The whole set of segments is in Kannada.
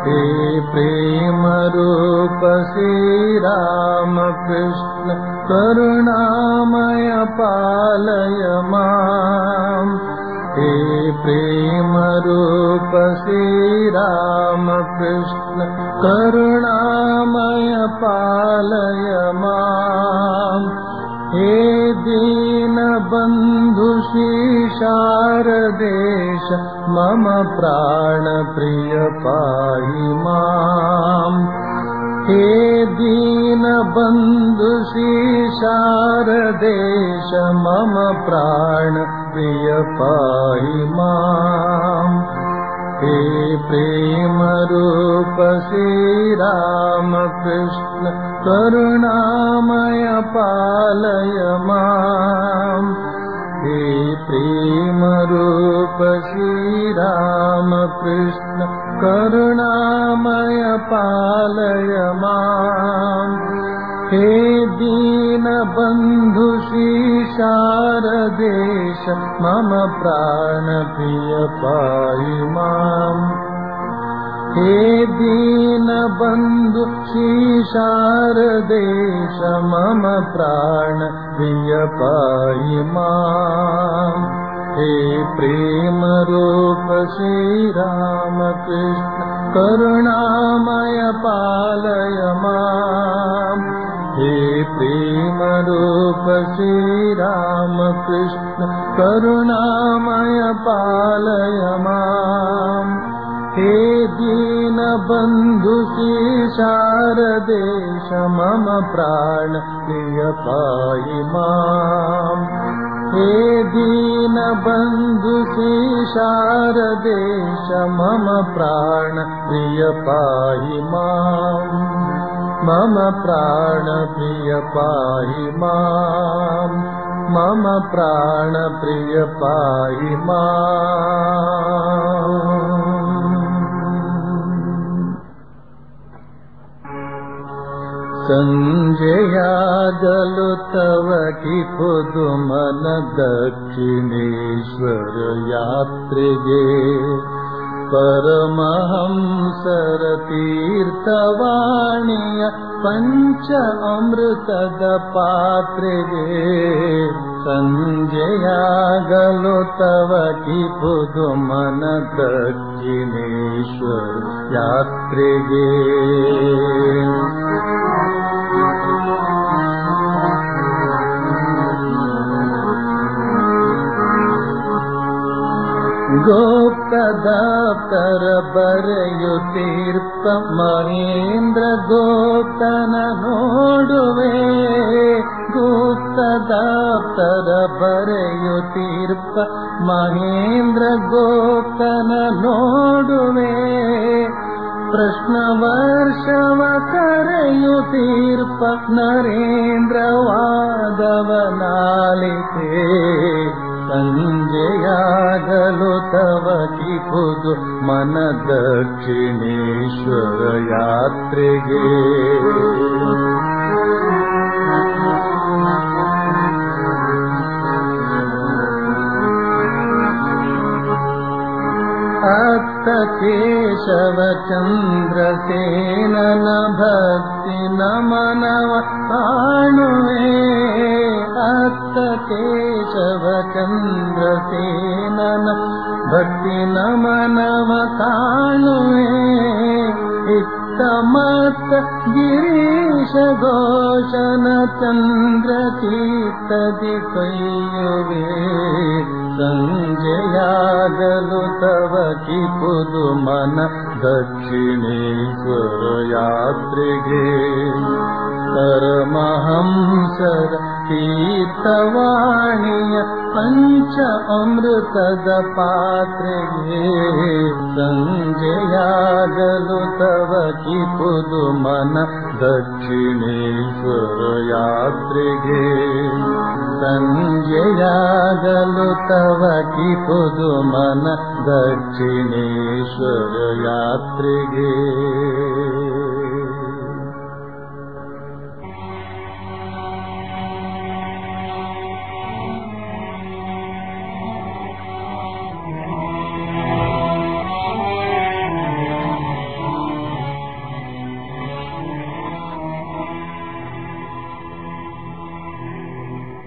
हे प्रेम रूप श्रीरामकृष्ण करुणामय पालय माम् हे प्रेम रूप श्रीरामकृष्ण करुणामय पालय माम् हे दीनबन्धु शारदेश मम प्राणप्रिय पाहि माम् हे दीनबन्धु शारदेश मम प्राणप्रिय पाहि माम् हे प्रेमरूप श्रीरामकृष्ण करुणामय पालय माम् हे प्रेमरूप श्रीरामकृष्ण करुणामय पालय माम् हे दीनबन्धु शारदेश मम प्राणप्रिय पाहि माम् हे दीनबन्धु शारदेश मम प्राणप्रिय पाहि माम् हे प्रेमरूप श्रीरामकृष्ण करुणामय पालय माम् हे प्रेमरूप श्रीरामकृष्ण करुणामय पालय माम् हे दीनबन्धु शारदेश मम प्राण प्रिय पाहि माम् हे दीनबन्धु शारदेश मम प्राण प्रिय पाहि माम् मम प्राण प्रिय पाहि माम् मम प्राण प्रिय पाहि माम् ಸಂಜೆಯಾಗಲು ತವ ಕಿಪುದು ಮನ ದಕ್ಷಿಣೇಶ್ವರ ಯಾತ್ರೆಗೆ ಪರಮಹಂಸರ ತೀರ್ಥವಾಣಿಯ ಪಂಚ ಅಮೃತದ ಪಾತ್ರೆಗೆ ಸಂಜೆಯಾಗಲು ತವ ಕಿಪುದು ಮನ ದಕ್ಷಿಣೇಶ್ವರ ಯಾತ್ರೆಗೆ ಗೋಪ್ತದಾಪ್ತರ ಬರೆಯುತ್ತೀರ್ಪ ಮಹೇಂದ್ರ ಗೋಪ್ತನ ನೋಡುವೆ ಗುಪ್ತದಾಪ್ತರ ಬರೆಯುತ್ತೀರ್ಪ ಮಹೇಂದ್ರ ಗೋಪ್ತನ ನೋಡುವೆ ಪ್ರಶ್ನ ವರ್ಷವ ಕರೆಯುತ್ತೀರ್ಪ ನರೇಂದ್ರ ವಾದವನಾಲಿತೆ ಸಂಜೆಯಾಗಲು ತವ ಕಿಪುದು ಮನ ದಕ್ಷಿಣೇಶ್ವರ ಯಾತ್ರೆಗೆ ಅತ್ತ ಕೇಶವ ಚಂದ್ರಸೇನನ ಭಕ್ತಿ ನಮನವ ಕಾಣುವೆ ಅತ್ತ ಕೇಶವ ಚಂದ್ರಸೇನನ ಭಕ್ತಿ ನಮನವ ಕಾಣುವೆ ಇತ್ತ ಮತ್ತ ಗಿರೀಶ ಘೋಷನ ಚಂದ್ರ ಚೀತದಿ ಕೈಯುವೆ ಸಂಜೆಯಾಗಲು ತವ ಕಿಪುದು ಮನ ದಕ್ಷಿಣೇಶ್ವರ ಯಾತ್ರೆಗೆ ಪರಮಹಂಸರ ತೀರ್ಥವಾಣಿಯ ಪಂಚ ಅಮೃತದ ಪಾತ್ರೆಗೆ ಸಂಜೆಯಾಗಲು ತವ ಕಿಪುದು ಮನ ದಕ್ಷಿಣೇಶ್ವರ ಯಾತ್ರೆಗೆ ಸಂಜೆಯಾಗಲು ತವ ಕಿಪುದು ಮನ ದಕ್ಷಿಣೇಶ್ವರ ಯಾತ್ರೆಗೆ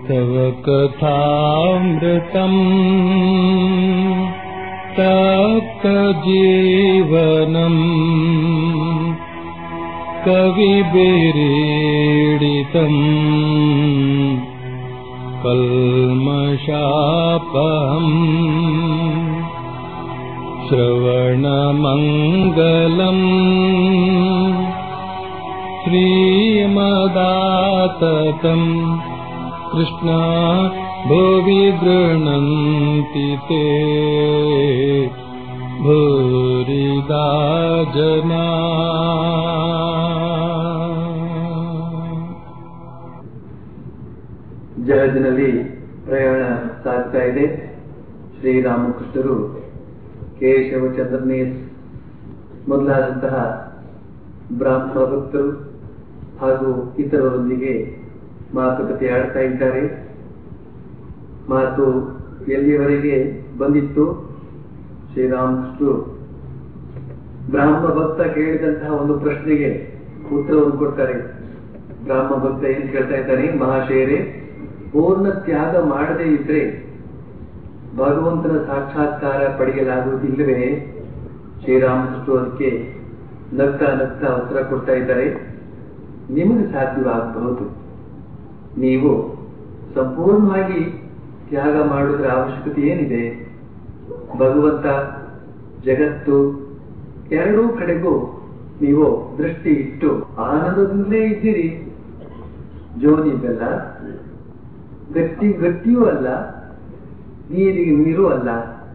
तव कथामृतम् तप्तजीवनम् कविभिरीडितम् कल्मषापहम् श्रवणमङ्गलम् श्रीमदाततम् कृष्णा भुवि गृह्णन्ति ते भूरिदा जना ಜಗತ್ತಿನಲ್ಲಿ ಪ್ರಯಾಣ ಸಾಗ್ತಾ ಇದೆ ಶ್ರೀರಾಮಕೃಷ್ಣರು ಕೇಶವಚಂದ್ರನೇ ಮೊದಲಾದಂತಹ ಬ್ರಾಹ್ಮಣ ಭಕ್ತರು ಹಾಗೂ ಇತರರೊಂದಿಗೆ ಮಾತುಕತೆ ಆಡ್ತಾ ಇದ್ದಾರೆ ಮಾತು ಎಲ್ಲಿಯವರೆಗೆ ಬಂದಿತ್ತು ಶ್ರೀರಾಮಕೃಷ್ಣರು ಬ್ರಾಹ್ಮ ಭಕ್ತ ಕೇಳಿದಂತಹ ಒಂದು ಪ್ರಶ್ನೆಗೆ ಉತ್ತರವನ್ನು ಕೊಡ್ತಾರೆ ಬ್ರಾಹ್ಮ ಭಕ್ತ ಏನ್ ಕೇಳ್ತಾ ಇದ್ದಾನೆ ಮಹಾಶಯರೇ ಪೂರ್ಣ ತ್ಯಾಗ ಮಾಡದೇ ಇದ್ರೆ ಭಗವಂತನ ಸಾಕ್ಷಾತ್ಕಾರ ಪಡೆಯಲಾಗುವುದಿಲ್ಲವೇ ಶ್ರೀರಾಮಕೃಷ್ಣ ಅದಕ್ಕೆ ನಗ್ತಾ ನಗ್ತಾ ಉತ್ತರ ಕೊಡ್ತಾ ಇದ್ದಾರೆ ನಿಮಗೆ ಸಾಧ್ಯವಾಗಬಹುದು ನೀವು ಸಂಪೂರ್ಣವಾಗಿ ತ್ಯಾಗ ಮಾಡುವುದರ ಅವಶ್ಯಕತೆ ಏನಿದೆ ಭಗವಂತ ಜಗತ್ತು ಎರಡೂ ಕಡೆಗೂ ನೀವು ದೃಷ್ಟಿ ಇಟ್ಟು ಆನಂದದಿಂದಲೇ ಇದ್ದೀರಿ ಜೋನಿ ಬೆಲ್ಲ ಗಟ್ಟಿ ಗಟ್ಟಿಯೂ ಅಲ್ಲ ನೀರಿಗೆ ನೀರು ಅಲ್ಲ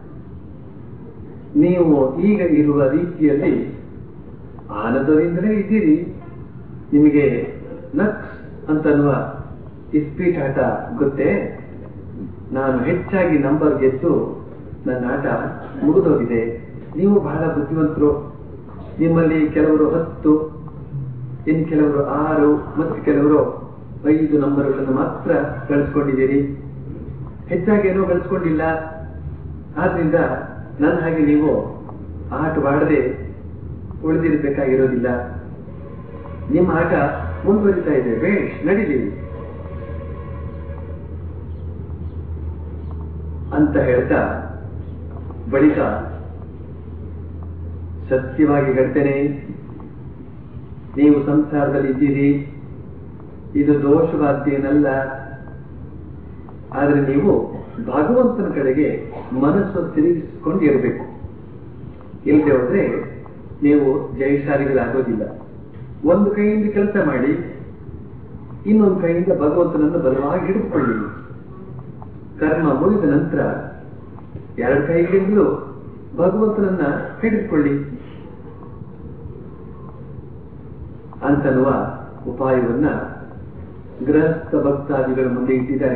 ನೀವು ಈಗ ಇರುವ ರೀತಿಯಲ್ಲಿ ಆನಂದದಿಂದಲೇ ಇದ್ದೀರಿ ನಿಮಗೆ ನಕ್ಸ್ ಅಂತನ್ನುವ ಇಸ್ಪೀಟ್ ಆಟ ಗೊತ್ತೇ ನಾನು ಹೆಚ್ಚಾಗಿ ನಂಬರ್ ಗೆದ್ದು ನನ್ನ ಆಟ ಮುಗಿದೋಗಿದೆ ನೀವು ಬಹಳ ಬುದ್ಧಿವಂತರು ನಿಮ್ಮಲ್ಲಿ ಕೆಲವರು ಹತ್ತು ಇನ್ನು ಕೆಲವರು ಆರು ಮತ್ತು ಕೆಲವರು ಐದು ನಂಬರ್ಗಳನ್ನು ಮಾತ್ರ ಗಳಿಸ್ಕೊಂಡಿದ್ದೀರಿ ಹೆಚ್ಚಾಗಿ ಏನೋ ಗಳಿಸ್ಕೊಂಡಿಲ್ಲ ಆದ್ರಿಂದ ನನ್ನ ಹಾಗೆ ನೀವು ಆಟವಾಡದೆ ಉಳಿದಿರಬೇಕಾಗಿರೋದಿಲ್ಲ ನಿಮ್ಮ ಆಟ ಮುಂದುವರಿತಾ ಇದೆ ಬೇಷ್ ನಡೀಲಿ ಅಂತ ಹೇಳ್ತಾ ಬಳಿಕ ಸತ್ಯವಾಗಿ ಹೇಳ್ತೇನೆ ನೀವು ಸಂಸಾರದಲ್ಲಿ ಇದ್ದೀರಿ ಇದು ದೋಷವಾದ್ದೇನಲ್ಲ ಆದ್ರೆ ನೀವು ಭಗವಂತನ ಕಡೆಗೆ ಮನಸ್ಸು ತಿರುಗಿಸಿಕೊಂಡು ಇರಬೇಕು ಇಲ್ಲದೆ ಹೋದ್ರೆ ನೀವು ಜಯಶಾಲಿಗಳಾಗೋದಿಲ್ಲ ಒಂದು ಕೈಯಿಂದ ಕೆಲಸ ಮಾಡಿ ಇನ್ನೊಂದು ಕೈಯಿಂದ ಭಗವಂತನನ್ನು ಬಲವಾಗಿ ಹಿಡಿದುಕೊಳ್ಳಿ ಕರ್ಮ ಮುಗಿದ ನಂತರ ಎರಡು ಕೈಗಳಿಂದಲೂ ಭಗವಂತನನ್ನ ಹಿಡಿದುಕೊಳ್ಳಿ ಅಂತನ್ನುವ ಉಪಾಯವನ್ನ ಗೃಹಸ್ಥ ಭಕ್ತಾದಿಗಳ ಮುಂದೆ ಇಟ್ಟಿದ್ದಾರೆ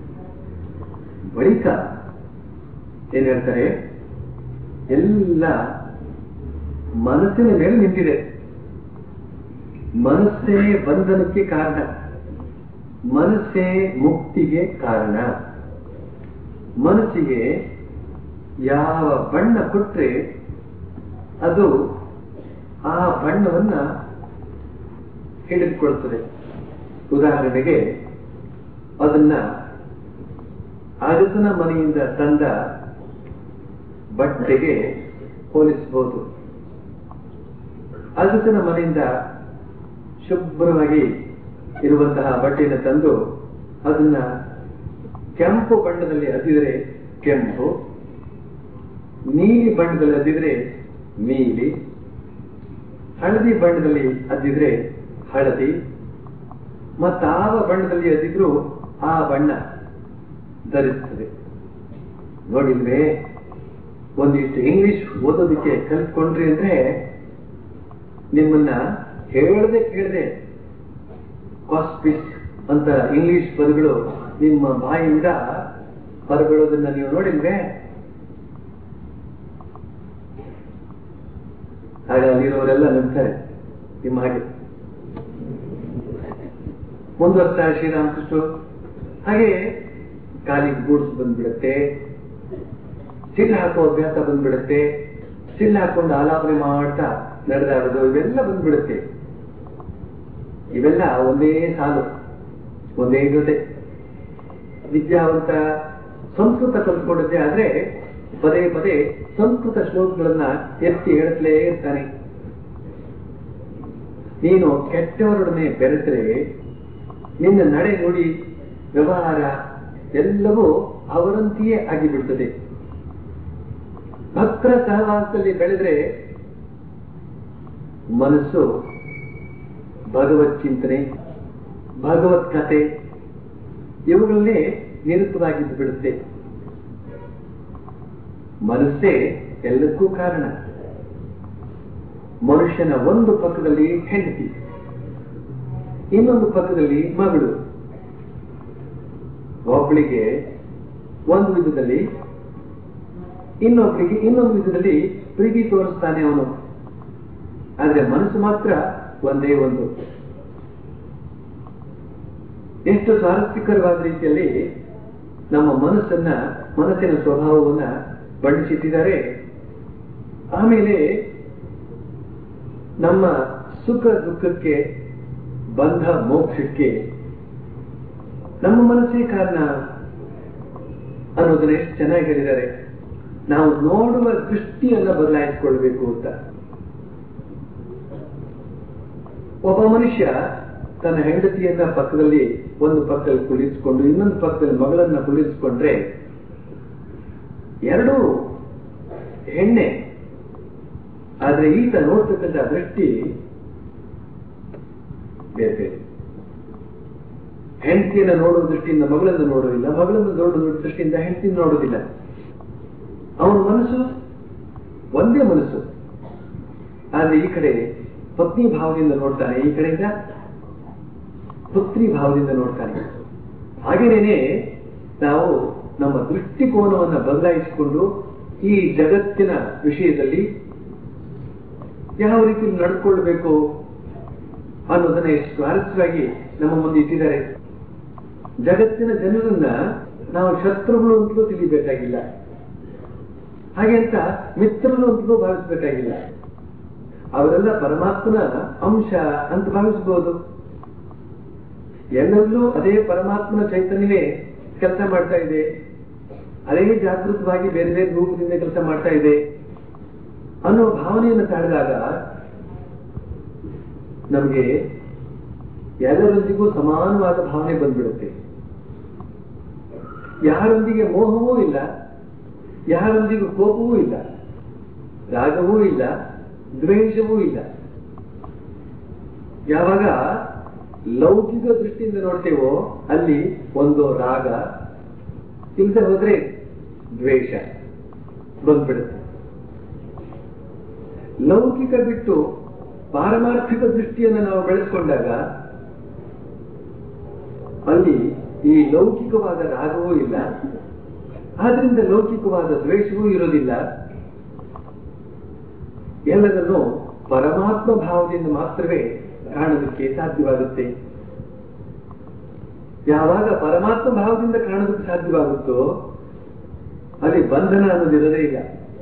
ಬಳಿಕ ಏನ್ ಹೇಳ್ತಾರೆ ಎಲ್ಲ ಮನಸ್ಸಿನ ಮೇಲೆ ನಿಂತಿದೆ ಮನಸ್ಸೇ ಬಂಧನಕ್ಕೆ ಕಾರಣ ಮನಸ್ಸೇ ಮುಕ್ತಿಗೆ ಕಾರಣ ಮನಸ್ಸಿಗೆ ಯಾವ ಬಣ್ಣ ಕೊಟ್ರೆ ಅದು ಆ ಬಣ್ಣವನ್ನ ಹಿಡಿದುಕೊಳ್ತದೆ ಉದಾಹರಣೆಗೆ ಅದನ್ನ ಅರಸನ ಮನೆಯಿಂದ ತಂದ ಬಟ್ಟೆಗೆ ಹೋಲಿಸಬಹುದು ಅರಸನ ಮನೆಯಿಂದ ಶುಭ್ರವಾಗಿ ಇರುವಂತಹ ಬಟ್ಟೆಯನ್ನು ತಂದು ಅದನ್ನ ಕೆಂಪು ಬಣ್ಣದಲ್ಲಿ ಅದ್ದಿದರೆ ಕೆಂಪು ನೀಲಿ ಬಣ್ಣದಲ್ಲಿ ಅದ್ದಿದ್ರೆ ನೀಲಿ ಹಳದಿ ಬಣ್ಣದಲ್ಲಿ ಅದ್ದಿದ್ರೆ ಹಳದಿ ಮತ್ತಾವ ಬಣ್ಣದಲ್ಲಿ ಅದ್ದಿದ್ರು ಆ ಬಣ್ಣ ಧರಿಸ್ತದೆ ನೋಡಿಲ್ವೇ ಒಂದಿಷ್ಟು ಇಂಗ್ಲಿಷ್ ಓದೋದಕ್ಕೆ ಕಲ್ತ್ಕೊಂಡ್ರಿ ಅಂದ್ರೆ ನಿಮ್ಮನ್ನ ಹೇಳದೆ ಕೇಳದೆ ಕಾಸ್ಪಿಸ್ ಅಂತ ಇಂಗ್ಲಿಷ್ ಪದಗಳು ನಿಮ್ಮ ಬಾಯಿಂದ ಹೊರಬೀಳೋದನ್ನ ನೀವು ನೋಡಿಲ್ವೇ ಆಗ ಅಲ್ಲಿರೋರೆಲ್ಲ ನಂಬ್ತಾರೆ ನಿಮ್ಮ ಹಾಗೆ ಮುಂದುವರ್ತಾರೆ ಶ್ರೀರಾಮಕೃಷ್ಣ ಹಾಗೆ ಕಾಲಿಗೆ ಗೂಡ್ಸ್ ಬಂದ್ಬಿಡುತ್ತೆ ಸಿಲ್ ಹಾಕೋ ಅಭ್ಯಾಸ ಬಂದ್ಬಿಡುತ್ತೆ ಸಿಲ್ ಹಾಕೊಂಡು ಆಲಾಪನೆ ಮಾಡ್ತಾ ನಡೆದಾಡೋದು ಇವೆಲ್ಲ ಬಂದ್ಬಿಡುತ್ತೆ ಇವೆಲ್ಲ ಒಂದೇ ಸಾಲು ಒಂದೇ ಜೊತೆ ವಿದ್ಯಾವಂತ ಸಂಸ್ಕೃತ ಕಲ್ತ್ಕೊಂಡಿದ್ದೆ ಆದ್ರೆ ಪದೇ ಪದೇ ಸಂಸ್ಕೃತ ಶ್ಲೋಕಗಳನ್ನ ಎತ್ತಿ ಹೇಳ್ತಲೇ ಇರ್ತಾನೆ ನೀನು ಕೆಟ್ಟವರೊಡನೆ ಬೆರೆತರೆ ನಿನ್ನ ನಡೆ ನುಡಿ ವ್ಯವಹಾರ ಎಲ್ಲವೂ ಅವರಂತೆಯೇ ಆಗಿಬಿಡ್ತದೆ ಭಕ್ತರ ಸಹವಾಸದಲ್ಲಿ ಬೆಳೆದ್ರೆ ಮನಸ್ಸು ಭಗವತ್ ಚಿಂತನೆ ಭಗವತ್ ಕಥೆ ಇವುಗಳನ್ನೇ ನಿರುತ್ತವಾಗಿದ್ದು ಬಿಡುತ್ತೆ ಮನಸ್ಸೇ ಎಲ್ಲಕ್ಕೂ ಕಾರಣ ಮನುಷ್ಯನ ಒಂದು ಪಕ್ಕದಲ್ಲಿ ಹೆಂಡತಿ ಇನ್ನೊಂದು ಪಕ್ಕದಲ್ಲಿ ಮಗಳು ಒಬ್ಬಳಿಗೆ ಒಂದು ವಿಧದಲ್ಲಿ ಇನ್ನೊಬ್ಬಳಿಗೆ ಇನ್ನೊಂದು ವಿಧದಲ್ಲಿ ಪ್ರೀತಿ ತೋರಿಸ್ತಾನೆ ಅವನು ಆದ್ರೆ ಮನಸ್ಸು ಮಾತ್ರ ಒಂದೇ ಒಂದು ಎಷ್ಟು ಸ್ವಾರಸ್ಯಕರವಾದ ರೀತಿಯಲ್ಲಿ ನಮ್ಮ ಮನಸ್ಸನ್ನ ಮನಸ್ಸಿನ ಸ್ವಭಾವವನ್ನ ಬಣ್ಣಿಸಿಟ್ಟಿದ್ದಾರೆ ಆಮೇಲೆ ನಮ್ಮ ಸುಖ ದುಃಖಕ್ಕೆ ಬಂಧ ಮೋಕ್ಷಕ್ಕೆ ನಮ್ಮ ಮನಸ್ಸೇ ಕಾರಣ ಅನ್ನೋದನ್ನ ಎಷ್ಟು ಚೆನ್ನಾಗಿ ಹೇಳಿದ್ದಾರೆ ನಾವು ನೋಡುವ ದೃಷ್ಟಿಯನ್ನ ಬದಲಾಯಿಸಿಕೊಳ್ಬೇಕು ಅಂತ ಒಬ್ಬ ಮನುಷ್ಯ ತನ್ನ ಹೆಂಡತಿಯನ್ನ ಪಕ್ಕದಲ್ಲಿ ಒಂದು ಪಕ್ಕದಲ್ಲಿ ಕುಳಿಸಿಕೊಂಡು ಇನ್ನೊಂದು ಪಕ್ಕದಲ್ಲಿ ಮಗಳನ್ನ ಕುಳಿಸಿಕೊಂಡ್ರೆ ಎರಡೂ ಹೆಣ್ಣೆ ಆದ್ರೆ ಈತ ನೋಡ್ತಕ್ಕಂಥ ದೃಷ್ಟಿ ಬೇರೆ ಬೇರೆ ಹೆಂಡತಿಯನ್ನ ನೋಡುವ ದೃಷ್ಟಿಯಿಂದ ಮಗಳನ್ನು ನೋಡೋದಿಲ್ಲ ಮಗಳನ್ನು ನೋಡುವ ದೃಷ್ಟಿಯಿಂದ ಹೆಂಡತಿನ ನೋಡೋದಿಲ್ಲ ಅವನ ಮನಸ್ಸು ಒಂದೇ ಮನಸ್ಸು ಆದ್ರೆ ಈ ಕಡೆ ಪತ್ನಿ ಭಾವದಿಂದ ನೋಡ್ತಾನೆ ಈ ಕಡೆಯಿಂದ ಪುತ್ರಿ ಭಾವದಿಂದ ನೋಡ್ತಾನೆ ಹಾಗೇನೇನೆ ನಾವು ನಮ್ಮ ದೃಷ್ಟಿಕೋನವನ್ನ ಬದಲಾಯಿಸಿಕೊಂಡು ಈ ಜಗತ್ತಿನ ವಿಷಯದಲ್ಲಿ ಯಾವ ರೀತಿ ನಡ್ಕೊಳ್ಬೇಕು ಅನ್ನೋದನ್ನ ಎಷ್ಟು ಸ್ವಾರಸ್ಯವಾಗಿ ನಮ್ಮ ಮುಂದೆ ಇಟ್ಟಿದ್ದಾರೆ ಜಗತ್ತಿನ ಜನರನ್ನ ನಾವು ಶತ್ರುಗಳು ಅಂತಲೂ ತಿಳಿಬೇಕಾಗಿಲ್ಲ ಹಾಗೆ ಅಂತ ಮಿತ್ರರು ಅಂತಲೂ ಭಾವಿಸಬೇಕಾಗಿಲ್ಲ ಅವರೆಲ್ಲ ಪರಮಾತ್ಮನ ಅಂಶ ಅಂತ ಭಾವಿಸಬಹುದು ಎಲ್ಲರಲ್ಲೂ ಅದೇ ಪರಮಾತ್ಮನ ಚೈತನ್ಯವೇ ಕೆಲಸ ಮಾಡ್ತಾ ಇದೆ ಅದೇ ಜಾಗೃತವಾಗಿ ಬೇರೆ ಬೇರೆ ರೂಪದಿಂದ ಕೆಲಸ ಮಾಡ್ತಾ ಇದೆ ಅನ್ನೋ ಭಾವನೆಯನ್ನು ತಾಳಿದಾಗ ನಮಗೆ ಎಲ್ಲರೊಂದಿಗೂ ಸಮಾನವಾದ ಭಾವನೆ ಬಂದ್ಬಿಡುತ್ತೆ ಯಾರೊಂದಿಗೆ ಮೋಹವೂ ಇಲ್ಲ ಯಾರೊಂದಿಗೂ ಕೋಪವೂ ಇಲ್ಲ ರಾಗವೂ ಇಲ್ಲ ದ್ವೇಷವೂ ಇಲ್ಲ ಯಾವಾಗ ಲೌಕಿಕ ದೃಷ್ಟಿಯಿಂದ ನೋಡ್ತೇವೋ ಅಲ್ಲಿ ಒಂದು ರಾಗ ಇಲ್ಲದೆ ಹೋದ್ರೆ ದ್ವೇಷ ಬಂದ್ಬಿಡುತ್ತೆ ಲೌಕಿಕ ಬಿಟ್ಟು ಪಾರಮಾರ್ಥಿಕ ದೃಷ್ಟಿಯನ್ನು ನಾವು ಬೆಳೆಸ್ಕೊಂಡಾಗ ಅಲ್ಲಿ ಈ ಲೌಕಿಕವಾದ ರಾಗವೂ ಇಲ್ಲ ಆದ್ರಿಂದ ಲೌಕಿಕವಾದ ದ್ವೇಷವೂ ಇರೋದಿಲ್ಲ ಎಲ್ಲದನ್ನು ಪರಮಾತ್ಮ ಭಾವದಿಂದ ಮಾತ್ರವೇ ಕಾಣೋದಕ್ಕೆ ಸಾಧ್ಯವಾಗುತ್ತೆ ಯಾವಾಗ ಪರಮಾತ್ಮ ಭಾವದಿಂದ ಕಾಣೋದಕ್ಕೆ ಸಾಧ್ಯವಾಗುತ್ತೋ ಅಲ್ಲಿ ಬಂಧನ ಅನ್ನೋದಿರೋದೇ ಇಲ್ಲ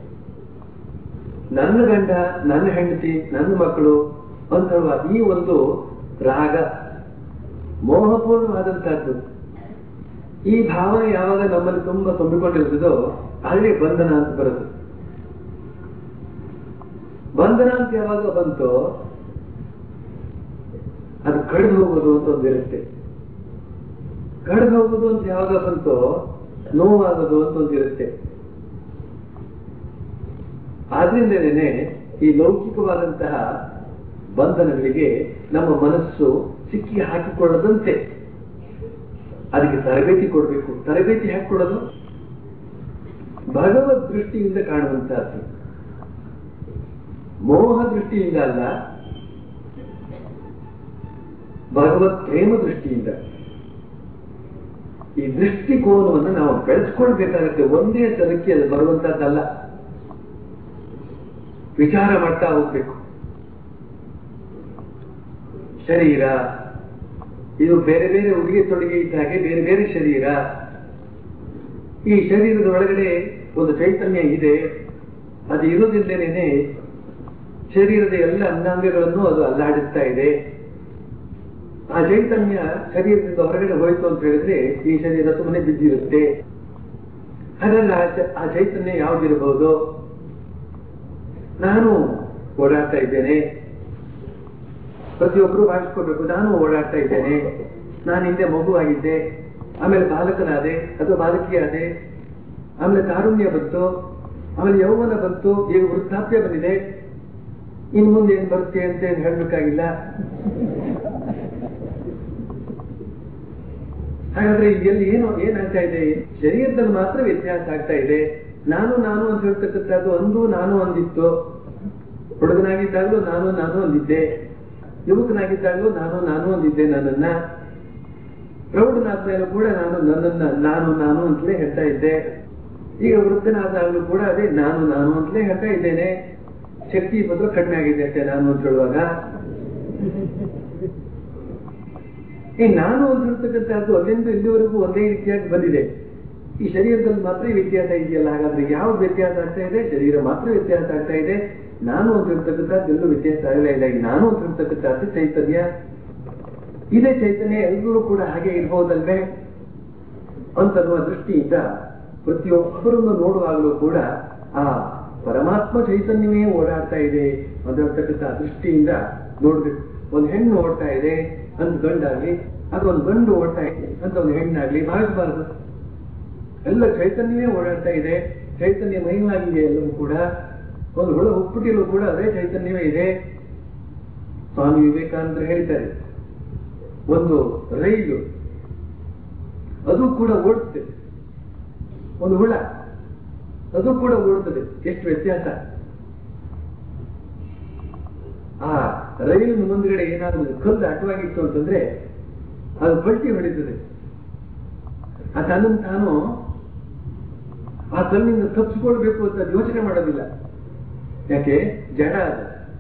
ನನ್ನ ಗಂಡ ನನ್ನ ಹೆಂಡತಿ ನನ್ನ ಮಕ್ಕಳು ಅಂತವ ಈ ಒಂದು ರಾಗ ಮೋಹಪೂರ್ಣವಾದಂತಹದ್ದು ಈ ಭಾವನೆ ಯಾವಾಗ ನಮ್ಮಲ್ಲಿ ತುಂಬಾ ತುಂಬಿಕೊಂಡಿರ್ತದೋ ಅಲ್ಲಿ ಬಂಧನ ಅಂತ ಬರುತ್ತೆ ಬಂಧನ ಅಂತ ಯಾವಾಗ ಬಂತೋ ಅದು ಕಳೆದು ಹೋಗೋದು ಅಂತ ಒಂದಿರುತ್ತೆ ಕಳೆದು ಹೋಗೋದು ಅಂತ ಯಾವಾಗ ಬಂತೋ ನೋವಾಗೋದು ಅಂತ ಒಂದಿರುತ್ತೆ ಆದ್ರಿಂದಲೇ ಈ ಲೌಕಿಕವಾದಂತಹ ಬಂಧನಗಳಿಗೆ ನಮ್ಮ ಮನಸ್ಸು ಸಿಕ್ಕಿ ಹಾಕಿಕೊಳ್ಳದಂತೆ ಅದಕ್ಕೆ ತರಬೇತಿ ಕೊಡಬೇಕು ತರಬೇತಿ ಹೇಗೆ ಕೊಡೋದು ಭಗವದ್ ದೃಷ್ಟಿಯಿಂದ ಕಾಣುವಂತಹದ್ದು ಮೋಹ ದೃಷ್ಟಿಯಿಂದ ಅಲ್ಲ ಭಗವತ್ ಪ್ರೇಮ ದೃಷ್ಟಿಯಿಂದ ಈ ದೃಷ್ಟಿಕೋನವನ್ನು ನಾವು ಬೆಳೆಸ್ಕೊಳ್ಬೇಕಾಗತ್ತೆ ಒಂದೇ ಸಲಕ್ಕೆ ಅದು ಬರುವಂತಹದ್ದಲ್ಲ ವಿಚಾರ ಮಾಡ್ತಾ ಹೋಗ್ಬೇಕು ಶರೀರ ಇದು ಬೇರೆ ಬೇರೆ ಉಡುಗೆ ತೊಡುಗೆ ಇದ್ದ ಹಾಗೆ ಬೇರೆ ಬೇರೆ ಶರೀರ ಈ ಶರೀರದ ಒಳಗಡೆ ಒಂದು ಚೈತನ್ಯ ಇದೆ ಅದು ಇರೋದಿಲ್ಲದೇನೆ ಶರೀರದ ಎಲ್ಲ ಅಂಗಾಂಗಗಳನ್ನು ಅದು ಅಲ್ಲಾಡಿಸ್ತಾ ಇದೆ ಆ ಚೈತನ್ಯ ಶರೀರದಿಂದ ಹೊರಗಡೆ ಹೋಯ್ತು ಅಂತ ಹೇಳಿದ್ರೆ ಈ ಶರೀರ ಸುಮ್ಮನೆ ಬಿದ್ದಿರುತ್ತೆ ಹಾಗಾದ್ರೆ ಆ ಚ- ಆ ಚೈತನ್ಯ ಯಾವ್ದಿರಬಹುದು ನಾನು ಓಡಾಡ್ತಾ ಇದ್ದೇನೆ ಪ್ರತಿಯೊಬ್ಬರು ಭಾವಿಸ್ಕೋಬೇಕು ನಾನು ಓಡಾಡ್ತಾ ಇದ್ದೇನೆ ನಾನು ಹಿಂದೆ ಮಗುವಾಗಿದ್ದೆ ಆಮೇಲೆ ಬಾಲಕನಾದೆ ಅಥವಾ ಬಾಲಕಿಯಾದೆ ಆಮೇಲೆ ತಾರುಣ್ಯ ಬಂತು ಆಮೇಲೆ ಯೌವನ ಬಂತು ಈಗ ವೃದ್ಧಾಪ್ಯ ಬಂದಿದೆ ಇನ್ ಮುಂದೆ ಏನ್ ಬರುತ್ತೆ ಅಂತ ಏನ್ ಹೇಳ್ಬೇಕಾಗಿಲ್ಲ ಹಾಗಾದ್ರೆ ಎಲ್ಲಿ ಏನು ಏನಾಗ್ತಾ ಇದೆ ಶರೀರದಲ್ಲಿ ಮಾತ್ರ ವ್ಯತ್ಯಾಸ ಆಗ್ತಾ ಇದೆ ನಾನು ನಾನು ಅಂತ ಹೇಳ್ತಕ್ಕಂಥದ್ದು ಅಂದು ನಾನು ಅಂದಿತ್ತು ಹುಡುಗನಾಗಿದ್ದಾಗಲೂ ನಾನು ನಾನು ಅಂದಿದ್ದೆ ಯುವಕನಾಗಿದ್ದಾಗಲೂ ನಾನು ನಾನು ಅಂದಿದ್ದೆ ನನ್ನನ್ನ ಪ್ರೌಢನಾದ ಮೇಲೂ ಕೂಡ ನಾನು ನನ್ನನ್ನ ನಾನು ನಾನು ಅಂತಲೇ ಹೇಳ್ತಾ ಇದ್ದೆ ಈಗ ವೃದ್ಧನಾದಾಗಲೂ ಕೂಡ ಅದೇ ನಾನು ನಾನು ಅಂತಲೇ ಹೇಳ್ತಾ ಇದ್ದೇನೆ ಶಕ್ತಿ ಬದಲು ಕಡಿಮೆ ಆಗಿದೆ ಅಷ್ಟೇ ನಾನು ಅಂತ ಹೇಳುವಾಗ ಈ ನಾನು ಅಂತ ಹೇಳ್ತಕ್ಕಂಥದ್ದು ಅಲ್ಲಿಂದ ಇಲ್ಲಿವರೆಗೂ ಒಂದೇ ರೀತಿಯಾಗಿ ಬಂದಿದೆ ಈ ಶರೀರದಲ್ಲಿ ಮಾತ್ರ ಈ ವ್ಯತ್ಯಾಸ ಇದೆಯಲ್ಲ ಹಾಗಾದ್ರೆ ಯಾವ ವ್ಯತ್ಯಾಸ ಆಗ್ತಾ ಇದೆ ಶರೀರ ಮಾತ್ರ ವ್ಯತ್ಯಾಸ ಆಗ್ತಾ ಇದೆ ನಾನು ಅಂತ ಹೇಳ್ತಕ್ಕಂಥದ್ದು ಎಲ್ಲೂ ವ್ಯತ್ಯಾಸ ಆಗಲೇ ಇಲ್ಲ ಈ ನಾನು ಅಂತ ಹೇಳ್ತಕ್ಕಂಥದ್ದು ಚೈತನ್ಯ ಇದೇ ಚೈತನ್ಯ ಎಲ್ಲರೂ ಕೂಡ ಹಾಗೆ ಇರ್ಬೋದಲ್ವೇ ಅಂತನ್ನುವ ದೃಷ್ಟಿಯಿಂದ ಪ್ರತಿಯೊಬ್ಬರನ್ನು ನೋಡುವಾಗಲೂ ಕೂಡ ಆ ಪರಮಾತ್ಮ ಚೈತನ್ಯವೇ ಓಡಾಡ್ತಾ ಇದೆ ಅಂತ ಹೇಳ್ತಕ್ಕಂಥ ದೃಷ್ಟಿಯಿಂದ ನೋಡ್ಬೇಕು ಒಂದು ಹೆಣ್ಣು ಓಡ್ತಾ ಇದೆ ಅಂತ ಗಂಡಾಗ್ಲಿ ಅಥವಾ ಒಂದು ಗಂಡು ಓಡ್ತಾ ಇದೆ ಅಂತ ಒಂದು ಹೆಣ್ಣಾಗ್ಲಿ ಭಾವಿಸಬಾರದು ಎಲ್ಲ ಚೈತನ್ಯವೇ ಓಡಾಡ್ತಾ ಇದೆ ಚೈತನ್ಯ ಮಹಿಮಾಗಿದೆ ಎಲ್ಲವೂ ಕೂಡ ಒಂದು ಹುಳ ಹುಪ್ಪುಟಿಲೂ ಕೂಡ ಅದೇ ಚೈತನ್ಯವೇ ಇದೆ ಸ್ವಾಮಿ ವಿವೇಕಾನಂದರು ಹೇಳ್ತಾರೆ ಒಂದು ರೈಲು ಅದು ಕೂಡ ಓಡುತ್ತೆ ಒಂದು ಹುಳ ಅದು ಕೂಡ ಓಡುತ್ತದೆ ಎಷ್ಟು ವ್ಯತ್ಯಾಸ ಆ ರೈಲಿನ ಮುಂದ್ಗಡೆ ಏನಾದರೂ ಕಲ್ಲು ಅಡ್ಡವಾಗಿತ್ತು ಅಂತಂದ್ರೆ ಅದು ಪಲ್ಟಿ ಹೊಡಿತದೆ ಆ ತನ್ನನ್ನು ತಾನು ಆ ಕಲ್ಲಿನಿಂದ ತಪ್ಪಿಸಿಕೊಳ್ಬೇಕು ಅಂತ ಯೋಚನೆ ಮಾಡೋದಿಲ್ಲ ಯಾಕೆ ಜಡ ಅದು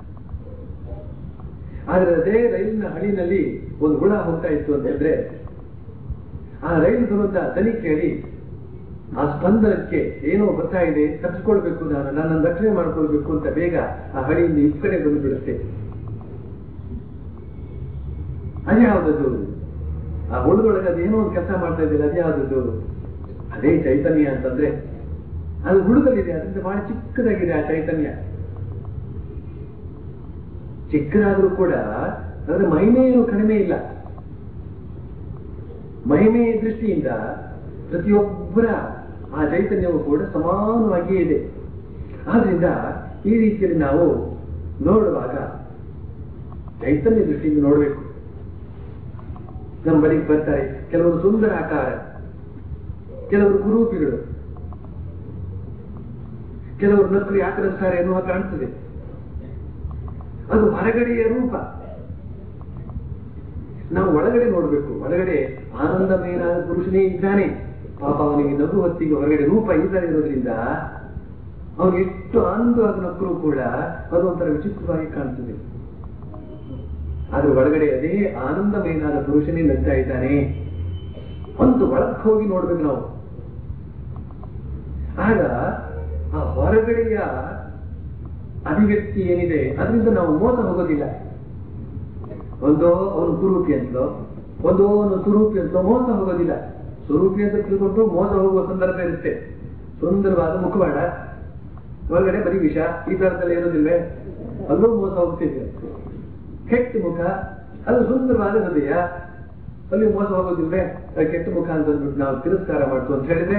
ಆದ್ರೆ ಅದೇ ರೈಲಿನ ಹಳಿನಲ್ಲಿ ಒಂದು ಹುಳ ಹೋಗ್ತಾ ಇತ್ತು ಅಂತಂದ್ರೆ ಆ ರೈಲು ಬರುವಂತ ದನಿ ಕೇಳಿ ಆ ಸ್ಪಂದನಕ್ಕೆ ಏನೋ ಬರ್ತಾ ಇದೆ ತಪ್ಪಿಸ್ಕೊಳ್ಬೇಕು ನಾನು ನನ್ನನ್ನು ರಕ್ಷಣೆ ಮಾಡ್ಕೊಳ್ಬೇಕು ಅಂತ ಬೇಗ ಆ ಹಳಿಯಿಂದ ಈ ಕಡೆ ಬಂದು ಬಿಡುತ್ತೆ ಅದ್ಯಾವುದದು ಆ ಹುಳದೊಳಗೆ ಅದೇನೋ ಒಂದು ಕೆಲಸ ಮಾಡ್ತಾ ಇದ್ದಿಲ್ಲ ಅದ್ಯಾವುದದು ಅದೇ ಚೈತನ್ಯ ಅಂತಂದ್ರೆ ಅದು ಹುಡುಗಲಿದೆ ಅದರಿಂದ ಬಹಳ ಚಿಕ್ಕದಾಗಿದೆ ಆ ಚೈತನ್ಯ ಚಿಕ್ಕದಾದ್ರೂ ಕೂಡ ಅದರ ಮಹಿಮೆ ಏನು ಕಡಿಮೆ ಇಲ್ಲ ಮಹಿಮೆ ದೃಷ್ಟಿಯಿಂದ ಪ್ರತಿಯೊಬ್ಬರ ಆ ಚೈತನ್ಯವು ಕೂಡ ಸಮಾನವಾಗಿಯೇ ಇದೆ ಆದ್ರಿಂದ ಈ ರೀತಿಯಲ್ಲಿ ನಾವು ನೋಡುವಾಗ ಚೈತನ್ಯ ದೃಷ್ಟಿಯಿಂದ ನೋಡಬೇಕು ನಮ್ಮ ಬಳಿಗೆ ಬರ್ತಾರೆ ಕೆಲವರು ಸುಂದರ ಆಕಾರ ಕೆಲವರು ಕುರೂಪಿಗಳು ಕೆಲವರು ನಕಲಿ ಆಕರಿಸ್ತಾರೆ ಎನ್ನುವ ಕಾಣ್ತದೆ ಅದು ಹೊರಗಡೆಯ ರೂಪ ನಾವು ಒಳಗಡೆ ನೋಡಬೇಕು ಒಳಗಡೆ ಆನಂದಮಯನಾದ ಪುರುಷನೇ ಇದ್ದಾನೆ ಪಾಪ ಅವನಿಗೆ ನಗು ಹೊತ್ತಿಗೆ ಹೊರಗಡೆ ರೂಪ ಇಲ್ಲದೆ ಇರೋದ್ರಿಂದ ಅವನು ಎಷ್ಟು ಆನಂದವಾಗಿ ನಕ್ಕರೂ ಕೂಡ ಅದು ಒಂಥರ ವಿಚಿತ್ರವಾಗಿ ಕಾಣ್ತದೆ ಆದ್ರೆ ಒಳಗಡೆ ಅದೇ ಆನಂದಮಯನಾದ ಪುರುಷನೇ ನಗ್ತಾ ಇದ್ದಾನೆ ಒಂದು ಒಳಕ್ಕೆ ಹೋಗಿ ನೋಡ್ಬೇಕು ನಾವು ಆಗ ಆ ಹೊರಗಡೆಯ ಅಭಿವ್ಯಕ್ತಿ ಏನಿದೆ ಅದರಿಂದ ನಾವು ಮೋಸ ಹೋಗೋದಿಲ್ಲ ಒಂದೋ ಅವನು ಕುರೂಪಿ ಅಂತಲೋ ಒಂದೋ ಅವನು ಸುರೂಪಿ ಅಂತಲೋ ಮೋಸ ಹೋಗೋದಿಲ್ಲ ಸ್ವರೂಪಿ ಅಂತ ತಿಳ್ಕೊಂಡು ಮೋಸ ಹೋಗುವ ಸಂದರ್ಭ ಇರುತ್ತೆ ಸುಂದರವಾದ ಮುಖವಾಡ ಹೊರಗಡೆ ಬರೀ ವಿಷ ಈ ತರದಲ್ಲಿ ಇರೋದಿಲ್ವೇ ಅಲ್ಲೂ ಮೋಸ ಹೋಗ್ತಿದೆ ಕೆಟ್ಟ ಮುಖ ಅದು ಸುಂದರವಾದ ಹೃದಯ ಅಲ್ಲಿ ಮೋಸ ಹೋಗೋದಿಲ್ವೇ ಅದು ಕೆಟ್ಟ ಮುಖ ಅಂತ ಅಂದ್ಬಿಟ್ಟು ನಾವು ತಿರಸ್ಕಾರ ಮಾಡ್ತು ಅಂತ ಹೇಳಿದ್ರೆ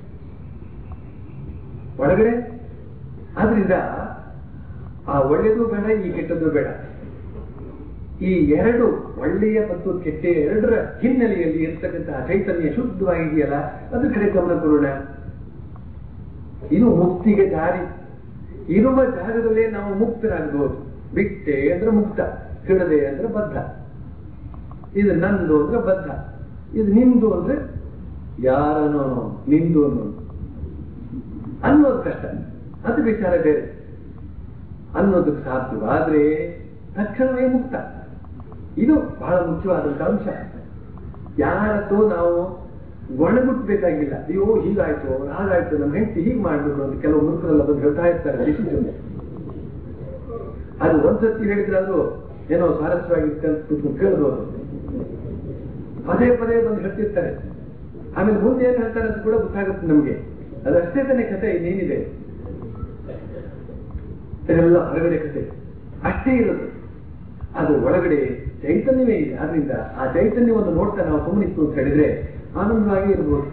ಒಳಗಡೆ ಆದ್ರಿಂದ ಆ ಒಳ್ಳೆಯದು ಬೇಡ ಈ ಕೆಟ್ಟದ್ದು ಬೇಡ ಈ ಎರಡು ಒಳ್ಳೆಯ ಮತ್ತು ಕೆಟ್ಟ ಎರಡರ ಹಿನ್ನೆಲೆಯಲ್ಲಿ ಇರ್ತಕ್ಕಂತಹ ಚೈತನ್ಯ ಶುದ್ಧವಾಗಿದೆಯಲ್ಲ ಅದ್ರ ಕಡೆ ಗಮನ ಕೊಡೋಣ ಇದು ಮುಕ್ತಿಗೆ ದಾರಿ ಇರುವ ಜಾಗದಲ್ಲೇ ನಾವು ಮುಕ್ತರಾಗಬಹುದು ಬಿಟ್ಟೆ ಅಂದ್ರೆ ಮುಕ್ತ ಹಿಡದೆ ಅಂದ್ರೆ ಬದ್ಧ ಇದು ನಂದು ಅಂದ್ರೆ ಬದ್ಧ ಇದು ನಿಂದು ಅಂದ್ರೆ ಯಾರನೋ ನಿಂದು ಅನ್ನೋದು ಅನ್ನೋದು ಕಷ್ಟ ಅದು ವಿಚಾರ ಬೇರೆ ಅನ್ನೋದಕ್ಕೆ ಸಾಧ್ಯವಾದ್ರೆ ತಕ್ಷಣವೇ ಮುಕ್ತ ಇದು ಬಹಳ ಮುಖ್ಯವಾದಂತಹ ಅಂಶ ಯಾರತ್ತೋ ನಾವು ಗೊಣಗುಟ್ಟಬೇಕಾಗಿಲ್ಲ ಅಯ್ಯೋ ಹೀಗಾಯ್ತು ಹಾಗಾಯ್ತು ನಮ್ಮ ಹೆಂಡತಿ ಹೀಗೆ ಮಾಡ್ಬೇಕು ಅಂತ ಕೆಲವು ಮುರುಕರೆಲ್ಲ ಬಂದು ಹೇಳ್ತಾ ಇರ್ತಾರೆ ಡಿಸಿಷನ್ ಅದು ಒಂದ್ಸತಿ ಹೇಳಿದ್ರೆ ಅದು ಏನೋ ಸ್ವಾರಸ್ಯವಾಗಿ ಕೂತ್ಕೊಂಡು ಕೇಳಬಹುದು ಪದೇ ಪದೇ ಬಂದು ಹೇಳ್ತಿರ್ತಾರೆ ಆಮೇಲೆ ಮುಂದೆ ಏನ್ ಹೇಳ್ತಾರೆ ಅಂತ ಕೂಡ ಗೊತ್ತಾಗುತ್ತೆ ನಮ್ಗೆ ಅದಷ್ಟೇ ತಾನೇ ಕಥೆ ಇನ್ನೇನಿದೆ ಇದೆಲ್ಲ ಹೊರಗಡೆ ಕಥೆ ಅಷ್ಟೇ ಇರೋದು ಅದು ಒಳಗಡೆ ಚೈತನ್ಯವೇ ಇದೆ ಆದ್ರಿಂದ ಆ ಚೈತನ್ಯವನ್ನು ನೋಡ್ತಾ ನಾವು ಸುಮ್ಮನಿತ್ತು ಅಂತ ಹೇಳಿದ್ರೆ ಆನಂದವಾಗಿ ಇರ್ಬೋದು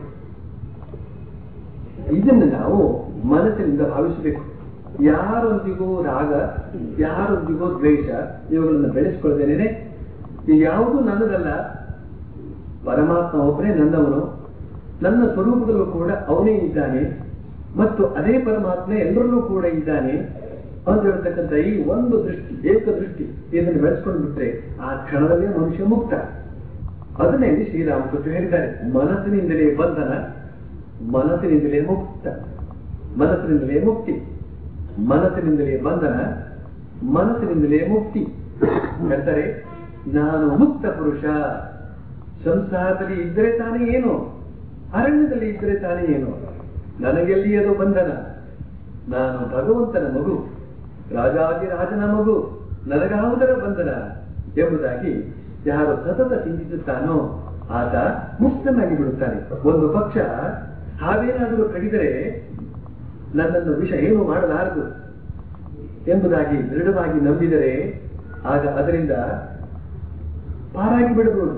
ಇದನ್ನು ನಾವು ಮನಸ್ಸಿನಿಂದ ಭಾವಿಸಬೇಕು ಯಾರೊಂದಿಗೂ ರಾಗ ಯಾರೊಂದಿಗೂ ದ್ವೇಷ ಇವುಗಳನ್ನು ಬೆಳೆಸ್ಕೊಳ್ದೇನೆ ಈ ಯಾವುದು ನನ್ನದಲ್ಲ ಪರಮಾತ್ಮ ಒಬ್ಬನೇ ನನ್ನವನು ನನ್ನ ಸ್ವರೂಪದಲ್ಲೂ ಕೂಡ ಅವನೇ ಇದ್ದಾನೆ ಮತ್ತು ಅದೇ ಪರಮಾತ್ಮ ಎಲ್ಲರಲ್ಲೂ ಕೂಡ ಇದ್ದಾನೆ ಅಂತ ಹೇಳ್ತಕ್ಕಂಥ ಈ ಒಂದು ದೃಷ್ಟಿ ಏಕ ದೃಷ್ಟಿ ಇದನ್ನು ಬೆಳೆಸ್ಕೊಂಡು ಬಿಟ್ರೆ ಆ ಕ್ಷಣದಲ್ಲೇ ಮನುಷ್ಯ ಮುಕ್ತ ಅದನ್ನೇ ಇಲ್ಲಿ ಶ್ರೀರಾಮಕೃಷ್ಣ ಹೇಳಿದ್ದಾರೆ ಮನಸ್ಸಿನಿಂದಲೇ ಬಂಧನ ಮನಸ್ಸಿನಿಂದಲೇ ಮುಕ್ತ ಮನಸ್ಸಿನಿಂದಲೇ ಮುಕ್ತಿ ಮನಸ್ಸಿನಿಂದಲೇ ಬಂಧನ ಮನಸ್ಸಿನಿಂದಲೇ ಮುಕ್ತಿ ಹೇಳ್ತಾರೆ ನಾನು ಮುಕ್ತ ಪುರುಷ ಸಂಸಾರದಲ್ಲಿ ಇದ್ದರೆ ತಾನೇ ಏನು ಅರಣ್ಯದಲ್ಲಿ ಇದ್ದರೆ ತಾನೇ ಏನು ನನಗೆಲ್ಲಿ ಅದು ಬಂಧನ ನಾನು ಭಗವಂತನ ಮಗು ರಾಜಾದಿರಾಜನ ಮಗು ನನಗಾವುದರ ಬಂಧನ ಎಂಬುದಾಗಿ ಯಾರು ಸತತ ಚಿಂತಿಸುತ್ತಾನೋ ಆತ ಮುಕ್ತನಾಗಿ ಬಿಡುತ್ತಾನೆ ಒಂದು ಪಕ್ಷ ಹಾವೇನಾದರೂ ಕಡಿದರೆ ನನ್ನನ್ನು ವಿಷ ಏನು ಮಾಡಲಾರದು ಎಂಬುದಾಗಿ ದೃಢವಾಗಿ ನಂಬಿದರೆ ಆಗ ಅದರಿಂದ ಪಾರಾಗಿ ಬಿಡಬಹುದು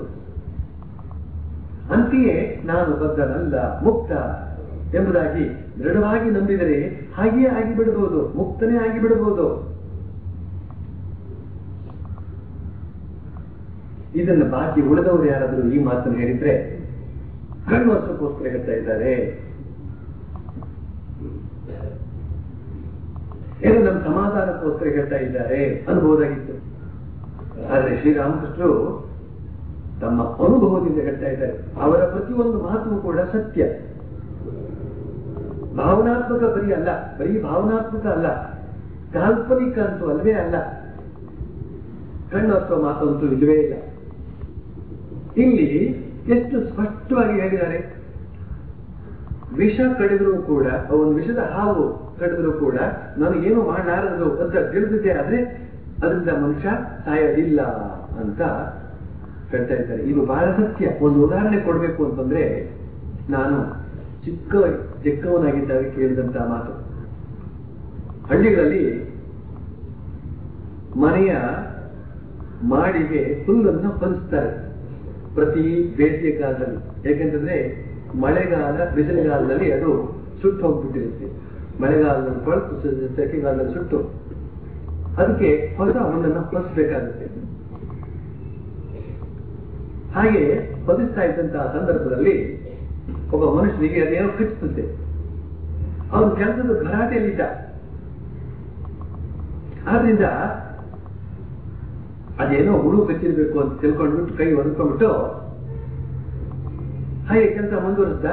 ಅಂತೆಯೇ ನಾನು ಬದ್ಧನಲ್ಲ ಮುಕ್ತ ಎಂಬುದಾಗಿ ದೃಢವಾಗಿ ನಂಬಿದರೆ ಹಾಗೆಯೇ ಆಗಿಬಿಡಬಹುದು ಮುಕ್ತನೇ ಆಗಿಬಿಡಬಹುದು ಇದನ್ನು ಬಾಕಿ ಉಳಿದವರು ಯಾರಾದರೂ ಈ ಮಾತನ್ನು ಹೇಳಿದ್ರೆ ಕಣ್ಣು ವರ್ಷಕ್ಕೋಸ್ಕರ ಹೇಳ್ತಾ ಇದ್ದಾರೆ ಏನು ನಮ್ಮ ಸಮಾಧಾನಕ್ಕೋಸ್ಕರ ಹೇಳ್ತಾ ಇದ್ದಾರೆ ಅನ್ಬಹುದಾಗಿತ್ತು ಆದ್ರೆ ಶ್ರೀರಾಮಕೃಷ್ಣರು ತಮ್ಮ ಅನುಭವದಿಂದ ಹೇಳ್ತಾ ಇದ್ದಾರೆ ಅವರ ಪ್ರತಿಯೊಂದು ಮಾತು ಕೂಡ ಸತ್ಯ ಭಾವನಾತ್ಮಕ ಬರೀ ಅಲ್ಲ ಬರೀ ಭಾವನಾತ್ಮಕ ಅಲ್ಲ ಕಾಲ್ಪನಿಕ ಅಂತೂ ಅಲ್ವೇ ಅಲ್ಲ ಕಣ್ಣು ಅಥವಾ ಮಾತು ಅಂತೂ ಇಲ್ಲವೇ ಇಲ್ಲ ಇಲ್ಲಿ ಎಷ್ಟು ಸ್ಪಷ್ಟವಾಗಿ ಹೇಳಿದ್ದಾರೆ ವಿಷ ಕಡಿದರೂ ಕೂಡ ಒಂದು ವಿಷದ ಹಾವು ಕಡಿದರೂ ಕೂಡ ನನಗೇನು ಮಾಡಲಾರದು ಅಂತ ತಿಳಿದಿದ್ದೆ ಆದ್ರೆ ಅದರಿಂದ ಮನುಷ್ಯ ಸಾಯೋದಿಲ್ಲ ಅಂತ ಹೇಳ್ತಾ ಇದ್ದಾರೆ ಇದು ಬಹಳ ಸತ್ಯ ಒಂದು ಉದಾಹರಣೆ ಕೊಡ್ಬೇಕು ಅಂತಂದ್ರೆ ನಾನು ಚಿಕ್ಕ ಚಿಕ್ಕವನಾಗಿದ್ದಾಗ ಕೇಳಿದಂತಹ ಮಾತು ಹಳ್ಳಿಗಳಲ್ಲಿ ಮನೆಯ ಮಾಡಿಗೆ ಹುಲ್ಲನ್ನು ಹೊಲಿಸ್ತಾರೆ ಪ್ರತಿ ಬೇಸಿಗೆ ಕಾಲದಲ್ಲಿ ಯಾಕೆಂತಂದ್ರೆ ಮಳೆಗಾಲ ಬಿಸಿಲುಗಾಲದಲ್ಲಿ ಅದು ಸುಟ್ಟು ಹೋಗ್ಬಿಟ್ಟಿರುತ್ತೆ ಮಳೆಗಾಲದಲ್ಲಿ ಕೊಳತು ಸೆಕೆಗಾಲದಲ್ಲಿ ಸುಟ್ಟು ಅದಕ್ಕೆ ಹೊಸ ಹುಲ್ಲನ್ನು ಹೊಲಿಸಬೇಕಾಗುತ್ತೆ ಹಾಗೆ ಹೊಲಿಸ್ತಾ ಇದ್ದಂತಹ ಸಂದರ್ಭದಲ್ಲಿ ಒಬ್ಬ ಮನುಷ್ಯನಿಗೆ ಅದೇನೋ ಕಚ್ಚುತ್ತೆ ಅವನ ಕೆಲಸದ ಭರಾಟೆಯಲ್ಲಿದ್ದ ಆದ್ರಿಂದ ಅದೇನೋ ಹುಳು ಕಚ್ಚಿರ್ಬೇಕು ಅಂತ ತಿಳ್ಕೊಂಡ್ಬಿಟ್ಟು ಕೈ ಒದ್ಕೊಂಡ್ಬಿಟ್ಟು ಹಾಗೆ ಕೆಲಸ ಮುಂದುವರಿಸ್ದ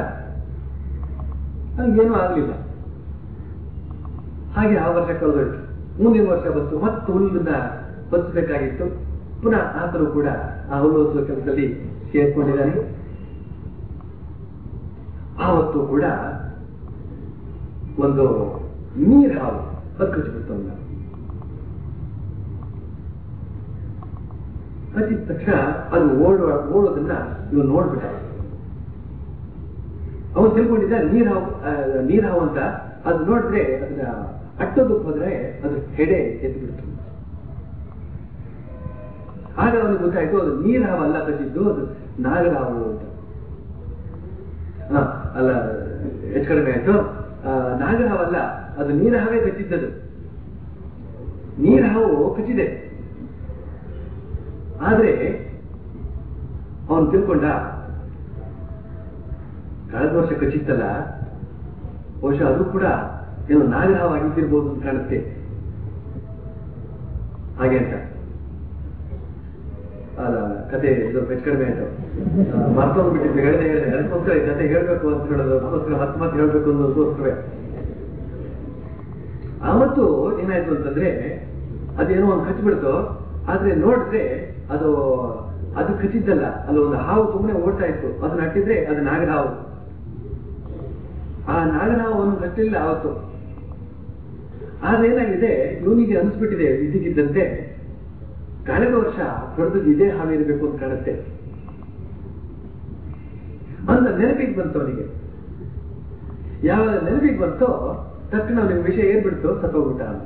ಏನೂ ಆಗ್ಲಿಲ್ಲ ಹಾಗೆ ಆ ವರ್ಷ ಕಳೆದೋಯ್ತು ಮುಂದಿನ ವರ್ಷ ಬಂತು ಮತ್ತೆ ಹುಲ್ಲನ್ನ ಹೊಲಿಸಬೇಕಾಗಿತ್ತು ಪುನಃ ಆತನು ಕೂಡ ಆ ಹುಲ್ಲು ಹೊಲಿಸುವ ಕೆಲಸದಲ್ಲಿ ಸೇರ್ಕೊಂಡಿದ್ದಾನೆ ಆವತ್ತು ಕೂಡ ಒಂದು ನೀರ್ ಹಾವು ಹತ್ಕೊಚ್ಚಿಬಿಡ್ತು ಅವನ್ನ ಹಚ್ಚಿದ ತಕ್ಷಣ ಅದು ಓಡುವ ಓಡೋದನ್ನ ಇವನು ನೋಡ್ಬಿಟ್ಟ ಅವನು ತಿಳ್ಕೊಂಡಿದ್ದ ನೀರ್ ಹಾವು ನೀರ್ ಹಾವು ಅಂತ ಅದು ನೋಡಿದ್ರೆ ಅದನ್ನ ಅಟ್ಟೋದಕ್ಕೆ ಹೋದ್ರೆ ಅದು ಹೆಡೆ ಎದ್ಬಿಡ್ತು ಆಗ ಅವನಿಗೆ ಗೊತ್ತಾಯ್ತು ಅದು ನೀರ್ ಹಾವು ಅಲ್ಲ ಕಚ್ಚಿದ್ದು ಅದು ನಾಗರಾವು ಅಂತ ಹ, ಅಲ್ಲ ಹೆಚ್ಚು ಕಡಿಮೆ ಆಯ್ತು ನಾಗರಾವಲ್ಲ ಅದು ನೀರ ಹಾವೇ ಕಚ್ಚಿದ್ದದು ನೀರ ಹಾವು ಕಚ್ಚಿದೆ ಆದ್ರೆ ಅವನು ತಿಳ್ಕೊಂಡ ಕಳೆದ ವರ್ಷ ಕಚ್ಚಿತ್ತಲ್ಲ ಬಹುಶಃ ಅದು ಕೂಡ ಏನೋ ನಾಗರಾವ್ ಆಗಿದ್ದಿರ್ಬೋದು ಅಂತ ಕಾಣುತ್ತೆ ಹಾಗೆ ಅಂತ ಅಲ್ಲ ಕತೆ ಸ್ವಲ್ಪ ಹೆಚ್ಚು ಕಡಿಮೆ ಆಯ್ತು ಮರ್ತೋಗ್ಬಿಟ್ಟಿದ್ದೆ ಹೇಳಿದೆ ಹೇಳಿದೆ ಅದಕ್ಕೋಸ್ಕರ ಈ ಕತೆ ಹೇಳ್ಬೇಕು ಅಂತ ಹೇಳೋದು ಅದಕ್ಕೋಸ್ಕರ ಮತ್ತೆ ಮತ್ತೆ ಹೇಳ್ಬೇಕು ಅನ್ನೋದಕ್ಕೋಸ್ಕರವೇ ಆವತ್ತು ಏನಾಯ್ತು ಅಂತಂದ್ರೆ ಅದೇನೋ ಒಂದು ಕಚ್ಚಿಬಿಡ್ತು ಆದ್ರೆ ನೋಡಿದ್ರೆ ಅದು ಅದು ಕಚ್ಚಿದ್ದಲ್ಲ ಅಲ್ಲಿ ಒಂದು ಹಾವು ಸುಮ್ಮನೆ ಓಡ್ತಾ ಇತ್ತು ಅದನ್ನ ಅಟ್ಟಿದ್ರೆ ಅದು ನಾಗರಹಾವು ಆ ನಾಗರಹಾವನ್ನು ಕಟ್ಟಿಲ್ಲ ಆವತ್ತು ಆದ್ರೆ ಏನಾಗಿದೆ ಇವನಿಗೆ ಅನಿಸ್ಬಿಟ್ಟಿದೆ ಇದ್ದಕ್ಕಿದ್ದಂತೆ ಕಳೆದ ವರ್ಷ ಕಳೆದದ್ದು ಇದೇ ಹಾವಿರಬೇಕು ಅಂತ ಕಾಣುತ್ತೆ ಅಂತ ನೆನಪಿಗೆ ಬಂತು ಅವನಿಗೆ ಯಾವ ನೆನಪಿಗೆ ಬಂತೋ ತಕ್ಷಣ ಅವನಿಗೆ ವಿಷಯ ಏರ್ಬಿಡ್ತು ಸತ್ತೋಗ್ಬಿಟ್ಟ ಅಂತ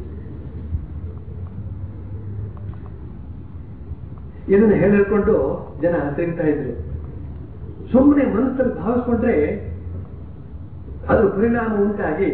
ಇದನ್ನು ಹೇಳಿಕೊಂಡು ಜನ ತಿರುಗ್ತಾ ಇದ್ರು ಸುಮ್ಮನೆ ಮನಸ್ಸಲ್ಲಿ ಭಾವಿಸ್ಕೊಂಡ್ರೆ ಅದು ಪರಿಣಾಮ ಉಂಟಾಗಿ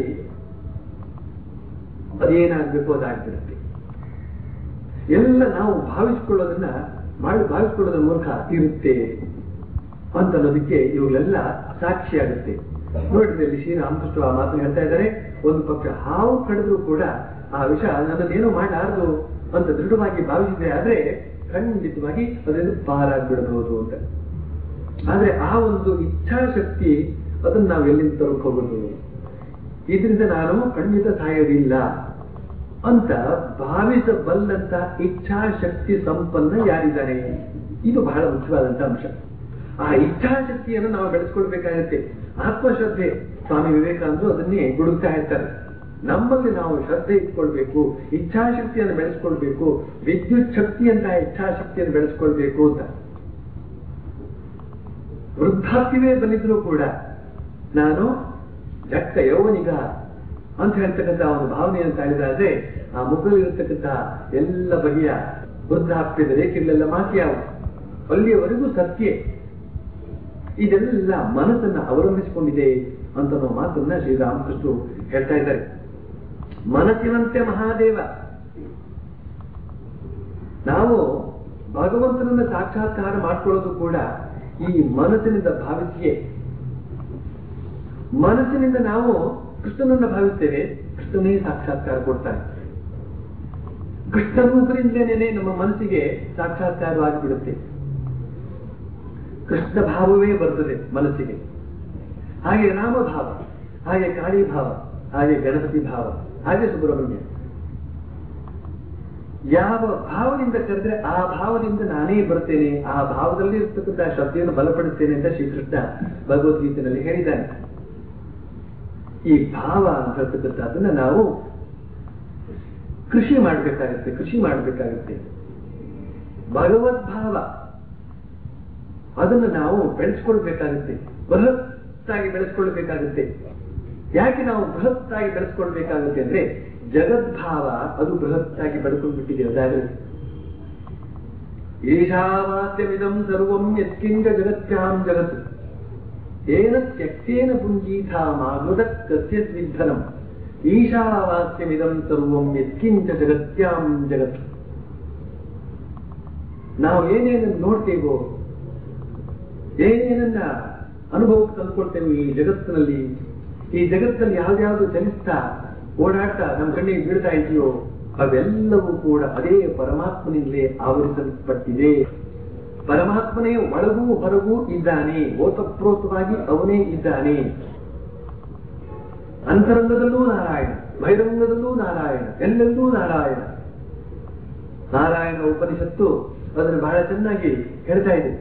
ಅದೇನಾಗಬೇಕು ಅದಾಗ್ಬಿಡುತ್ತೆ ಎಲ್ಲ ನಾವು ಭಾವಿಸ್ಕೊಳ್ಳೋದನ್ನ ಮಾಡಿ ಭಾವಿಸ್ಕೊಳ್ಳೋದ್ರ ಮೂಲಕ ಇರುತ್ತೆ ಅಂತ ಅನ್ನೋದಕ್ಕೆ ಇವುಗಳೆಲ್ಲ ಸಾಕ್ಷಿಯಾಗುತ್ತೆ ನೋಡಿದ್ರೆ ಇಲ್ಲಿ ಶ್ರೀರಾಮಕೃಷ್ಣ ಆ ಮಾತನ್ನು ಹೇಳ್ತಾ ಇದ್ದಾರೆ ಒಂದು ಪಕ್ಷ ಹಾವು ಕಡಿದ್ರು ಕೂಡ ಆ ವಿಷ ನನ್ನನ್ನೇನೋ ಮಾಡಲಾರದು ಅಂತ ದೃಢವಾಗಿ ಭಾವಿಸಿದ್ರೆ ಆದ್ರೆ ಖಂಡಿತವಾಗಿ ಅದನ್ನು ಪಾರಾಗ್ಬಿಡಬಹುದು ಅಂತ ಆದ್ರೆ ಆ ಒಂದು ಇಚ್ಛಾಶಕ್ತಿ ಅದನ್ನ ನಾವು ಎಲ್ಲಿಂದ ತರಕ್ ಹೋಗೋದು ಇದರಿಂದ ನಾನು ಖಂಡಿತ ಸಾಯೋದಿಲ್ಲ ಅಂತ ಭಾವಿಸಬಲ್ಲಂತ ಇಚ್ಛಾಶಕ್ತಿ ಸಂಪನ್ನ ಯಾರಿದ್ದಾರೆ ಇದು ಬಹಳ ಮುಖ್ಯವಾದಂತ ಅಂಶ ಆ ಇಚ್ಛಾಶಕ್ತಿಯನ್ನು ನಾವು ಬೆಳೆಸ್ಕೊಳ್ಬೇಕಾಗತ್ತೆ ಆತ್ಮಶ್ರದ್ಧೆ ಸ್ವಾಮಿ ವಿವೇಕಾನಂದರು ಅದನ್ನೇ ಗುಡುಕ್ತಾ ಇರ್ತಾರೆ ನಮ್ಮಲ್ಲಿ ನಾವು ಶ್ರದ್ಧೆ ಇಟ್ಕೊಳ್ಬೇಕು ಇಚ್ಛಾಶಕ್ತಿಯನ್ನು ಬೆಳೆಸ್ಕೊಳ್ಬೇಕು ವಿದ್ಯುತ್ ಶಕ್ತಿಯಂತ ಇಚ್ಛಾಶಕ್ತಿಯನ್ನು ಬೆಳೆಸ್ಕೊಳ್ಬೇಕು ಅಂತ ವೃದ್ಧಾಪ್ಯವೇ ಬಂದಿದ್ರು ಕೂಡ ನಾನು ಜಕ್ಕ ಯೌವನಿಗ ಅಂತ ಹೇಳ್ತಕ್ಕಂಥ ಒಂದು ಭಾವನೆಯನ್ನು ತಾಳಿದಾದ್ರೆ ಆ ಮುಖದಲ್ಲಿರತಕ್ಕಂಥ ಎಲ್ಲ ಬಗೆಯ ವೃದ್ಧಾಪ್ಯದ ರೇಖೆಗಳೆಲ್ಲ ಮಾತಿಯಾವು ಅಲ್ಲಿಯವರೆಗೂ ಸತ್ಯ ಇದೆಲ್ಲ ಮನಸ್ಸನ್ನ ಅವಲಂಬಿಸಿಕೊಂಡಿದೆ ಅಂತ ನಾವು ಮಾತನ್ನ ಶ್ರೀರಾಮಕೃಷ್ಣರು ಹೇಳ್ತಾ ಇದ್ದಾರೆ ಮನಸ್ಸಿನಂತೆ ಮಹಾದೇವ ನಾವು ಭಗವಂತನನ್ನ ಸಾಕ್ಷಾತ್ಕಾರ ಮಾಡ್ಕೊಳ್ಳೋದು ಕೂಡ ಈ ಮನಸ್ಸಿನಿಂದ ಭಾವಿಸಿಯೇ ಮನಸ್ಸಿನಿಂದ ನಾವು ಕೃಷ್ಣನನ್ನ ಭಾವಿಸ್ತೇವೆ ಕೃಷ್ಣನೇ ಸಾಕ್ಷಾತ್ಕಾರ ಕೊಡ್ತಾನೆ ಕೃಷ್ಣ ರೂಪದಿಂದಲೇ ನಮ್ಮ ಮನಸ್ಸಿಗೆ ಸಾಕ್ಷಾತ್ಕಾರವಾಗಿಬಿಡುತ್ತೆ ಕೃಷ್ಣ ಭಾವವೇ ಬರ್ತದೆ ಮನಸ್ಸಿಗೆ ಹಾಗೆ ರಾಮಭಾವ ಹಾಗೆ ಕಾಳಿ ಭಾವ ಹಾಗೆ ಗಣಪತಿ ಭಾವ ಹಾಗೆ ಸುಬ್ರಹ್ಮಣ್ಯ ಯಾವ ಭಾವದಿಂದ ಕರೆದ್ರೆ ಆ ಭಾವದಿಂದ ನಾನೇ ಬರ್ತೇನೆ ಆ ಭಾವದಲ್ಲಿ ಇರ್ತಕ್ಕಂಥ ಶ್ರದ್ಧೆಯನ್ನು ಬಲಪಡಿಸ್ತೇನೆ ಅಂತ ಶ್ರೀಕೃಷ್ಣ ಭಗವದ್ಗೀತೆಯಲ್ಲಿ ಹೇಳಿದ್ದಾನೆ ಈ ಭಾವ ಅಂತ ಹೇಳ್ತಕ್ಕಂಥದ್ದನ್ನ ನಾವು ಕೃಷಿ ಮಾಡಬೇಕಾಗುತ್ತೆ ಕೃಷಿ ಮಾಡಬೇಕಾಗುತ್ತೆ ಭಗವದ್ಭಾವ ಅದನ್ನು ನಾವು ಬೆಳೆಸ್ಕೊಳ್ಬೇಕಾಗುತ್ತೆ ಬೃಹತ್ತಾಗಿ ಬೆಳೆಸ್ಕೊಳ್ಬೇಕಾಗುತ್ತೆ ಯಾಕೆ ನಾವು ಬೃಹತ್ತಾಗಿ ಬೆಳೆಸ್ಕೊಳ್ಬೇಕಾಗುತ್ತೆ ಅಂದ್ರೆ ಜಗದ್ಭಾವ ಅದು ಬೃಹತ್ತಾಗಿ ಬೆಳ್ಕೊಂಡ್ಬಿಟ್ಟಿದೆ ಅದಾಗಲಿ ಈಶಾವಾಸ್ಯಮಿದಂ ಸರ್ವಂ ಯತ್ಕಿಂಚ ಜಗತ್ಯಾಂ ಜಗತ್ ಏನ ತ್ಯಕ್ತೇನ ಪುಂಜೀಧಾಮಾಗೃತ ಕಸ್ಯ ಸ್ವಿಧನಂ ಈಶಾವಾಸ್ಯಮಿದಂ ಸರ್ವಂ ಯತ್ಕಿಂಚ ಜಗತ್ಯಾಂ ಜಗತ್ ನಾವು ಏನೇನನ್ನು ನೋಡ್ತೇವೋ ಏನೇನನ್ನ ಅನುಭವಕ್ಕೆ ತಂದುಕೊಳ್ತೇವೆ ಈ ಜಗತ್ತಿನಲ್ಲಿ ಈ ಜಗತ್ತಲ್ಲಿ ಯಾವ್ದ್ಯಾವ್ದು ಚಲಿಸ್ತಾ ಓಡಾಡ್ತಾ ನಮ್ಮ ಕಣ್ಣಿಗೆ ಬೀಳ್ತಾ ಇದೆಯೋ ಅವೆಲ್ಲವೂ ಕೂಡ ಅದೇ ಪರಮಾತ್ಮನಿಂದಲೇ ಆವರಿಸಲ್ಪಟ್ಟಿದೆ ಪರಮಾತ್ಮನೇ ಒಳಗೂ ಹೊರಗೂ ಇದ್ದಾನೆ ಓತಪ್ರೋತವಾಗಿ ಅವನೇ ಇದ್ದಾನೆ ಅಂತರಂಗದಲ್ಲೂ ನಾರಾಯಣ ಬಹಿರಂಗದಲ್ಲೂ ನಾರಾಯಣ ಎಲ್ಲೆಲ್ಲೂ ನಾರಾಯಣ ನಾರಾಯಣ ಉಪನಿಷತ್ತು ಅದನ್ನು ಬಹಳ ಚೆನ್ನಾಗಿ ಹೇಳ್ತಾ ಇದೆ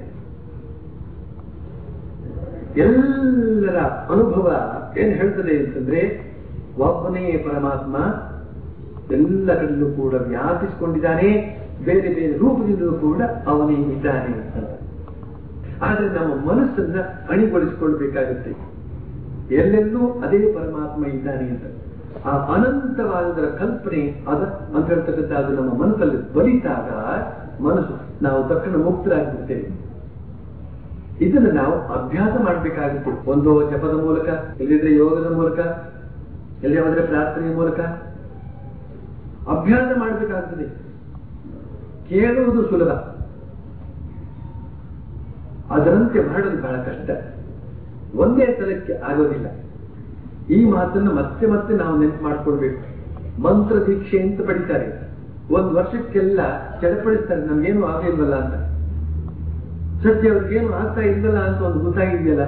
ಎಲ್ಲರ ಅನುಭವ ಏನ್ ಹೇಳ್ತದೆ ಅಂತಂದ್ರೆ ಒಬ್ಬನೇ ಪರಮಾತ್ಮ ಎಲ್ಲ ಕಡೆಯೂ ಕೂಡ ವ್ಯಾಪಿಸಿಕೊಂಡಿದ್ದಾನೆ ಬೇರೆ ಬೇರೆ ರೂಪದಿಂದಲೂ ಕೂಡ ಅವನೇ ಇದ್ದಾನೆ ಅಂತ ಆದ್ರೆ ನಮ್ಮ ಮನಸ್ಸನ್ನ ಅಣಿಗೊಳಿಸಿಕೊಳ್ಬೇಕಾಗುತ್ತೆ ಎಲ್ಲೆಲ್ಲೂ ಅದೇ ಪರಮಾತ್ಮ ಇದ್ದಾನೆ ಅಂತ ಆ ಅನಂತವಾದದರ ಕಲ್ಪನೆ ಅದ ಅಂತ ಹೇಳ್ತಕ್ಕಂಥ ಅದು ನಮ್ಮ ಮನಸ್ಸಲ್ಲಿ ಬಲಿತಾಗ ಮನಸ್ಸು ನಾವು ತಕ್ಷಣ ಮುಕ್ತರಾಗಿರ್ತೇವೆ ಇದನ್ನು ನಾವು ಅಭ್ಯಾಸ ಮಾಡಬೇಕಾಗುತ್ತೆ ಒಂದು ಜಪದ ಮೂಲಕ ಇಲ್ಲದಿದ್ರೆ ಯೋಗದ ಮೂಲಕ ಎಲ್ಲಿ ಹೋದ್ರೆ ಪ್ರಾರ್ಥನೆಯ ಮೂಲಕ ಅಭ್ಯಾಸ ಮಾಡಬೇಕಾಗ್ತದೆ ಕೇಳುವುದು ಸುಲಭ ಅದರಂತೆ ಮಾಡೋದು ಬಹಳ ಕಷ್ಟ ಒಂದೇ ಸಲಕ್ಕೆ ಆಗೋದಿಲ್ಲ ಈ ಮಾತನ್ನು ಮತ್ತೆ ಮತ್ತೆ ನಾವು ನೆನಪು ಮಾಡ್ಕೊಳ್ಬೇಕು ಮಂತ್ರ ದೀಕ್ಷೆ ಅಂತ ಪಡಿತಾರೆ ಒಂದ್ ವರ್ಷಕ್ಕೆಲ್ಲ ಚಡಪಡಿಸ್ತಾರೆ ನಮ್ಗೇನು ಆಗಿಲ್ವಲ್ಲ ಅಂತ ಸತ್ಯ ಅವ್ರಿಗೇನು ಆಗ್ತಾ ಇಲ್ವಲ್ಲ ಅಂತ ಒಂದು ಗೊತ್ತಾಗಿದೆಯಲ್ಲ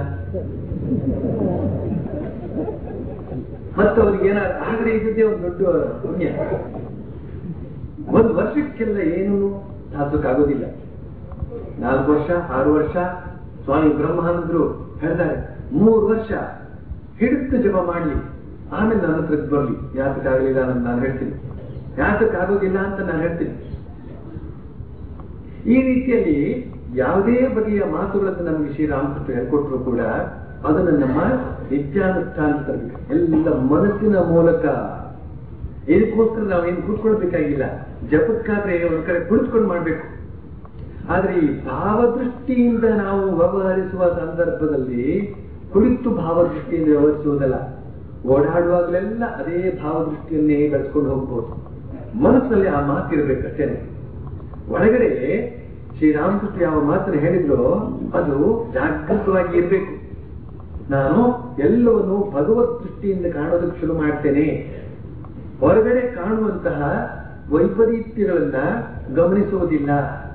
ಮತ್ತೆ ಅವ್ರಿಗೆ ಏನಾದ್ರು ಆಗದೆ ಇದ್ದದ್ದೇ ಒಂದು ದೊಡ್ಡ ಪುಣ್ಯ ಒಂದು ವರ್ಷಕ್ಕೆಲ್ಲ ಏನು ಸಾಧಿಸೋಕ್ಕಾಗೋದಿಲ್ಲ ನಾಲ್ಕು ವರ್ಷ ಆರು ವರ್ಷ ಸ್ವಾಮಿ ಬ್ರಹ್ಮಾನಂದರು ಹೇಳ್ತಾರೆ ಮೂರು ವರ್ಷ ಹಿಡಿದು ಜಪ ಮಾಡ್ಲಿ ಆಮೇಲೆ ನನ್ನ ಹತ್ರಕ್ಕೆ ಬರ್ಲಿ ಯಾತಕ್ಕಾಗಲಿಲ್ಲ ಅಂತ ನಾನು ಹೇಳ್ತೀನಿ ಯಾತಕ್ಕಾಗೋದಿಲ್ಲ ಅಂತ ನಾನು ಹೇಳ್ತೀನಿ ಈ ರೀತಿಯಲ್ಲಿ ಯಾವುದೇ ಬಗೆಯ ಮಾತುಗಳನ್ನು ನಮಗೆ ಶ್ರೀರಾಮಕೃಷ್ಣ ಹೇಳ್ಕೊಟ್ರು ಕೂಡ ಅದನ್ನು ನಮ್ಮ ನಿತ್ಯಾನುಷ್ಠಾನ ತರಬೇಕು ಎಲ್ಲ ಮನಸ್ಸಿನ ಮೂಲಕ ಇದಕ್ಕೋಸ್ಕರ ನಾವೇನು ಕೂತ್ಕೊಳ್ಬೇಕಾಗಿಲ್ಲ ಜಪಕ್ಕಾದ್ರೆ ಒಂದ್ ಕಡೆ ಕುಳಿತುಕೊಂಡು ಮಾಡ್ಬೇಕು ಆದ್ರೆ ಈ ಭಾವದೃಷ್ಟಿಯಿಂದ ನಾವು ವ್ಯವಹರಿಸುವ ಸಂದರ್ಭದಲ್ಲಿ ಕುಳಿತು ಭಾವದೃಷ್ಟಿಯಿಂದ ವ್ಯವಹರಿಸುವುದಲ್ಲ ಓಡಾಡುವಾಗಲೆಲ್ಲ ಅದೇ ಭಾವದೃಷ್ಟಿಯನ್ನೇ ಬೆಳೆಸ್ಕೊಂಡು ಹೋಗ್ಬೋದು ಮನಸ್ಸಿನಲ್ಲಿ ಆ ಮಾತಿರ್ಬೇಕು ಅಷ್ಟೇನೆ ಒಳಗಡೆ ಶ್ರೀರಾಮಕೃಷ್ಣ ಯಾವ ಮಾತನ್ನು ಹೇಳಿದ್ರೋ ಅದು ಜಾಗೃತವಾಗಿ ಇರಬೇಕು ನಾನು ಎಲ್ಲವನ್ನು ಭಗವತ್ ದೃಷ್ಟಿಯಿಂದ ಕಾಣೋದಕ್ಕೆ ಶುರು ಮಾಡ್ತೇನೆ ಹೊರಗಡೆ ಕಾಣುವಂತಹ ವೈಪರೀತ್ಯಗಳನ್ನ ಗಮನಿಸುವುದಿಲ್ಲ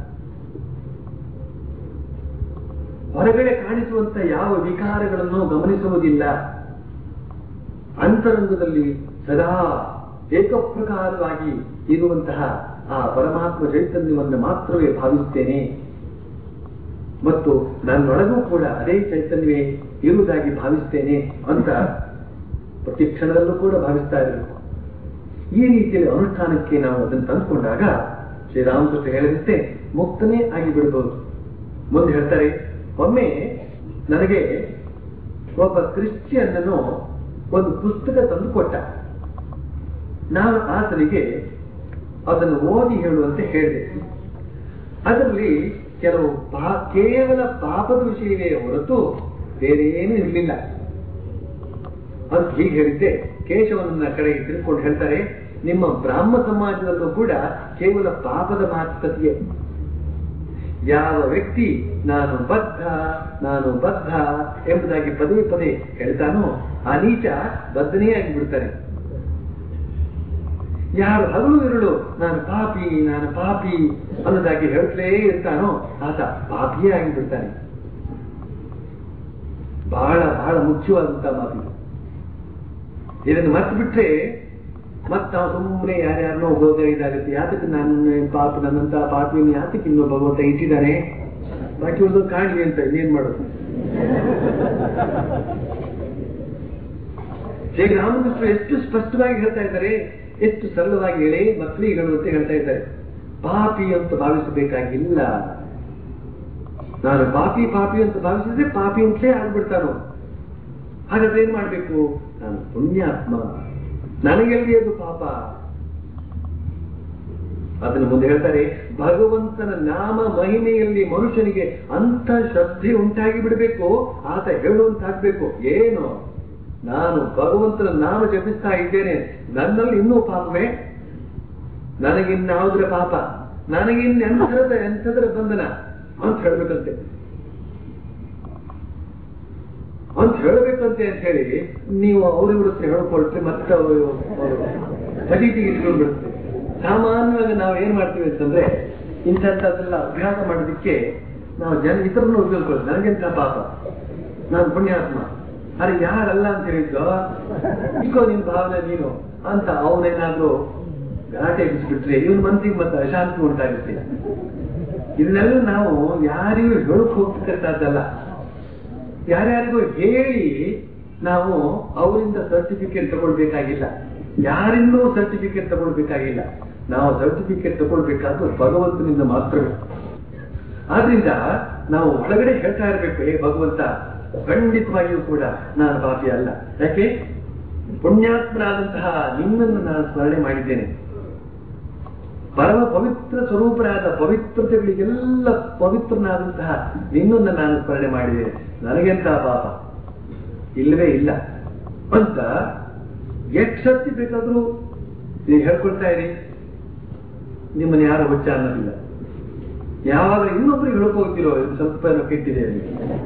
ಹೊರಗಡೆ ಕಾಣಿಸುವಂತ ಯಾವ ವಿಕಾರಗಳನ್ನು ಗಮನಿಸುವುದಿಲ್ಲ ಅಂತರಂಗದಲ್ಲಿ ಸದಾ ಏಕಪ್ರಕಾರವಾಗಿ ಇರುವಂತಹ ಆ ಪರಮಾತ್ಮ ಚೈತನ್ಯವನ್ನು ಮಾತ್ರವೇ ಭಾವಿಸ್ತೇನೆ ಮತ್ತು ನನ್ನೊಳಗೂ ಕೂಡ ಅದೇ ಚೈತನ್ಯವೇ ಇರುವುದಾಗಿ ಭಾವಿಸ್ತೇನೆ ಅಂತ ಪ್ರತಿ ಕ್ಷಣದಲ್ಲೂ ಕೂಡ ಭಾವಿಸ್ತಾ ಇರಬೇಕು ಈ ರೀತಿಯಲ್ಲಿ ಅನುಷ್ಠಾನಕ್ಕೆ ನಾವು ಅದನ್ನು ತಂದುಕೊಂಡಾಗ ಶ್ರೀರಾಮಕೃಷ್ಣ ಹೇಳಿದಂತೆ ಮುಕ್ತನೇ ಆಗಿ ಬಿಡಬಹುದು ಮುಂದೆ ಹೇಳ್ತಾರೆ ಒಮ್ಮೆ ನನಗೆ ಒಬ್ಬ ಕ್ರಿಶ್ಚಿಯನ್ನನು ಒಂದು ಪುಸ್ತಕ ತಂದು ಕೊಟ್ಟ ನಾನು ಆತನಿಗೆ ಅದನ್ನು ಓದಿ ಹೇಳುವಂತೆ ಹೇಳಿದೆ ಅದರಲ್ಲಿ ಕೆಲವು ಪಾ- ಕೇವಲ ಪಾಪದ ವಿಷಯವೇ ಹೊರತು ಬೇರೆ ಏನೂ ಇರಲಿಲ್ಲ ಅದು ಹೀಗೆ ಹೇಳಿದ್ದೆ ಕೇಶವನನ್ನ ಕಡೆಗೆ ತಿಳ್ಕೊಂಡು ಹೇಳ್ತಾರೆ ನಿಮ್ಮ ಬ್ರಾಹ್ಮ ಸಮಾಜದಲ್ಲೂ ಕೂಡ ಕೇವಲ ಪಾಪದ ಮಾತುಕತೆಯೇ ಯಾವ ವ್ಯಕ್ತಿ ನಾನು ಬದ್ಧ ನಾನು ಬದ್ಧ ಎಂಬುದಾಗಿ ಪದೇ ಪದೇ ಹೇಳ್ತಾನೋ ಆ ನೀಚ ಬದ್ಧನೇ ಆಗಿಬಿಡ್ತಾನೆ ಯಾರು ಹಗಲು ಇರುಳು ನಾನು ಪಾಪಿ ನಾನು ಪಾಪಿ ಅನ್ನೋದಾಗಿ ಹೇಳ್ತಲೇ ಇರ್ತಾನೋ ಆತ ಪಾಪಿಯೇ ಆಗಿಬಿಡ್ತಾನೆ ಬಹಳ ಬಹಳ ಮುಖ್ಯವಾದಂತ ಮಾತು ಇದನ್ನು ಮರ್ತು ಬಿಟ್ರೆ ಮತ್ತ ನಾವು ಸುಮ್ಮನೆ ಯಾರ್ಯಾರನ್ನೋ ಹೋಗ ಇದಾಗುತ್ತೆ ಯಾತಕ್ಕೆ ನಾನು ಪಾಪ ನನ್ನಂತ ಪಾಪಿಯನ್ನು ಯಾತಕ್ಕೆ ಇನ್ನೂ ಭಗವಂತ ಇಟ್ಟಿದ್ದಾನೆ ಬಾಕಿ ಒಂದು ಕಾಣಲಿ ಅಂತ ಇನ್ನೇನ್ ಮಾಡೋದು ಶ್ರೀರಾಮಕೃಷ್ಣ ಎಷ್ಟು ಸ್ಪಷ್ಟವಾಗಿ ಹೇಳ್ತಾ ಇದ್ದಾರೆ ಎಷ್ಟು ಸರಳವಾಗಿ ಹೇಳಿ ಮಕ್ಕಳಿಗೆ ಹೇಳುವಂತೆ ಹೇಳ್ತಾ ಇದ್ದಾರೆ ಪಾಪಿ ಅಂತ ಭಾವಿಸಬೇಕಾಗಿಲ್ಲ ನಾನು ಪಾಪಿ ಪಾಪಿ ಅಂತ ಭಾವಿಸಿದ್ರೆ ಪಾಪಿ ಅಂತಲೇ ಆಗ್ಬಿಡ್ತಾನೋ ಹಾಗಾದ್ರೆ ಏನ್ ಮಾಡ್ಬೇಕು ನಾನು ಪುಣ್ಯಾತ್ಮ ನನಗೆಲ್ಲಿ ಅದು ಪಾಪ ಅದನ್ನು ಮುಂದೆ ಹೇಳ್ತಾರೆ ಭಗವಂತನ ನಾಮ ಮಹಿಮೆಯಲ್ಲಿ ಮನುಷ್ಯನಿಗೆ ಅಂತ ಶ್ರದ್ಧೆ ಉಂಟಾಗಿ ಬಿಡಬೇಕು ಆತ ಹೇಳುವಂತಾಗ್ಬೇಕು ಏನು ನಾನು ಭಗವಂತನ ನಾಮ ಜಪಿಸ್ತಾ ಇದ್ದೇನೆ ನನ್ನಲ್ಲಿ ಇನ್ನೂ ಪಾಪವೇ ನನಗಿನ್ಯಾವುದರ ಪಾಪ ನನಗಿನ್ನೆಂಥದ ಎಂಥದರ ಬಂಧನ ಅಂತ ಹೇಳ್ಬೇಕಂತೆ ಅಂತ ಹೇಳ್ಬೇಕಂತೆ ಅಂತ ಹೇಳಿ ನೀವು ಅವ್ರಿವ್ರ ಹತ್ರ ಹೇಳ್ಕೊಳ್ತ್ರೆ ಮತ್ತೆ ಅವರು ಫಜೀತಿಗೆ ಇಟ್ಕೊಂಡು ಬಿಡುತ್ತೆ ಸಾಮಾನ್ಯವಾಗಿ ನಾವು ಏನ್ ಮಾಡ್ತೀವಿ ಅಂತಂದ್ರೆ ಇಂಥದ್ದೆಲ್ಲ ಅಭ್ಯಾಸ ಮಾಡೋದಕ್ಕೆ ನಾವು ಜನ ಇತರನ್ನು ಉಪಯೋಗಿಸ್ಕೊಳ್ಳೋದು ನನಗೆಂತ ಪಾಪ ನಾನು ಪುಣ್ಯಾತ್ಮ ಅರೆ ಯಾರಲ್ಲ ಅಂತ ಹೇಳಿದ್ದು ಇಕೋ ನಿನ್ ಭಾವನೆ ನೀನು ಅಂತ ಅವನೇನಾದ್ರೂ ಗಲಾಟೆ ಎಬ್ಬಿಸ್ಬಿಟ್ರೆ ಇವನ್ ಮನಸ್ಸಿಗೆ ಮತ್ತೆ ಅಶಾಂತಿ ಉಂಟಾಗುತ್ತೆ ಇದನ್ನೆಲ್ಲ ನಾವು ಯಾರಿಗೂ ಹೇಳಕ್ ಹೋಗ್ತಕ್ಕಂಥದ್ದಲ್ಲ ಯಾರ್ಯಾರಿಗೂ ಹೇಳಿ ನಾವು ಅವರಿಂದ ಸರ್ಟಿಫಿಕೇಟ್ ತಗೊಳ್ಬೇಕಾಗಿಲ್ಲ ಯಾರಿಂದಲೂ ಸರ್ಟಿಫಿಕೇಟ್ ತಗೊಳ್ಬೇಕಾಗಿಲ್ಲ ನಾವು ಸರ್ಟಿಫಿಕೇಟ್ ತಗೊಳ್ಬೇಕಾದ್ದು ಭಗವಂತನಿಂದ ಮಾತ್ರವೇ ಆದ್ರಿಂದ ನಾವು ಒಳಗಡೆ ಹೇಳ್ತಾ ಇರಬೇಕು ಹೇ ಭಗವಂತ ಖಂಡಿತವಾಗಿಯೂ ಕೂಡ ನಾನು ಪಾಪಿ ಅಲ್ಲ ಯಾಕೆ ಪುಣ್ಯಾತ್ಮನಾದಂತಹ ನಿನ್ನನ್ನು ನಾನು ಸ್ಮರಣೆ ಮಾಡಿದ್ದೇನೆ ಪರಮ ಪವಿತ್ರ ಸ್ವರೂಪರಾದ ಪವಿತ್ರತೆಗಳಿಗೆಲ್ಲ ಪವಿತ್ರನಾದಂತಹ ನಿನ್ನನ್ನು ನಾನು ಸ್ಮರಣೆ ಮಾಡಿದ್ದೇನೆ ನನಗೆಂತ ಪಾಪ ಇಲ್ಲವೇ ಇಲ್ಲ ಅಂತ ಎಷ್ಟು ಸರ್ತಿ ಬೇಕಾದ್ರೂ ನೀವು ಹೇಳ್ಕೊಳ್ತಾ ಇರಿ ನಿಮ್ಮನ್ನ ಯಾರು ಹುಚ್ಚ ಅನ್ನೋದಿಲ್ಲ ಯಾವಾಗ ಇನ್ನೊಬ್ರಿಗೆ ಹೇಳ್ಕೋಗ್ತಿರೋ ಇದು ಸ್ವಲ್ಪ ಏನೋ ಕೆಟ್ಟಿದೆ ಅಲ್ಲಿ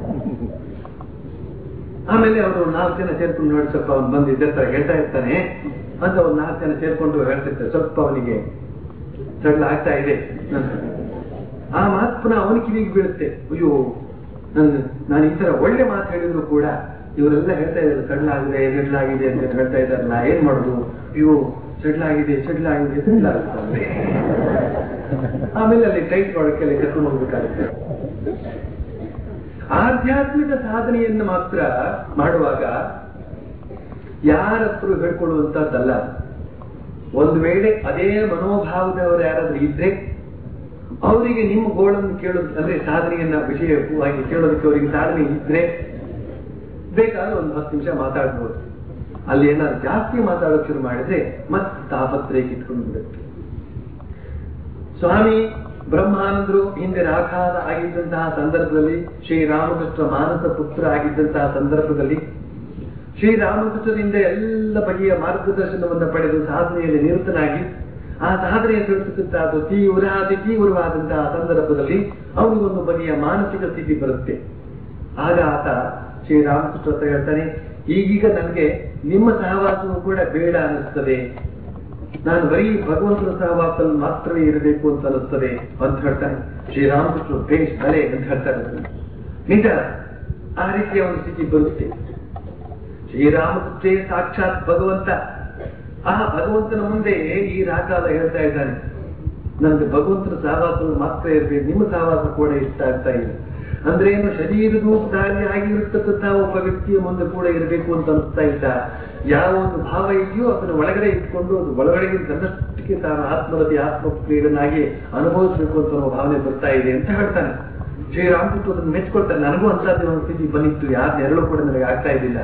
ಆಮೇಲೆ ಅವರು ನಾಲ್ಕು ಜನ ಸೇರ್ಕೊಂಡು ನೋಡಿ ಸ್ವಲ್ಪ ಅವ್ನು ಬಂದು ಇದೇ ತರ ಹೇಳ್ತಾ ಇರ್ತಾನೆ ಅಂತ ಅವ್ರು ನಾಲ್ಕು ಜನ ಸೇರ್ಕೊಂಡು ಹೇಳ್ತಿರ್ತಾರೆ ಸ್ವಲ್ಪ ಅವನಿಗೆ ಜಗಳ ಆಗ್ತಾ ಇದೆ ಅಂತ. ಆ ಮಾತು ಪುನಃ ಅವನ ಕಿವಿಗೆ ಬೀಳುತ್ತೆ ಅಯ್ಯೋ ನನ್ನ ನಾನು ಈ ತರ ಒಳ್ಳೆ ಮಾತು ಹೇಳಿದ್ರು ಕೂಡ ಇವರೆಲ್ಲ ಹೇಳ್ತಾ ಇದ್ದಾರೆ ಸಡ್ಲಾಗಿದೆ ಸಡ್ಲಾಗಿದೆ ಅಂತ ಹೇಳ್ತಾ ಇದ್ದಾರಲ್ಲ ಏನ್ ಮಾಡುದು ಅಯ್ಯೋ ಸಡ್ಲಾಗಿದೆ ಸಡ್ಲಾಗಿದೆ ಸಡ್ಲಾಗುತ್ತೆ ಆಮೇಲೆ ಅಲ್ಲಿ ಟೈಟ್ ಒಳಕ್ಕೆ ಕರ್ಕೊಂಡು ಹೋಗ್ಬೇಕಾಗುತ್ತೆ ಆಧ್ಯಾತ್ಮಿಕ ಸಾಧನೆಯನ್ನು ಮಾತ್ರ ಮಾಡುವಾಗ ಯಾರತ್ರ ಹೇಳ್ಕೊಳ್ಳುವಂತದ್ದಲ್ಲ ಒಂದು ವೇಳೆ ಅದೇ ಮನೋಭಾವದವರು ಯಾರಾದ್ರೂ ಇದ್ರೆ ಅವರಿಗೆ ನಿಮ್ಮ ಗೋಳನ್ನು ಕೇಳೋದು ಅಂದ್ರೆ ಸಾಧನೆಯನ್ನ ವಿಷಯವಾಗಿ ಕೇಳೋದಕ್ಕೆ ಅವರಿಗೆ ತಾಳ್ಮೆ ಇದ್ರೆ ಬೇಕಾದ್ರೆ ಒಂದು ಹತ್ತು ನಿಮಿಷ ಮಾತಾಡ್ಬೋದು ಅಲ್ಲಿ ಏನಾದ್ರು ಜಾಸ್ತಿ ಮಾತಾಡೋಕೆ ಶುರು ಮಾಡಿದ್ರೆ ಮತ್ತೆ ತಾಪತ್ರಯಕ್ಕೆ ಇಟ್ಕೊಂಡು ಬಿಡುತ್ತೆ ಸ್ವಾಮಿ ಬ್ರಹ್ಮಾನಂದರು ಹಿಂದೆ ರಾಖಾದ ಆಗಿದ್ದಂತಹ ಸಂದರ್ಭದಲ್ಲಿ ಶ್ರೀರಾಮಕೃಷ್ಣ ಮಾನಸ ಪುತ್ರ ಆಗಿದ್ದಂತಹ ಸಂದರ್ಭದಲ್ಲಿ ಶ್ರೀರಾಮಕೃಷ್ಣರಿಂದ ಎಲ್ಲ ಬಗೆಯ ಮಾರ್ಗದರ್ಶನವನ್ನು ಪಡೆದು ಸಾಧನೆಯಲ್ಲಿ ನಿರತನಾಗಿ ಆ ಸಾಧನೆಯ ತಿಳಿಸುತ್ತಿದ್ದಾದ ತೀವ್ರ ಅತಿ ತೀವ್ರವಾದಂತಹ ಸಂದರ್ಭದಲ್ಲಿ ಅವನಿಗೊಂದು ಬಗೆಯ ಮಾನಸಿಕ ಸ್ಥಿತಿ ಬರುತ್ತೆ ಆಗ ಆತ ಶ್ರೀರಾಮಕೃಷ್ಣ ಹತ್ರ ಹೇಳ್ತಾನೆ ಈಗೀಗ ನನಗೆ ನಿಮ್ಮ ಸಹವಾಸವು ಕೂಡ ಬೇಡ ಅನ್ನಿಸ್ತದೆ ನಾನು ಬರೀ ಭಗವಂತನ ಸಹವಾಸದಲ್ಲಿ ಮಾತ್ರವೇ ಇರಬೇಕು ಅಂತ ಅನಿಸ್ತದೆ ಅಂತ ಹೇಳ್ತಾನೆ ಶ್ರೀರಾಮಕೃಷ್ಣ ಬೇಷ್ ಬಲೆ ಅಂತ ಹೇಳ್ತಾರೆ ನಿಜ ಆ ರೀತಿಯ ಒಂದು ಸ್ಥಿತಿ ಬರುತ್ತೆ ಶ್ರೀರಾಮಕೃಷ್ಣೇ ಸಾಕ್ಷಾತ್ ಭಗವಂತ ಆ ಭಗವಂತನ ಮುಂದೆ ಈ ರಾಕಾಲ ಹೇಳ್ತಾ ಇದ್ದಾನೆ ನನಗೆ ಭಗವಂತನ ಸಹವಾಸಗಳು ಮಾತ್ರ ಇರಬೇಕು ನಿಮ್ಮ ಸಹವಾಸ ಕೂಡ ಇಷ್ಟ ಆಗ್ತಾ ಇಲ್ಲ ಅಂದ್ರೆ ಏನು ಶರೀರದೂಪಧಾರಿ ಆಗಿರತಕ್ಕಂತಹ ಒಬ್ಬ ವ್ಯಕ್ತಿಯ ಮುಂದೆ ಕೂಡ ಇರಬೇಕು ಅಂತ ಅನಿಸ್ತಾ ಇದ್ದ ಯಾವ ಒಂದು ಭಾವ ಇದೆಯೋ ಅದನ್ನು ಒಳಗಡೆ ಇಟ್ಕೊಂಡು ಅದು ಒಳಗಡೆಗೆ ತನ್ನಷ್ಟಕ್ಕೆ ತಾನು ಆತ್ಮರತಿ ಆತ್ಮಕ್ರಿಯನಾಗಿ ಅನುಭವಿಸಬೇಕು ಅಂತ ಅನ್ನೋ ಭಾವನೆ ಬರ್ತಾ ಇದೆ ಅಂತ ಹೇಳ್ತಾನೆ ಶ್ರೀರಾಮಕೃಷ್ಣ ಅದನ್ನು ಮೆಚ್ಕೊಳ್ತಾನೆ ನನಗೂ ಅಂತದ್ದು ಒಂದು ಸ್ಥಿತಿ ಬಂದಿತ್ತು ಯಾರ ನೆರಳು ಕೂಡ ನನಗೆ ಆಗ್ತಾ ಇದ್ದಿಲ್ಲ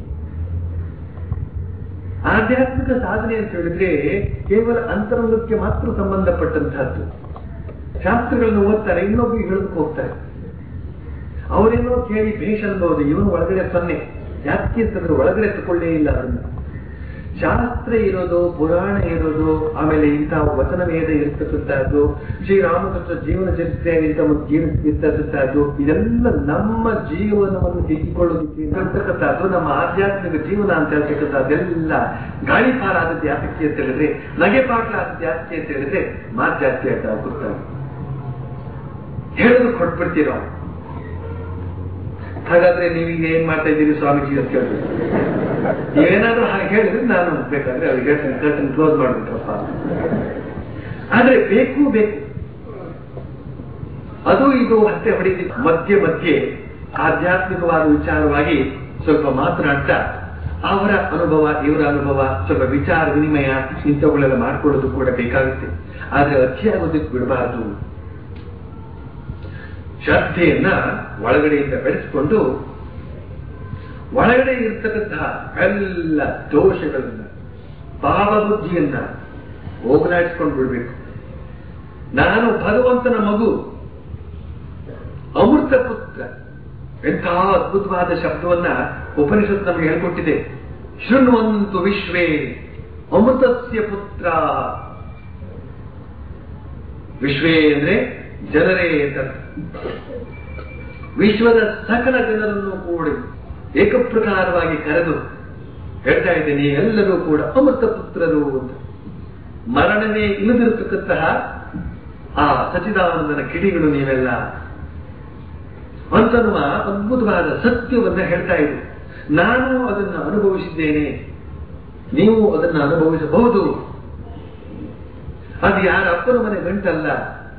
ಆಧ್ಯಾತ್ಮಿಕ ಸಾಧನೆ ಅಂತ ಹೇಳಿದ್ರೆ ಕೇವಲ ಅಂತರಂಗಕ್ಕೆ ಮಾತ್ರ ಸಂಬಂಧಪಟ್ಟಂತಹದ್ದು ಶಾಸ್ತ್ರಗಳನ್ನು ಓದ್ತಾರೆ ಇನ್ನೊಬ್ಬರಿಗೆ ಹೇಳೋದಕ್ಕೆ ಹೋಗ್ತಾರೆ ಅವರೇನೋ ಕೇಳಿ ಭೇಷ್ ಅನ್ಬಹುದು ಇವನು ಒಳಗಡೆ ಸೊನ್ನೆ ಯಾಕೆ ಅಂತಂದ್ರೆ ಒಳಗಡೆ ತಗೊಳ್ಳೇ ಇಲ್ಲ ಅದನ್ನ ಶಾಸ್ತ್ರ ಇರೋದು ಪುರಾಣ ಇರೋದು ಆಮೇಲೆ ಇಂತಹ ವಚನ ವೇದ ಇರ್ತಕ್ಕಂಥದ್ದು ಶ್ರೀರಾಮಕೃಷ್ಣ ಜೀವನ ಚರಿತ್ರೆಯಾಗಿಂತ ಒಂದು ಜೀವನ ಇರ್ತಕ್ಕಂಥದ್ದು ಇದೆಲ್ಲ ನಮ್ಮ ಜೀವನವನ್ನು ತಿದ್ದಿಕೊಳ್ಳೋದಕ್ಕೆ ಇರ್ತಕ್ಕಂಥದ್ದು ನಮ್ಮ ಆಧ್ಯಾತ್ಮಿಕ ಜೀವನ ಅಂತ ಹೇಳ್ತಕ್ಕಂಥದ್ದೆಲ್ಲ ಗಾಳಿ ಪಾಲಾದದ್ದು ಯಾತಕ್ಕೆ ಅಂತ ಹೇಳಿದ್ರೆ ನಗೆ ಪಾಟ್ಲಾದದ್ದು ಯಾತಕ್ಕೆ ಅಂತ ಹೇಳಿದ್ರೆ ಮಾತು ಜಾಸ್ತಿ ಆಗ್ತಾ ಹೋಗ್ತಾರೆ ಹೇಳೋದು ಕೊಟ್ಬಿಡ್ತೀರೋ ಹಾಗಾದ್ರೆ ನೀವೀಗ ಏನ್ ಮಾಡ್ತಾ ಇದ್ದೀರಿ ಸ್ವಾಮೀಜಿ ಅಂತ ಕೇಳಿದ್ರು ನೀವೇನಾದ್ರೂ ಹಾಗೆ ಹೇಳಿದ್ರೆ ನಾನು ಬೇಕಾದ್ರೆ ಅವ್ರಿಗೆ ಹೇಳ್ತೀನಿ ಕರ್ಟನ್ ಕ್ಲೋಸ್ ಮಾಡ್ಬಿಟ್ರಪ್ಪ ಆದ್ರೆ ಬೇಕು ಬೇಕು ಅದು ಇದು ಹತ್ತೆ ಹೊಡಿತಿ ಮಧ್ಯೆ ಮಧ್ಯೆ ಆಧ್ಯಾತ್ಮಿಕವಾದ ವಿಚಾರವಾಗಿ ಸ್ವಲ್ಪ ಮಾತನಾಡ್ತಾ ಅವರ ಅನುಭವ ಇವರ ಅನುಭವ ಸ್ವಲ್ಪ ವಿಚಾರ ವಿನಿಮಯ ಇಂಥವುಗಳೆಲ್ಲ ಮಾಡ್ಕೊಳ್ಳೋದು ಕೂಡ ಬೇಕಾಗುತ್ತೆ ಆದ್ರೆ ಅತಿಯಾಗೋದಕ್ಕೆ ಬಿಡಬಾರದು ಶ್ರದ್ಧೆಯನ್ನ ಒಳಗಡೆಯಿಂದ ಬೆಳೆಸಿಕೊಂಡು ಒಳಗಡೆ ಇರ್ತಕ್ಕಂತಹ ಎಲ್ಲ ದೋಷಗಳನ್ನ ಭಾವಬುದ್ಧಿಯನ್ನ ಹೋಗಲಾಡಿಸ್ಕೊಂಡು ಬಿಡ್ಬೇಕು ನಾನು ಭಗವಂತನ ಮಗು ಅಮೃತ ಪುತ್ರ ಎಂತಹ ಅದ್ಭುತವಾದ ಶಬ್ದವನ್ನ ಉಪನಿಷತ್ ನಮಗೆ ಹೇಳ್ಕೊಟ್ಟಿದೆ ಶೃಣ್ವಂತು ವಿಶ್ವೇ ಅಮೃತಸ್ಯ ಪುತ್ರ ವಿಶ್ವೇ ಅಂದ್ರೆ ಜನರೇ ಅಂತ ವಿಶ್ವದ ಸಕಲ ಜನರನ್ನು ಕೂಡಿ ಏಕಪ್ರಕಾರವಾಗಿ ಕರೆದು ಹೇಳ್ತಾ ಇದ್ದೇನೆ ಎಲ್ಲರೂ ಕೂಡ ಅಮೃತ ಪುತ್ರರು ಅಂತ ಮರಣವೇ ಇಲ್ಲದಿರತಕ್ಕಂತಹ ಆ ಸಚಿದಾನಂದನ ಕಿಡಿಗಳು ನೀವೆಲ್ಲ ಅಂತನ್ನುವ ಅದ್ಭುತವಾದ ಸತ್ಯವನ್ನ ಹೇಳ್ತಾ ಇದೆ ನಾನು ಅದನ್ನು ಅನುಭವಿಸಿದ್ದೇನೆ ನೀವು ಅದನ್ನು ಅನುಭವಿಸಬಹುದು ಅದು ಯಾರ ಅಪ್ಪನ ಮನೆ ಗಂಟಲ್ಲ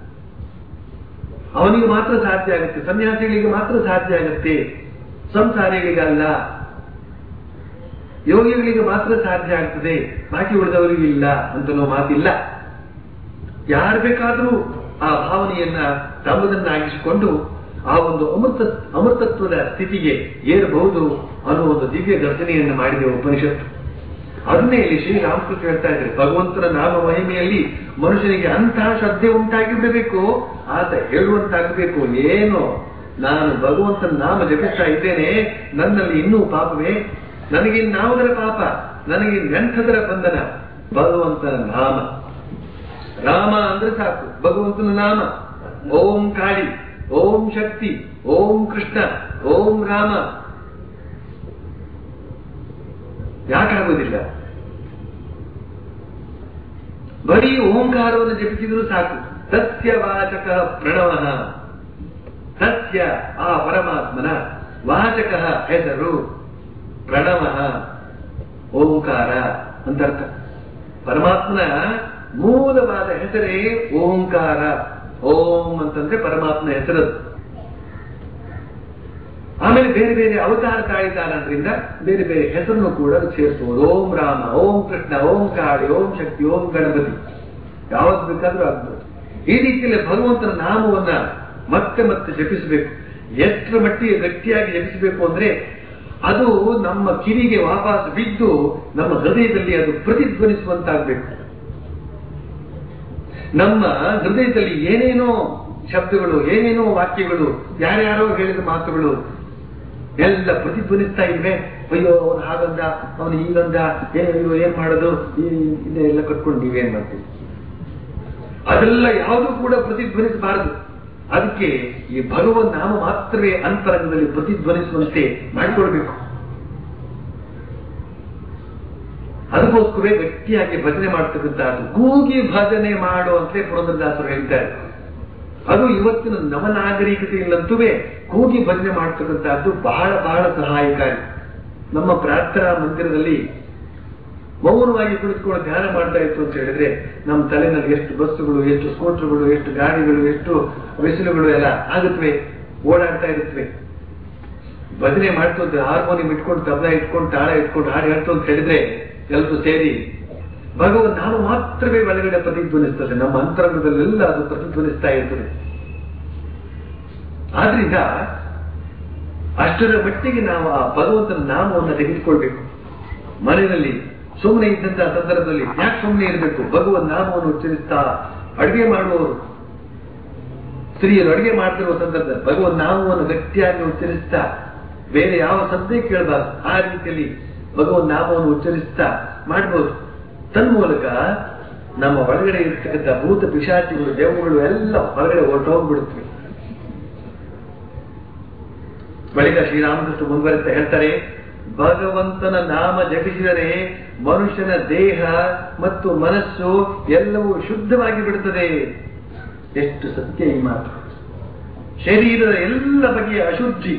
ಅವನಿಗೆ ಮಾತ್ರ ಸಾಧ್ಯ ಆಗುತ್ತೆ ಸನ್ಯಾಸಿಗಳಿಗೆ ಮಾತ್ರ ಸಾಧ್ಯ ಆಗುತ್ತೆ ಸಂಸಾರಿಗಳಿಗಲ್ಲ ಯೋಗಿಗಳಿಗೆ ಮಾತ್ರ ಸಾಧ್ಯ ಆಗ್ತದೆ ಬಾಕಿ ಉಳಿದವರಿಗೆ ಇಲ್ಲ ಅಂತನೋ ಮಾತಿಲ್ಲ ಯಾರು ಬೇಕಾದರೂ ಆ ಭಾವನೆಯನ್ನ ತಮ್ಮದನ್ನಾಗಿಸಿಕೊಂಡು ಆ ಒಂದು ಅಮೃತ ಅಮೃತತ್ವದ ಸ್ಥಿತಿಗೆ ಏರಬಹುದು ಅನ್ನೋ ಒಂದು ದಿವ್ಯ ಗರ್ಜನೆಯನ್ನು ಮಾಡಿದೆ ಉಪನಿಷತ್ತು ಅದನ್ನೇ ಇಲ್ಲಿ ಶ್ರೀರಾಮಕೃಷ್ಣ ಹೇಳ್ತಾ ಇದ್ದಾರೆ ಭಗವಂತನ ನಾಮ ಮಹಿಮೆಯಲ್ಲಿ ಮನುಷ್ಯನಿಗೆ ಅಂತಹ ಶ್ರದ್ಧೆ ಉಂಟಾಗಿಬಿಡಬೇಕು ಆತ ಹೇಳುವಂತಾಗಬೇಕು ಏನು ನಾನು ಭಗವಂತನ ನಾಮ ಜಪಿಸ್ತಾ ಇದ್ದೇನೆ ನನ್ನಲ್ಲಿ ಇನ್ನೂ ಪಾಪವೇ ನನಗೆ ಇನ್ನಾವುದರ ಪಾಪ ನನಗೆ ನೆಂಥದರ ಬಂಧನ ಭಗವಂತನ ನಾಮ ರಾಮ ಅಂದ್ರೆ ಸಾಕು ಭಗವಂತನ ನಾಮ ಓಂ ಕಾಳಿ ಓಂ ಶಕ್ತಿ ಓಂ ಕೃಷ್ಣ ಓಂ ರಾಮ ಯಾಕಾಗೋದಿಲ್ಲ ಬರೀ ಓಂಕಾರವನ್ನು ಜಪಿಸಿದ್ರು ಸಾಕು ಸತ್ಯ ವಾಚಕ ಪ್ರಣವ ಸತ್ಯ ಆ ಪರಮಾತ್ಮನ ವಾಚಕ ಹೆಸರು ಪ್ರಣವ ಓಂಕಾರ ಅಂತ ಅರ್ಥ ಪರಮಾತ್ಮನ ಮೂಲವಾದ ಹೆಸರೇ ಓಂಕಾರ ಓಂ ಅಂತಂದ್ರೆ ಪರಮಾತ್ಮನ ಹೆಸರದು ಆಮೇಲೆ ಬೇರೆ ಬೇರೆ ಅವತಾರ ತಾಳಿದ್ದಾನದ್ರಿಂದ ಬೇರೆ ಬೇರೆ ಹೆಸರನ್ನು ಕೂಡ ಸೇರಿಸಬಹುದು ಓಂ ರಾಮ ಓಂ ಕೃಷ್ಣ ಓಂ ಕಾಳಿ ಓಂ ಶಕ್ತಿ ಓಂ ಗಣಪತಿ ಯಾವ್ದು ಬೇಕಾದ್ರೂ ಆಗ್ಬೋದು ಈ ರೀತಿಯಲ್ಲಿ ಭಗವಂತನ ನಾಮವನ್ನ ಮತ್ತೆ ಮತ್ತೆ ಜಪಿಸಬೇಕು ಎಷ್ಟರ ಮಟ್ಟಿಗೆ ಗಟ್ಟಿಯಾಗಿ ಜಪಿಸಬೇಕು ಅಂದ್ರೆ ಅದು ನಮ್ಮ ಕಿವಿಗೆ ವಾಪಸ್ ಬಿದ್ದು ನಮ್ಮ ಹೃದಯದಲ್ಲಿ ಅದು ಪ್ರತಿಧ್ವನಿಸುವಂತಾಗಬೇಕು ನಮ್ಮ ಹೃದಯದಲ್ಲಿ ಏನೇನೋ ಶಬ್ದಗಳು ಏನೇನೋ ವಾಕ್ಯಗಳು ಯಾರ್ಯಾರೋ ಹೇಳಿದ ಮಾತುಗಳು ಎಲ್ಲ ಪ್ರತಿಧ್ವನಿಸ್ತಾ ಇವೆ ಅಯ್ಯೋ ಅವನು ಹಾಗಂದ ಅವನು ಹೀಗಂದ ಏನು ಅಯ್ಯೋ ಏನ್ ಮಾಡೋದು ಈ- ಇದನ್ನೆಲ್ಲ ಕಟ್ಕೊಂಡು ನೀವೇನ್ ಮಾಡ್ತೀವಿ ಅದೆಲ್ಲ ಯಾವುದು ಕೂಡ ಪ್ರತಿಧ್ವನಿಸಬಾರದು ಅದಕ್ಕೆ ಈ ಭಗವನ್ ನಾಮ ಮಾತ್ರವೇ ಅಂತರಂಗದಲ್ಲಿ ಪ್ರತಿಧ್ವನಿಸುವಂತೆ ಮಾಡಿಕೊಳ್ಬೇಕು ಅದಕ್ಕೋಸ್ಕರವೇ ಗಟ್ಟಿಯಾಗಿ ಭಜನೆ ಮಾಡ್ತಕ್ಕಂಥದ್ದು ಕೂಗಿ ಭಜನೆ ಮಾಡು ಅಂತಲೇ ಪುರಂದರದಾಸರು ಹೇಳ್ತಾರೆ ಅದು ಇವತ್ತಿನ ನವನಾಗರಿಕತೆಯಲ್ಲಂತೂ ಕೂಗಿ ಭಜನೆ ಮಾಡ್ತಕ್ಕಂಥದ್ದು ಬಹಳ ಬಹಳ ಸಹಾಯಕಾರಿ ನಮ್ಮ ಪ್ರಾರ್ಥನಾ ಮಂದಿರದಲ್ಲಿ ಮೌನವಾಗಿ ಕುಳಿತುಕೊಂಡು ಧ್ಯಾನ ಮಾಡ್ತಾ ಇತ್ತು ಅಂತ ಹೇಳಿದ್ರೆ ನಮ್ಮ ತಲೆನಲ್ಲಿ ಎಷ್ಟು ಬಸ್ಸುಗಳು ಎಷ್ಟು ಸ್ಕೂಟರ್ಗಳು ಎಷ್ಟು ಗಾಡಿಗಳು ಎಷ್ಟು ಬಿಸಿಲುಗಳು ಎಲ್ಲ ಆಗುತ್ತವೆ ಓಡಾಡ್ತಾ ಇರುತ್ತವೆ ಭಜನೆ ಮಾಡ್ತು ಅಂತ ಹಾರ್ಮೋನಿಯಂ ಇಟ್ಕೊಂಡು ತಬಲ ಇಟ್ಕೊಂಡು ತಾಳ ಇಟ್ಕೊಂಡು ಹಾಡು ಹೇಳ್ತು ಅಂತ ಹೇಳಿದ್ರೆ ಎಲ್ಲರೂ ಸೇರಿ ಭಗವನ್ ನಾಮ ಮಾತ್ರವೇ ಒಳಗಡೆ ಪ್ರತಿಧ್ವನಿಸ್ತದೆ ನಮ್ಮ ಅಂತರಂಗದಲ್ಲೆಲ್ಲ ಅದು ಪ್ರತಿಧ್ವನಿಸ್ತಾ ಇರ್ತದೆ ಆದ್ರಿಂದ ಅಷ್ಟರ ಮಟ್ಟಿಗೆ ನಾವು ಆ ಭಗವಂತನ ನಾಮವನ್ನು ತೆಗೆದುಕೊಳ್ಬೇಕು ಮನೆಯಲ್ಲಿ ಸುಮ್ಮನೆ ಇದ್ದಂತಹ ಸಂದರ್ಭದಲ್ಲಿ ಯಾಕೆ ಸುಮ್ಮನೆ ಇರಬೇಕು ಭಗವನ್ ನಾಮವನ್ನು ಉಚ್ಚರಿಸ್ತಾ ಅಡುಗೆ ಮಾಡುವವರು ಸ್ತ್ರೀಯರು ಅಡುಗೆ ಮಾಡ್ತಿರುವ ಸಂದರ್ಭದಲ್ಲಿ ಭಗವನ್ ನಾಮವನ್ನು ಗಟ್ಟಿಯಾಗಿ ಉಚ್ಚರಿಸ್ತಾ ಬೇರೆ ಯಾವ ಸದ್ದೇ ಕೇಳಬಾರ್ದು ಆ ರೀತಿಯಲ್ಲಿ ಭಗವನ್ ನಾಮವನ್ನು ಉಚ್ಚರಿಸ್ತಾ ಮಾಡಬಹುದು ತನ್ಮೂಲಕ ನಮ್ಮ ಒಳಗಡೆ ಇರ್ತಕ್ಕಂಥ ಭೂತ ಪಿಶಾಚಿಗಳು ದೇವಗಳು ಎಲ್ಲ ಹೊರಗಡೆ ಹೊರಟೋಗ್ಬಿಡುತ್ತವೆ ಬಳಿಕ ಶ್ರೀರಾಮಕೃಷ್ಣ ಮುಂದುವರಿಸ್ತಾ ಹೇಳ್ತಾರೆ ಭಗವಂತನ ನಾಮ ಜಪಿಸಿದರೆ ಮನುಷ್ಯನ ದೇಹ ಮತ್ತು ಮನಸ್ಸು ಎಲ್ಲವೂ ಶುದ್ಧವಾಗಿ ಬಿಡುತ್ತದೆ ಎಷ್ಟು ಸತ್ಯ ಈ ಮಾತು ಶರೀರದ ಎಲ್ಲ ಬಗೆಯ ಅಶುದ್ಧಿ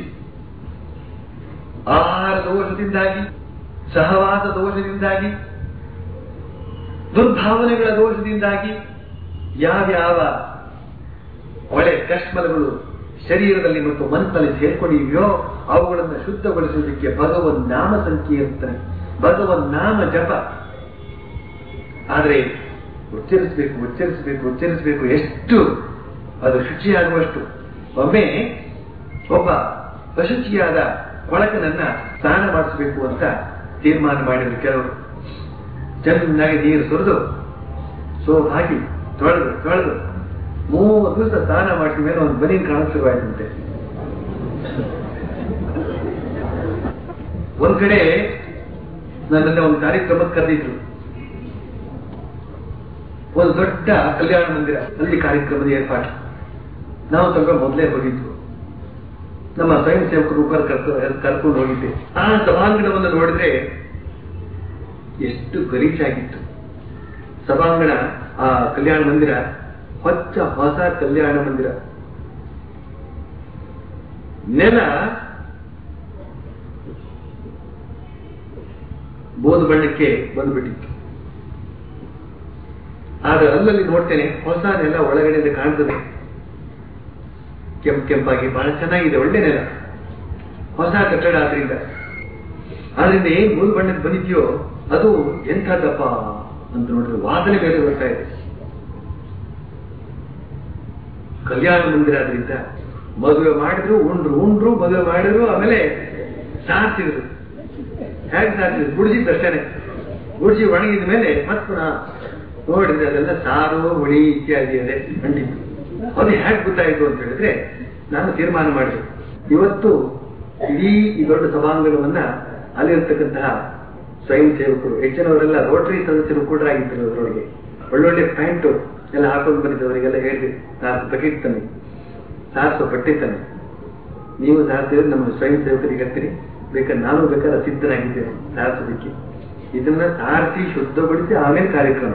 ಆಹಾರ ದೋಷದಿಂದಾಗಿ ಸಹವಾಸ ದೋಷದಿಂದಾಗಿ ದುರ್ಭಾವನೆಗಳ ದೋಷದಿಂದಾಗಿ ಯಾವ್ಯಾವ ಒಳೆ ಕಶ್ಮಲಗಳು ಶರೀರದಲ್ಲಿ ಮತ್ತು ಮನಸ್ಸಲ್ಲಿ ಸೇರ್ಕೊಂಡಿವೆಯೋ ಅವುಗಳನ್ನು ಶುದ್ಧಗೊಳಿಸುವುದಕ್ಕೆ ಭಗವನ್ ನಾಮ ಸಂಕೀರ್ತನೆ ಭಗವನ್ ನಾಮ ಜಪ ಆದರೆ ಉಚ್ಚರಿಸಬೇಕು ಉಚ್ಚರಿಸಬೇಕು ಉಚ್ಚರಿಸಬೇಕು ಎಷ್ಟು ಅದು ಶುಚಿಯಾಗುವಷ್ಟು ಒಮ್ಮೆ ಒಬ್ಬ ಅಶುಚಿಯಾದ ಕೊಳಕನನ್ನ ಸ್ನಾನ ಮಾಡಿಸಬೇಕು ಅಂತ ತೀರ್ಮಾನ ಮಾಡಿದ್ರು ಕೆಲವರು ಚೆನ್ನಾಗಿ ನೀರು ಸುರಿದು ಸೋಪ್ ಹಾಕಿ ತೊಳೆದು ತೊಳೆದು ಮೂರು ದಿವಸ ಸ್ನಾನ ಮಾಡಿದ ಮೇಲೆ ಒಂದು ಬನೀನ್ ಕಾಣಕ್ ಶುರುವಾಯ್ತಂತೆ ಒಂದ್ ಕಡೆ ನನ್ನನ್ನ ಒಂದು ಕಾರ್ಯಕ್ರಮಕ್ಕೆ ಕರೆದಿದ್ರು ಒಂದು ದೊಡ್ಡ ಕಲ್ಯಾಣ ಮಂದಿರ ಅಲ್ಲಿ ಕಾರ್ಯಕ್ರಮದ ಏರ್ಪಾಡು ನಾವು ಸ್ವಲ್ಪ ಮೊದಲೇ ಹೋಗಿದ್ವು ನಮ್ಮ ಸ್ವಯಂ ಸೇವಕರು ಒಬ್ಬರು ಕರ್ಕೊಂಡು ಹೋಗಿದ್ದೆ ಆ ಸಭಾಂಗಣವನ್ನು ನೋಡಿದ್ರೆ ಎಷ್ಟು ಗಲೀಜಾಗಿತ್ತು ಸಭಾಂಗಣ ಆ ಕಲ್ಯಾಣ ಮಂದಿರ ಹೊಚ್ಚ ಹೊಸ ಕಲ್ಯಾಣ ಮಂದಿರ ನೆಲ ಬೋಧು ಬಣ್ಣಕ್ಕೆ ಬಂದ್ಬಿಟ್ಟಿತ್ತು ಆದ್ರೆ ಅಲ್ಲಲ್ಲಿ ನೋಡ್ತೇನೆ ಹೊಸ ನೆಲ ಒಳಗಡೆಯಿಂದ ಕಾಣ್ತದೆ ಕೆಂಪು ಕೆಂಪಾಗಿ ಬಹಳ ಚೆನ್ನಾಗಿದೆ ಒಳ್ಳೆ ನೆಲ ಹೊಸ ಕಟ್ಟಡ ಆದ್ರಿಂದ ಆದ್ರಿಂದ ಏನ್ ಬೋಧು ಬಣ್ಣಕ್ಕೆ ಬಂದಿದ್ಯೋ ಅದು ಎಂಥದ್ದಪ್ಪ ಅಂತ ನೋಡಿದ್ರೆ ವಾಸನೆ ಬೇರೆ ಬರ್ತಾ ಇದೆ ಕಲ್ಯಾಣ ಮಂದಿರ ಆದ್ರಿಂದ ಮದುವೆ ಮಾಡಿದ್ರು ಉಂಡ್ರು ಉಂಡ್ರು ಮದುವೆ ಮಾಡಿದ್ರು ಆಮೇಲೆ ಸಾರಿಸಿದ್ರು ಹೇಗೆ ಸಾರಿಸಿದ್ರು ಗುಡಿಸಿದ್ದು ಅಷ್ಟೇನೆ ಗುಡಿಸಿ ಒಣಗಿದ ಮೇಲೆ ಮತ್ತೆ ಪುನಃ ನೋಡಿದ್ರೆ ಅದೆಲ್ಲ ಸಾರು ಹುಳಿ ಇತ್ಯಾದಿ ಇದೆ ಖಂಡಿತ ಅದು ಹೇಗೆ ಗೊತ್ತಾಯಿತು ಅಂತ ಹೇಳಿದ್ರೆ ನಾನು ತೀರ್ಮಾನ ಮಾಡಿದೆ ಇವತ್ತು ಇಡೀ ಈ ದೊಡ್ಡ ಸಭಾಂಗಣವನ್ನ ಅಲ್ಲಿರ್ತಕ್ಕಂತಹ ಸ್ವಯಂ ಸೇವಕರು ಹೆಚ್ಚಿನವರೆಲ್ಲ ರೋಟರಿ ಸದಸ್ಯರು ಕೂಡ ಆಗಿದ್ರು ಅದರೊಳಗೆ ಒಳ್ಳೊಳ್ಳೆ ಪ್ಯಾಂಟ್ ಎಲ್ಲ ಹಾಕೊಂಡು ಬಂದಿದ್ದವರಿಗೆಲ್ಲ ಹೇಳಿದೆ ನಾಲ್ಕು ಬಕೆಟ್ ತನ್ನಿ ಸಾರಿಸೋ ಬಟ್ಟೆ ತನ್ನಿ ನೀವು ಸಾರಿಸಿದ್ರೆ ನಮ್ಮ ಸ್ವಯಂ ಸೇವಕರಿಗೆ ಹೇಳ್ತೀರಿ ಬೇಕಾದ್ರೆ ನಾನು ಬೇಕಾದ್ರೆ ಸಿದ್ಧನಾಗಿದ್ದೇನೆ ಸಾರಿಸೋದಕ್ಕೆ ಇದನ್ನ ಸಾರಿಸಿ ಶುದ್ಧಗೊಳಿಸಿ ಆಮೇಲೆ ಕಾರ್ಯಕ್ರಮ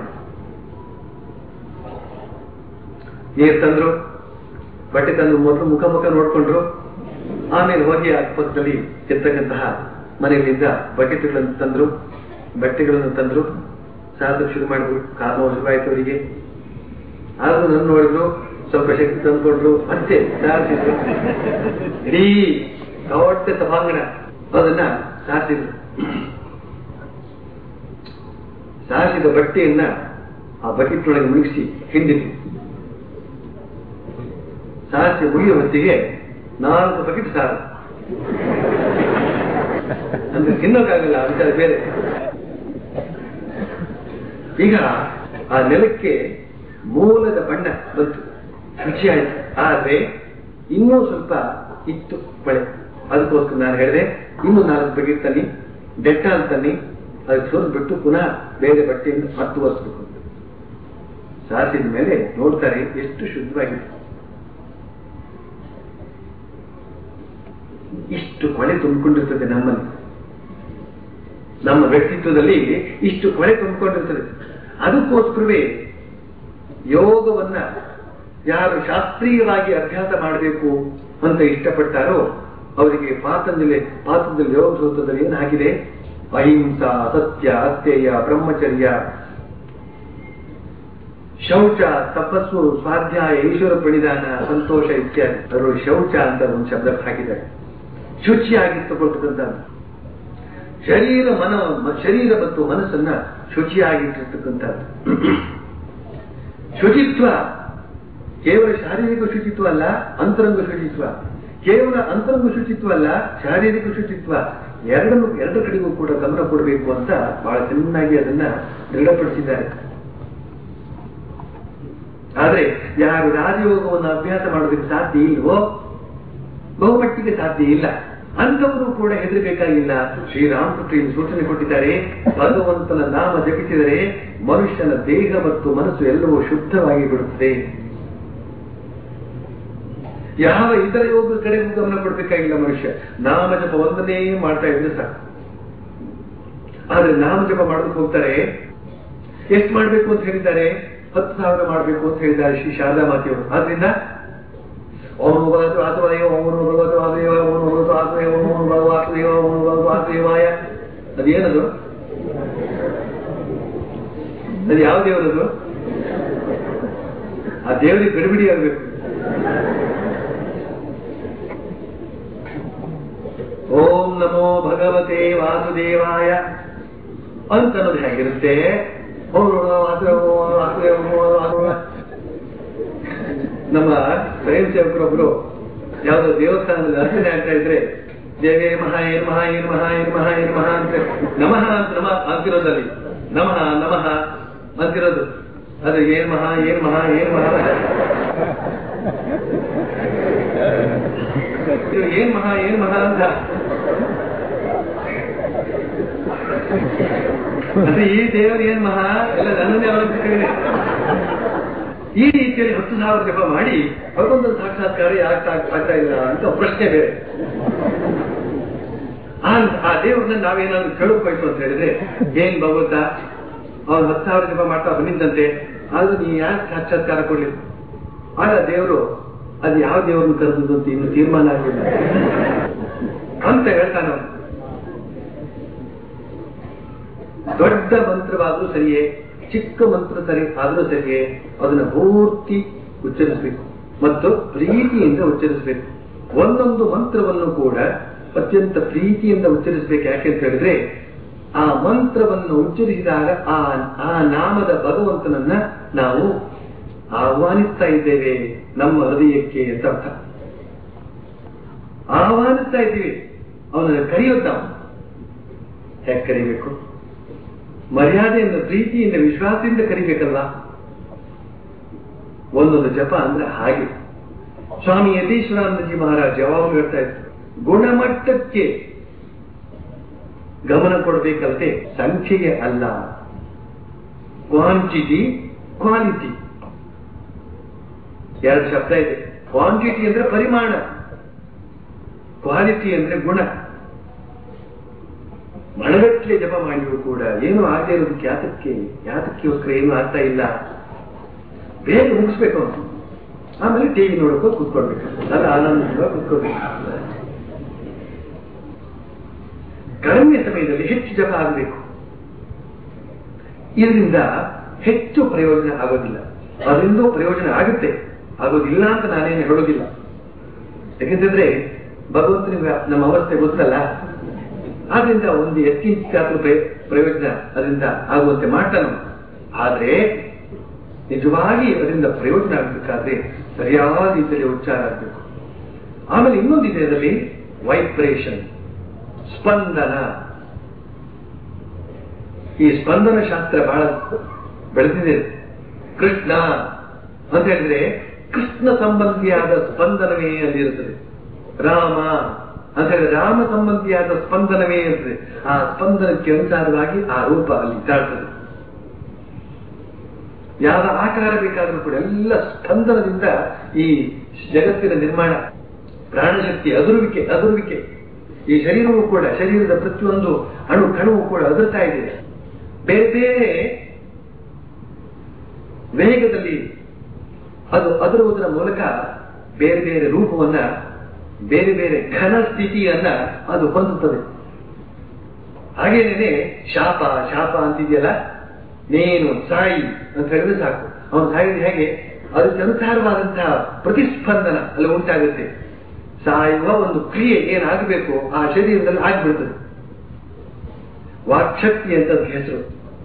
ನೀರು ತಂದ್ರು ಬಟ್ಟೆ ತಂದ್ರು ಮೊದಲು ಮುಖ ಮುಖ ನೋಡ್ಕೊಂಡ್ರು ಆಮೇಲೆ ಹೋಗಿ ಅಕ್ಕಪಕ್ಕದಲ್ಲಿ ಇರ್ತಕ್ಕಂತಹ ಮನೆಗಳಿಂದ ಬಕೆಟ್ಗಳನ್ನು ತಂದ್ರು ಬಟ್ಟೆಗಳನ್ನು ತಂದ್ರು ಸಾಧು ಶುರು ಮಾಡಿದ್ರು ಕಾಲು ಶುರುವಾಯ್ತು ಅವರಿಗೆ ಆದ್ರೂ ನನ್ನ ನೋಡಿದ್ರು ಸ್ವಲ್ಪ ಶಕ್ತಿ ತಂದ್ಕೊಂಡ್ರು ಮತ್ತೆ ಸಾರಿಸಿದ್ರು ಇಡೀ ದೊಡ್ಡ ಸಭಾಂಗಣ ಅದನ್ನ ಸಾರಿಸಿದ್ರು ಸಾರಿಸಿದ ಬಟ್ಟೆಯನ್ನ ಆ ಬಕೆಟ್ ಒಳಗೆ ಮುಗಿಸಿ ಹಿಂಡಿತು ಸಾರಿಸಿ ಮುಗಿಯೋ ಹೊತ್ತಿಗೆ ನಾಲ್ಕು ಬಕೆಟ್ ಸಾರು ಅಂದ್ರೆ ತಿನ್ನೋಕ್ಕಾಗಲ್ಲ ಆ ವಿಚಾರ ಬೇರೆ ಈಗ ಆ ನೆಲಕ್ಕೆ ಮೂಲದ ಬಣ್ಣ ಬಂತು ರುಚಿ ಆಯ್ತು ಆದ್ರೆ ಇನ್ನೂ ಸ್ವಲ್ಪ ಇತ್ತು ಮಳೆ ಅದಕ್ಕೋಸ್ಕರ ನಾನು ಹೇಳಿದೆ ಇನ್ನೂ ನಾಲ್ಕು ಬಗೆಟ್ ತನ್ನಿ ಡೆಟ್ಟಾಲ್ ತನ್ನಿ ಅದಕ್ಕೆ ಸೋರ್ಬಿಟ್ಟು ಪುನಃ ಬೇರೆ ಬಟ್ಟೆಯಿಂದ ಮತ್ತೆ ಒರೆಸ್ಬೇಕು ಅಂತ ಸಾರಿಸಿದ ಮೇಲೆ ನೋಡ್ತಾರೆ ಎಷ್ಟು ಶುದ್ಧವಾಗಿದೆ ಇಷ್ಟು ಕೊಳೆ ತುಂಬಿಕೊಂಡಿರ್ತದೆ ನಮ್ಮಲ್ಲಿ ನಮ್ಮ ವ್ಯಕ್ತಿತ್ವದಲ್ಲಿ ಇಷ್ಟು ಕೊಳೆ ತುಂಬಿಕೊಂಡಿರ್ತದೆ ಅದಕ್ಕೋಸ್ಕರವೇ ಯೋಗವನ್ನ ಯಾರು ಶಾಸ್ತ್ರೀಯವಾಗಿ ಅಭ್ಯಾಸ ಮಾಡಬೇಕು ಅಂತ ಇಷ್ಟಪಡ್ತಾರೋ ಅವರಿಗೆ ಪಾತಂಜಲಿ ಪಾತಂಜಲಿ ಯೋಗ ಸೂತ್ರದಲ್ಲಿ ಏನು ಹಾಕಿದೆ ಅಹಿಂಸಾ ಸತ್ಯ ಅತ್ಯಯ ಬ್ರಹ್ಮಚರ್ಯ ಶೌಚ ತಪಸ್ಸು ಸ್ವಾಧ್ಯಾಯ ಈಶ್ವರ ಪ್ರಣಿಧಾನ ಸಂತೋಷ ಇತ್ಯಾದಿ ಅದರಲ್ಲಿ ಶೌಚ ಅಂತ ಒಂದು ಶಬ್ದ ಹಾಕಿದ್ದಾರೆ ಶುಚಿಯಾಗಿಟ್ಟುಕೊಳ್ತಕ್ಕಂಥ ಶರೀರ ಮನ ಮ- ಶರೀರ ಮತ್ತು ಮನಸ್ಸನ್ನ ಶುಚಿಯಾಗಿಟ್ಟಿರ್ತಕ್ಕಂಥದ್ದು ಶುಚಿತ್ವ ಕೇವಲ ಶಾರೀರಿಕ ಶುಚಿತ್ವ ಅಲ್ಲ ಅಂತರಂಗ ಶುಚಿತ್ವ ಕೇವಲ ಅಂತರಂಗ ಶುಚಿತ್ವ ಅಲ್ಲ ಶಾರೀರಿಕ ಶುಚಿತ್ವ ಎರಡನ್ನು ಎರಡರ ಕಡೆಗೂ ಕೂಡ ಗಮನ ಕೊಡಬೇಕು ಅಂತ ಬಹಳ ಚೆನ್ನಾಗಿ ಅದನ್ನ ದೃಢಪಡಿಸಿದ್ದಾರೆ ಆದ್ರೆ ಯಾರು ರಾಜಯೋಗವನ್ನು ಅಭ್ಯಾಸ ಮಾಡೋದಕ್ಕೆ ಸಾಧ್ಯ ಇಲ್ವೋ ಬಹುಮಟ್ಟಿಗೆ ಸಾಧ್ಯ ಇಲ್ಲ ಅಂಥವರು ಕೂಡ ಹೆದರಬೇಕಾಗಿಲ್ಲ ಶ್ರೀರಾಮಕೃಷ್ಣ ಇಲ್ಲಿ ಸೂಚನೆ ಕೊಟ್ಟಿದ್ದಾರೆ ಭಗವಂತನ ನಾಮ ಜಪಿಸಿದರೆ ಮನುಷ್ಯನ ದೇಹ ಮತ್ತು ಮನಸ್ಸು ಎಲ್ಲವೂ ಶುದ್ಧವಾಗಿ ಬಿಡುತ್ತದೆ ಯಾವ ಇತರ ಯೋಗದ ಕಡೆಗೂ ಗಮನ ಕೊಡಬೇಕಾಗಿಲ್ಲ ಮನುಷ್ಯ ನಾಮ ಜಪ ಒಂದನ್ನೇ ಮಾಡ್ತಾ ಇದ್ರೆ ಸಾಕು ಆದ್ರೆ ನಾಮ ಜಪ ಮಾಡೋದಕ್ಕೆ ಹೋಗ್ತಾರೆ ಎಷ್ಟು ಮಾಡ್ಬೇಕು ಅಂತ ಹೇಳಿದ್ದಾರೆ ಹತ್ತು ಸಾವಿರ ಮಾಡ್ಬೇಕು ಅಂತ ಹೇಳಿದ್ದಾರೆ ಶ್ರೀ ಶಾರದಾ ಮಾತೆಯವರು ಆದ್ರಿಂದ ಓಂ ಭಗವತು ವಾಸುದೇವ ಓಂ ಭಗವತು ವಾಸುದೇವ ಓಂ ಭಗವತು ವಾಸುದೇವ ಓಂ ಭಗವತು ವಾಸುದೇವ ಓಂ ಭಗವತು ವಾಸುದೇವಾಯ ಅದೇನದು ಅದು ಯಾವ ದೇವರದು ಆ ದೇವರಿಗೆ ಗಡಿಬಿಡಿ ಆಗ್ಬೇಕು ಓಂ ನಮೋ ಭಗವತೆ ವಾಸುದೇವಾಯ ಅಂತ ಅನ್ನೋದು ಹೇಗಿರುತ್ತೆ ಓಂ ನಮೋ ವಾಸುದೇವ ಓಂ ವಾಸುದೇವ ಓಂ ವಾಸುದೇವ. ನಮ್ಮ ಸ್ವಯಂ ಸೇವಕರೊಬ್ರು ಯಾವುದೋ ದೇವಸ್ಥಾನದಲ್ಲಿ ಅರ್ಚನೆ ಆಗ್ತಾ ಇದ್ರೆ ದೇವೇ ಮಹಾ ಏನ್ ಮಹಾ ಏನ್ ಮಹಾ ಏನ್ ಮಹಾ ಏನ್ ಮಹಾ ಅಂತ ನಮಃ ಅಂತ ನಮ ಅಂತಿರೋದಲ್ಲಿ ನಮಃ ನಮಃ ಅಂತಿರೋದು ಅದು ಏನ್ ಮಹಾ ಏನ್ ಮಹಾ ಏನ್ ಮಹಾ ಇದು ಏನ್ ಮಹಾ ಏನ್ ಮಹಾ ಅಂತ ಅಂದ್ರೆ ಈ ದೇವರು ಏನ್ ಮಹಾ ಎಲ್ಲ ನನ್ನನ್ನೇ ಅವಲಂಬಿಸಿದೆ ಈ ರೀತಿಯಲ್ಲಿ ಹತ್ತು ಸಾವಿರ ಜಪ ಮಾಡಿ ಭಗವಂತನ ಸಾಕ್ಷಾತ್ಕಾರ ಯಾಕೆ ಆಗ್- ಆಗ್ತಾ ಇಲ್ಲ ಅಂತ ಪ್ರಶ್ನೆ ಬೇರೆ ಆ ಆ ದೇವ್ರನ್ನ ನಾವೇನಾದ್ರೂ ಕೇಳೋಕ್ಕೋಯ್ತು ಅಂತ ಹೇಳಿದ್ರೆ ಏನ್ ಭಗವಂತ ಅವನು ಹತ್ತು ಸಾವಿರ ಜಪ ಮಾಡ್ತಾ ಬಂದಿದ್ದಂತೆ ಆದ್ರೂ ನೀ ಯಾಕೆ ಸಾಕ್ಷಾತ್ಕಾರ ಕೊಡ್ಲಿ ಆಗ ದೇವರು ಅದು ಯಾವ ದೇವರನ್ನು ಕರೆದದ್ದು ಅಂತ ಇನ್ನು ತೀರ್ಮಾನ ಆಗಿಲ್ಲ ಅಂತ ಹೇಳ್ತಾನ ಅವನು. ದೊಡ್ಡ ಮಂತ್ರವಾದ್ರೂ ಸರಿಯೇ ಚಿಕ್ಕ ಮಂತ್ರ ಸರಿ ಆದ್ರೂ ಸರಿಯೇ ಅದನ್ನ ಪೂರ್ತಿ ಉಚ್ಚರಿಸಬೇಕು ಮತ್ತು ಪ್ರೀತಿಯಿಂದ ಉಚ್ಚರಿಸಬೇಕು ಒಂದೊಂದು ಮಂತ್ರವನ್ನು ಕೂಡ ಅತ್ಯಂತ ಪ್ರೀತಿಯಿಂದ ಉಚ್ಚರಿಸಬೇಕು ಯಾಕೆ ಅಂತ ಹೇಳಿದ್ರೆ ಆ ಮಂತ್ರವನ್ನು ಉಚ್ಚರಿಸಿದಾಗ ಆ ಆ ನಾಮದ ಭಗವಂತನನ್ನ ನಾವು ಆಹ್ವಾನಿಸ್ತಾ ಇದ್ದೇವೆ ನಮ್ಮ ಹೃದಯಕ್ಕೆ ಅಂತ ಅರ್ಥ ಆಹ್ವಾನಿಸ್ತಾ ಇದ್ದೀವಿ ಅವನನ್ನು ಕರೆಯೋದು ನಾವು ಹೇಗೆ ಕರಿಬೇಕು ಮರ್ಯಾದೆಯಿಂದ ಪ್ರೀತಿಯಿಂದ ವಿಶ್ವಾಸದಿಂದ ಕರಿಬೇಕಲ್ಲ ಒಂದೊಂದು ಜಪ ಅಂದ್ರೆ ಹಾಗೆ ಸ್ವಾಮಿ ಯತೀಶ್ವರಾನಂದಜಿ ಮಹಾರಾಜ್ ಯಾವಾಗಲೂ ಹೇಳ್ತಾ ಇದ್ರು ಗುಣಮಟ್ಟಕ್ಕೆ ಗಮನ ಕೊಡಬೇಕಲ್ಲದೆ ಸಂಖ್ಯೆಗೆ ಅಲ್ಲ ಕ್ವಾಂಟಿಟಿ ಕ್ವಾಲಿಟಿ ಎರಡು ಶಬ್ದ ಇದೆ ಕ್ವಾಂಟಿಟಿ ಅಂದ್ರೆ ಪರಿಮಾಣ ಕ್ವಾಲಿಟಿ ಅಂದ್ರೆ ಗುಣ ಮಣಗಟ್ಟಲೆ ಜಪ ಮಾಡಿಯೂ ಕೂಡ ಏನು ಆಗದೆ ಇರೋದಕ್ಕೆ ಯಾತಕ್ಕೆ ಯಾತಕ್ಕೋಸ್ಕರ ಏನು ಆಗ್ತಾ ಇಲ್ಲ ಬೇಗ ಮುಗಿಸ್ಬೇಕು ಅವನು ಆಮೇಲೆ ಟಿವಿ ನೋಡಕ್ಕೋ ಕೂತ್ಕೊಳ್ಬೇಕು ಅಲ್ಲ ಆನಂದವಾಗಿ ಕೂತ್ಕೊಳ್ಬೇಕು ಕಡಿಮೆ ಸಮಯದಲ್ಲಿ ಹೆಚ್ಚು ಜಪ ಆಗಬೇಕು ಇದರಿಂದ ಹೆಚ್ಚು ಪ್ರಯೋಜನ ಆಗೋದಿಲ್ಲ ಅದರಿಂದ ಪ್ರಯೋಜನ ಆಗುತ್ತೆ ಆಗೋದಿಲ್ಲ ಅಂತ ನಾನೇನು ಹೇಳೋದಿಲ್ಲ ಯಾಕೆಂತಂದ್ರೆ ಭಗವಂತನಿಗೆ ನಮ್ಮ ಅವಸ್ಥೆ ಗೊತ್ತಲ್ಲ ಆದ್ರಿಂದ ಒಂದು ಎತ್ತಿಂಚಾದ್ರೂ ಪ್ರಯೋಜನ ಅದರಿಂದ ಆಗುವಂತೆ ಮಾಡ್ತಾನೆ ಆದ್ರೆ ನಿಜವಾಗಿ ಅದರಿಂದ ಪ್ರಯೋಜನ ಆಗಬೇಕಾದ್ರೆ ಸರಿಯಾದ ರೀತಿಯಲ್ಲಿ ಉಚ್ಚಾರ ಆಗಬೇಕು ಆಮೇಲೆ ಇನ್ನೊಂದಿದೆ ಅದರಲ್ಲಿ ವೈಬ್ರೇಷನ್ ಸ್ಪಂದನ ಈ ಸ್ಪಂದನ ಶಾಸ್ತ್ರ ಬಹಳ ಬೆಳೆದಿದೆ ಕೃಷ್ಣ ಅಂತ ಹೇಳಿದ್ರೆ ಕೃಷ್ಣ ಸಂಬಂಧಿಯಾದ ಸ್ಪಂದನವೇ ಅಲ್ಲಿರುತ್ತದೆ ರಾಮ ಅಂತ ಹೇಳಿದ್ರೆ ರಾಮ ಸಂಬಂಧಿಯಾದ ಸ್ಪಂದನವೇ ಇರ್ತದೆ ಆ ಸ್ಪಂದನಕ್ಕೆ ಅನುಸಾರವಾಗಿ ಆ ರೂಪ ಅಲ್ಲಿ ಕಾಡ್ತದೆ ಯಾವ ಆಕಾರ ಬೇಕಾದರೂ ಕೂಡ ಎಲ್ಲ ಸ್ಪಂದನದಿಂದ ಈ ಜಗತ್ತಿನ ನಿರ್ಮಾಣ ಪ್ರಾಣಶಕ್ತಿ ಅದುರುವಿಕೆ ಅದುರುವಿಕೆ ಈ ಶರೀರವೂ ಕೂಡ ಶರೀರದ ಪ್ರತಿಯೊಂದು ಅಣು ಕಣವು ಕೂಡ ಅದರ್ತಾ ಇದೆ ಬೇರೆ ಬೇರೆ ವೇಗದಲ್ಲಿ ಅದು ಅದರುವುದರ ಮೂಲಕ ಬೇರೆ ಬೇರೆ ರೂಪವನ್ನ ಬೇರೆ ಬೇರೆ ಘನ ಸ್ಥಿತಿಯನ್ನ ಅದು ಹೊಂದುತ್ತದೆ ಹಾಗೇನೇನೆ ಶಾಪ ಶಾಪ ಅಂತಿದೆಯಲ್ಲ ನೀನು ಸಾಯಿ ಅಂತ ಹೇಳಿದ್ರೆ ಸಾಕು ಅವನು ಸಾಯಿದ್ರೆ ಹೇಗೆ ಅದಕ್ಕೆ ಅನುಸಾರವಾದಂತಹ ಪ್ರತಿಸ್ಪಂದನ ಅಲ್ಲಿ ಉಂಟಾಗುತ್ತೆ ಸಾಯುವ ಒಂದು ಕ್ರಿಯೆ ಏನಾಗಬೇಕು ಆ ಶರೀರದಲ್ಲಿ ಆಗ್ಬಿಡ್ತದೆ ವಾಕ್ಶಕ್ತಿ ಅಂತ ಅದಕ್ಕೆ ಹೆಸರು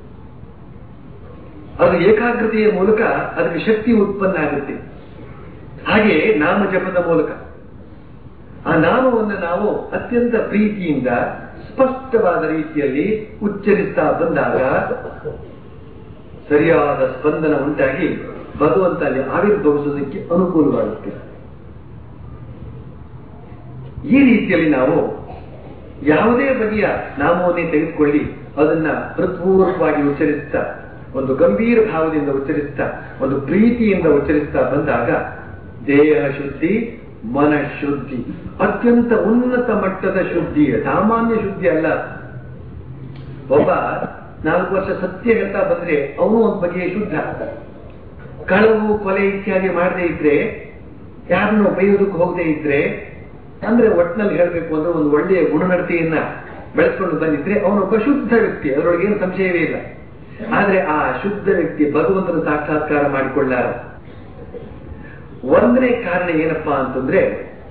ಅದು ಏಕಾಗ್ರತೆಯ ಮೂಲಕ ಅದಕ್ಕೆ ಶಕ್ತಿ ಉತ್ಪನ್ನ ಆಗುತ್ತೆ ಹಾಗೆ ನಾಮ ಜಪದ ಮೂಲಕ ಆ ನಾಮವನ್ನು ನಾವು ಅತ್ಯಂತ ಪ್ರೀತಿಯಿಂದ ಸ್ಪಷ್ಟವಾದ ರೀತಿಯಲ್ಲಿ ಉಚ್ಚರಿಸ್ತಾ ಬಂದಾಗ ಸರಿಯಾದ ಸ್ಪಂದನ ಉಂಟಾಗಿ ಭಗವಂತ ಅಲ್ಲಿ ಆವಿರ್ಭವಿಸುವುದಕ್ಕೆ ಅನುಕೂಲವಾಗುತ್ತೆ ಈ ರೀತಿಯಲ್ಲಿ ನಾವು ಯಾವುದೇ ಬಗೆಯ ನಾಮವನ್ನೇ ತೆಗೆದುಕೊಳ್ಳಿ ಅದನ್ನ ಹೃತ್ಪೂರ್ವಕವಾಗಿ ಉಚ್ಚರಿಸ್ತಾ ಒಂದು ಗಂಭೀರ ಭಾವದಿಂದ ಉಚ್ಚರಿಸ್ತಾ ಒಂದು ಪ್ರೀತಿಯಿಂದ ಉಚ್ಚರಿಸ್ತಾ ಬಂದಾಗ ದೇಹ ಶುದ್ಧಿ ಮನಃಶುದ್ಧಿ ಅತ್ಯಂತ ಉನ್ನತ ಮಟ್ಟದ ಶುದ್ಧಿ ಸಾಮಾನ್ಯ ಶುದ್ಧಿ ಅಲ್ಲ ಒಬ್ಬ ನಾಲ್ಕು ವರ್ಷ ಸತ್ಯ ಹೇಳ್ತಾ ಬಂದ್ರೆ ಅವನು ಒಂದು ಬಗೆಯ ಶುದ್ಧ ಕಳವು ಕೊಲೆ ಇತ್ಯಾದಿ ಮಾಡದೇ ಇದ್ರೆ ಯಾರನ್ನು ಬೈಯೋದಕ್ಕೆ ಹೋಗದೆ ಇದ್ರೆ ಅಂದ್ರೆ ಒಟ್ಟಿನಲ್ಲಿ ಹೇಳ್ಬೇಕು ಅಂದ್ರೆ ಒಂದು ಒಳ್ಳೆಯ ಗುಣನಡತೆಯನ್ನ ಬೆಳೆಸ್ಕೊಂಡು ಬಂದಿದ್ರೆ ಅವನೊಬ್ಬ ಶುದ್ಧ ವ್ಯಕ್ತಿ ಅದರೊಳಗೆ ಏನು ಸಂಶಯವೇ ಇಲ್ಲ ಆದ್ರೆ ಆ ಶುದ್ಧ ವ್ಯಕ್ತಿ ಭಗವಂತನ ಸಾಕ್ಷಾತ್ಕಾರ ಮಾಡಿಕೊಳ್ಳಾರ ಒಂದನೇ ಕಾರಣ ಏನಪ್ಪಾ ಅಂತಂದ್ರೆ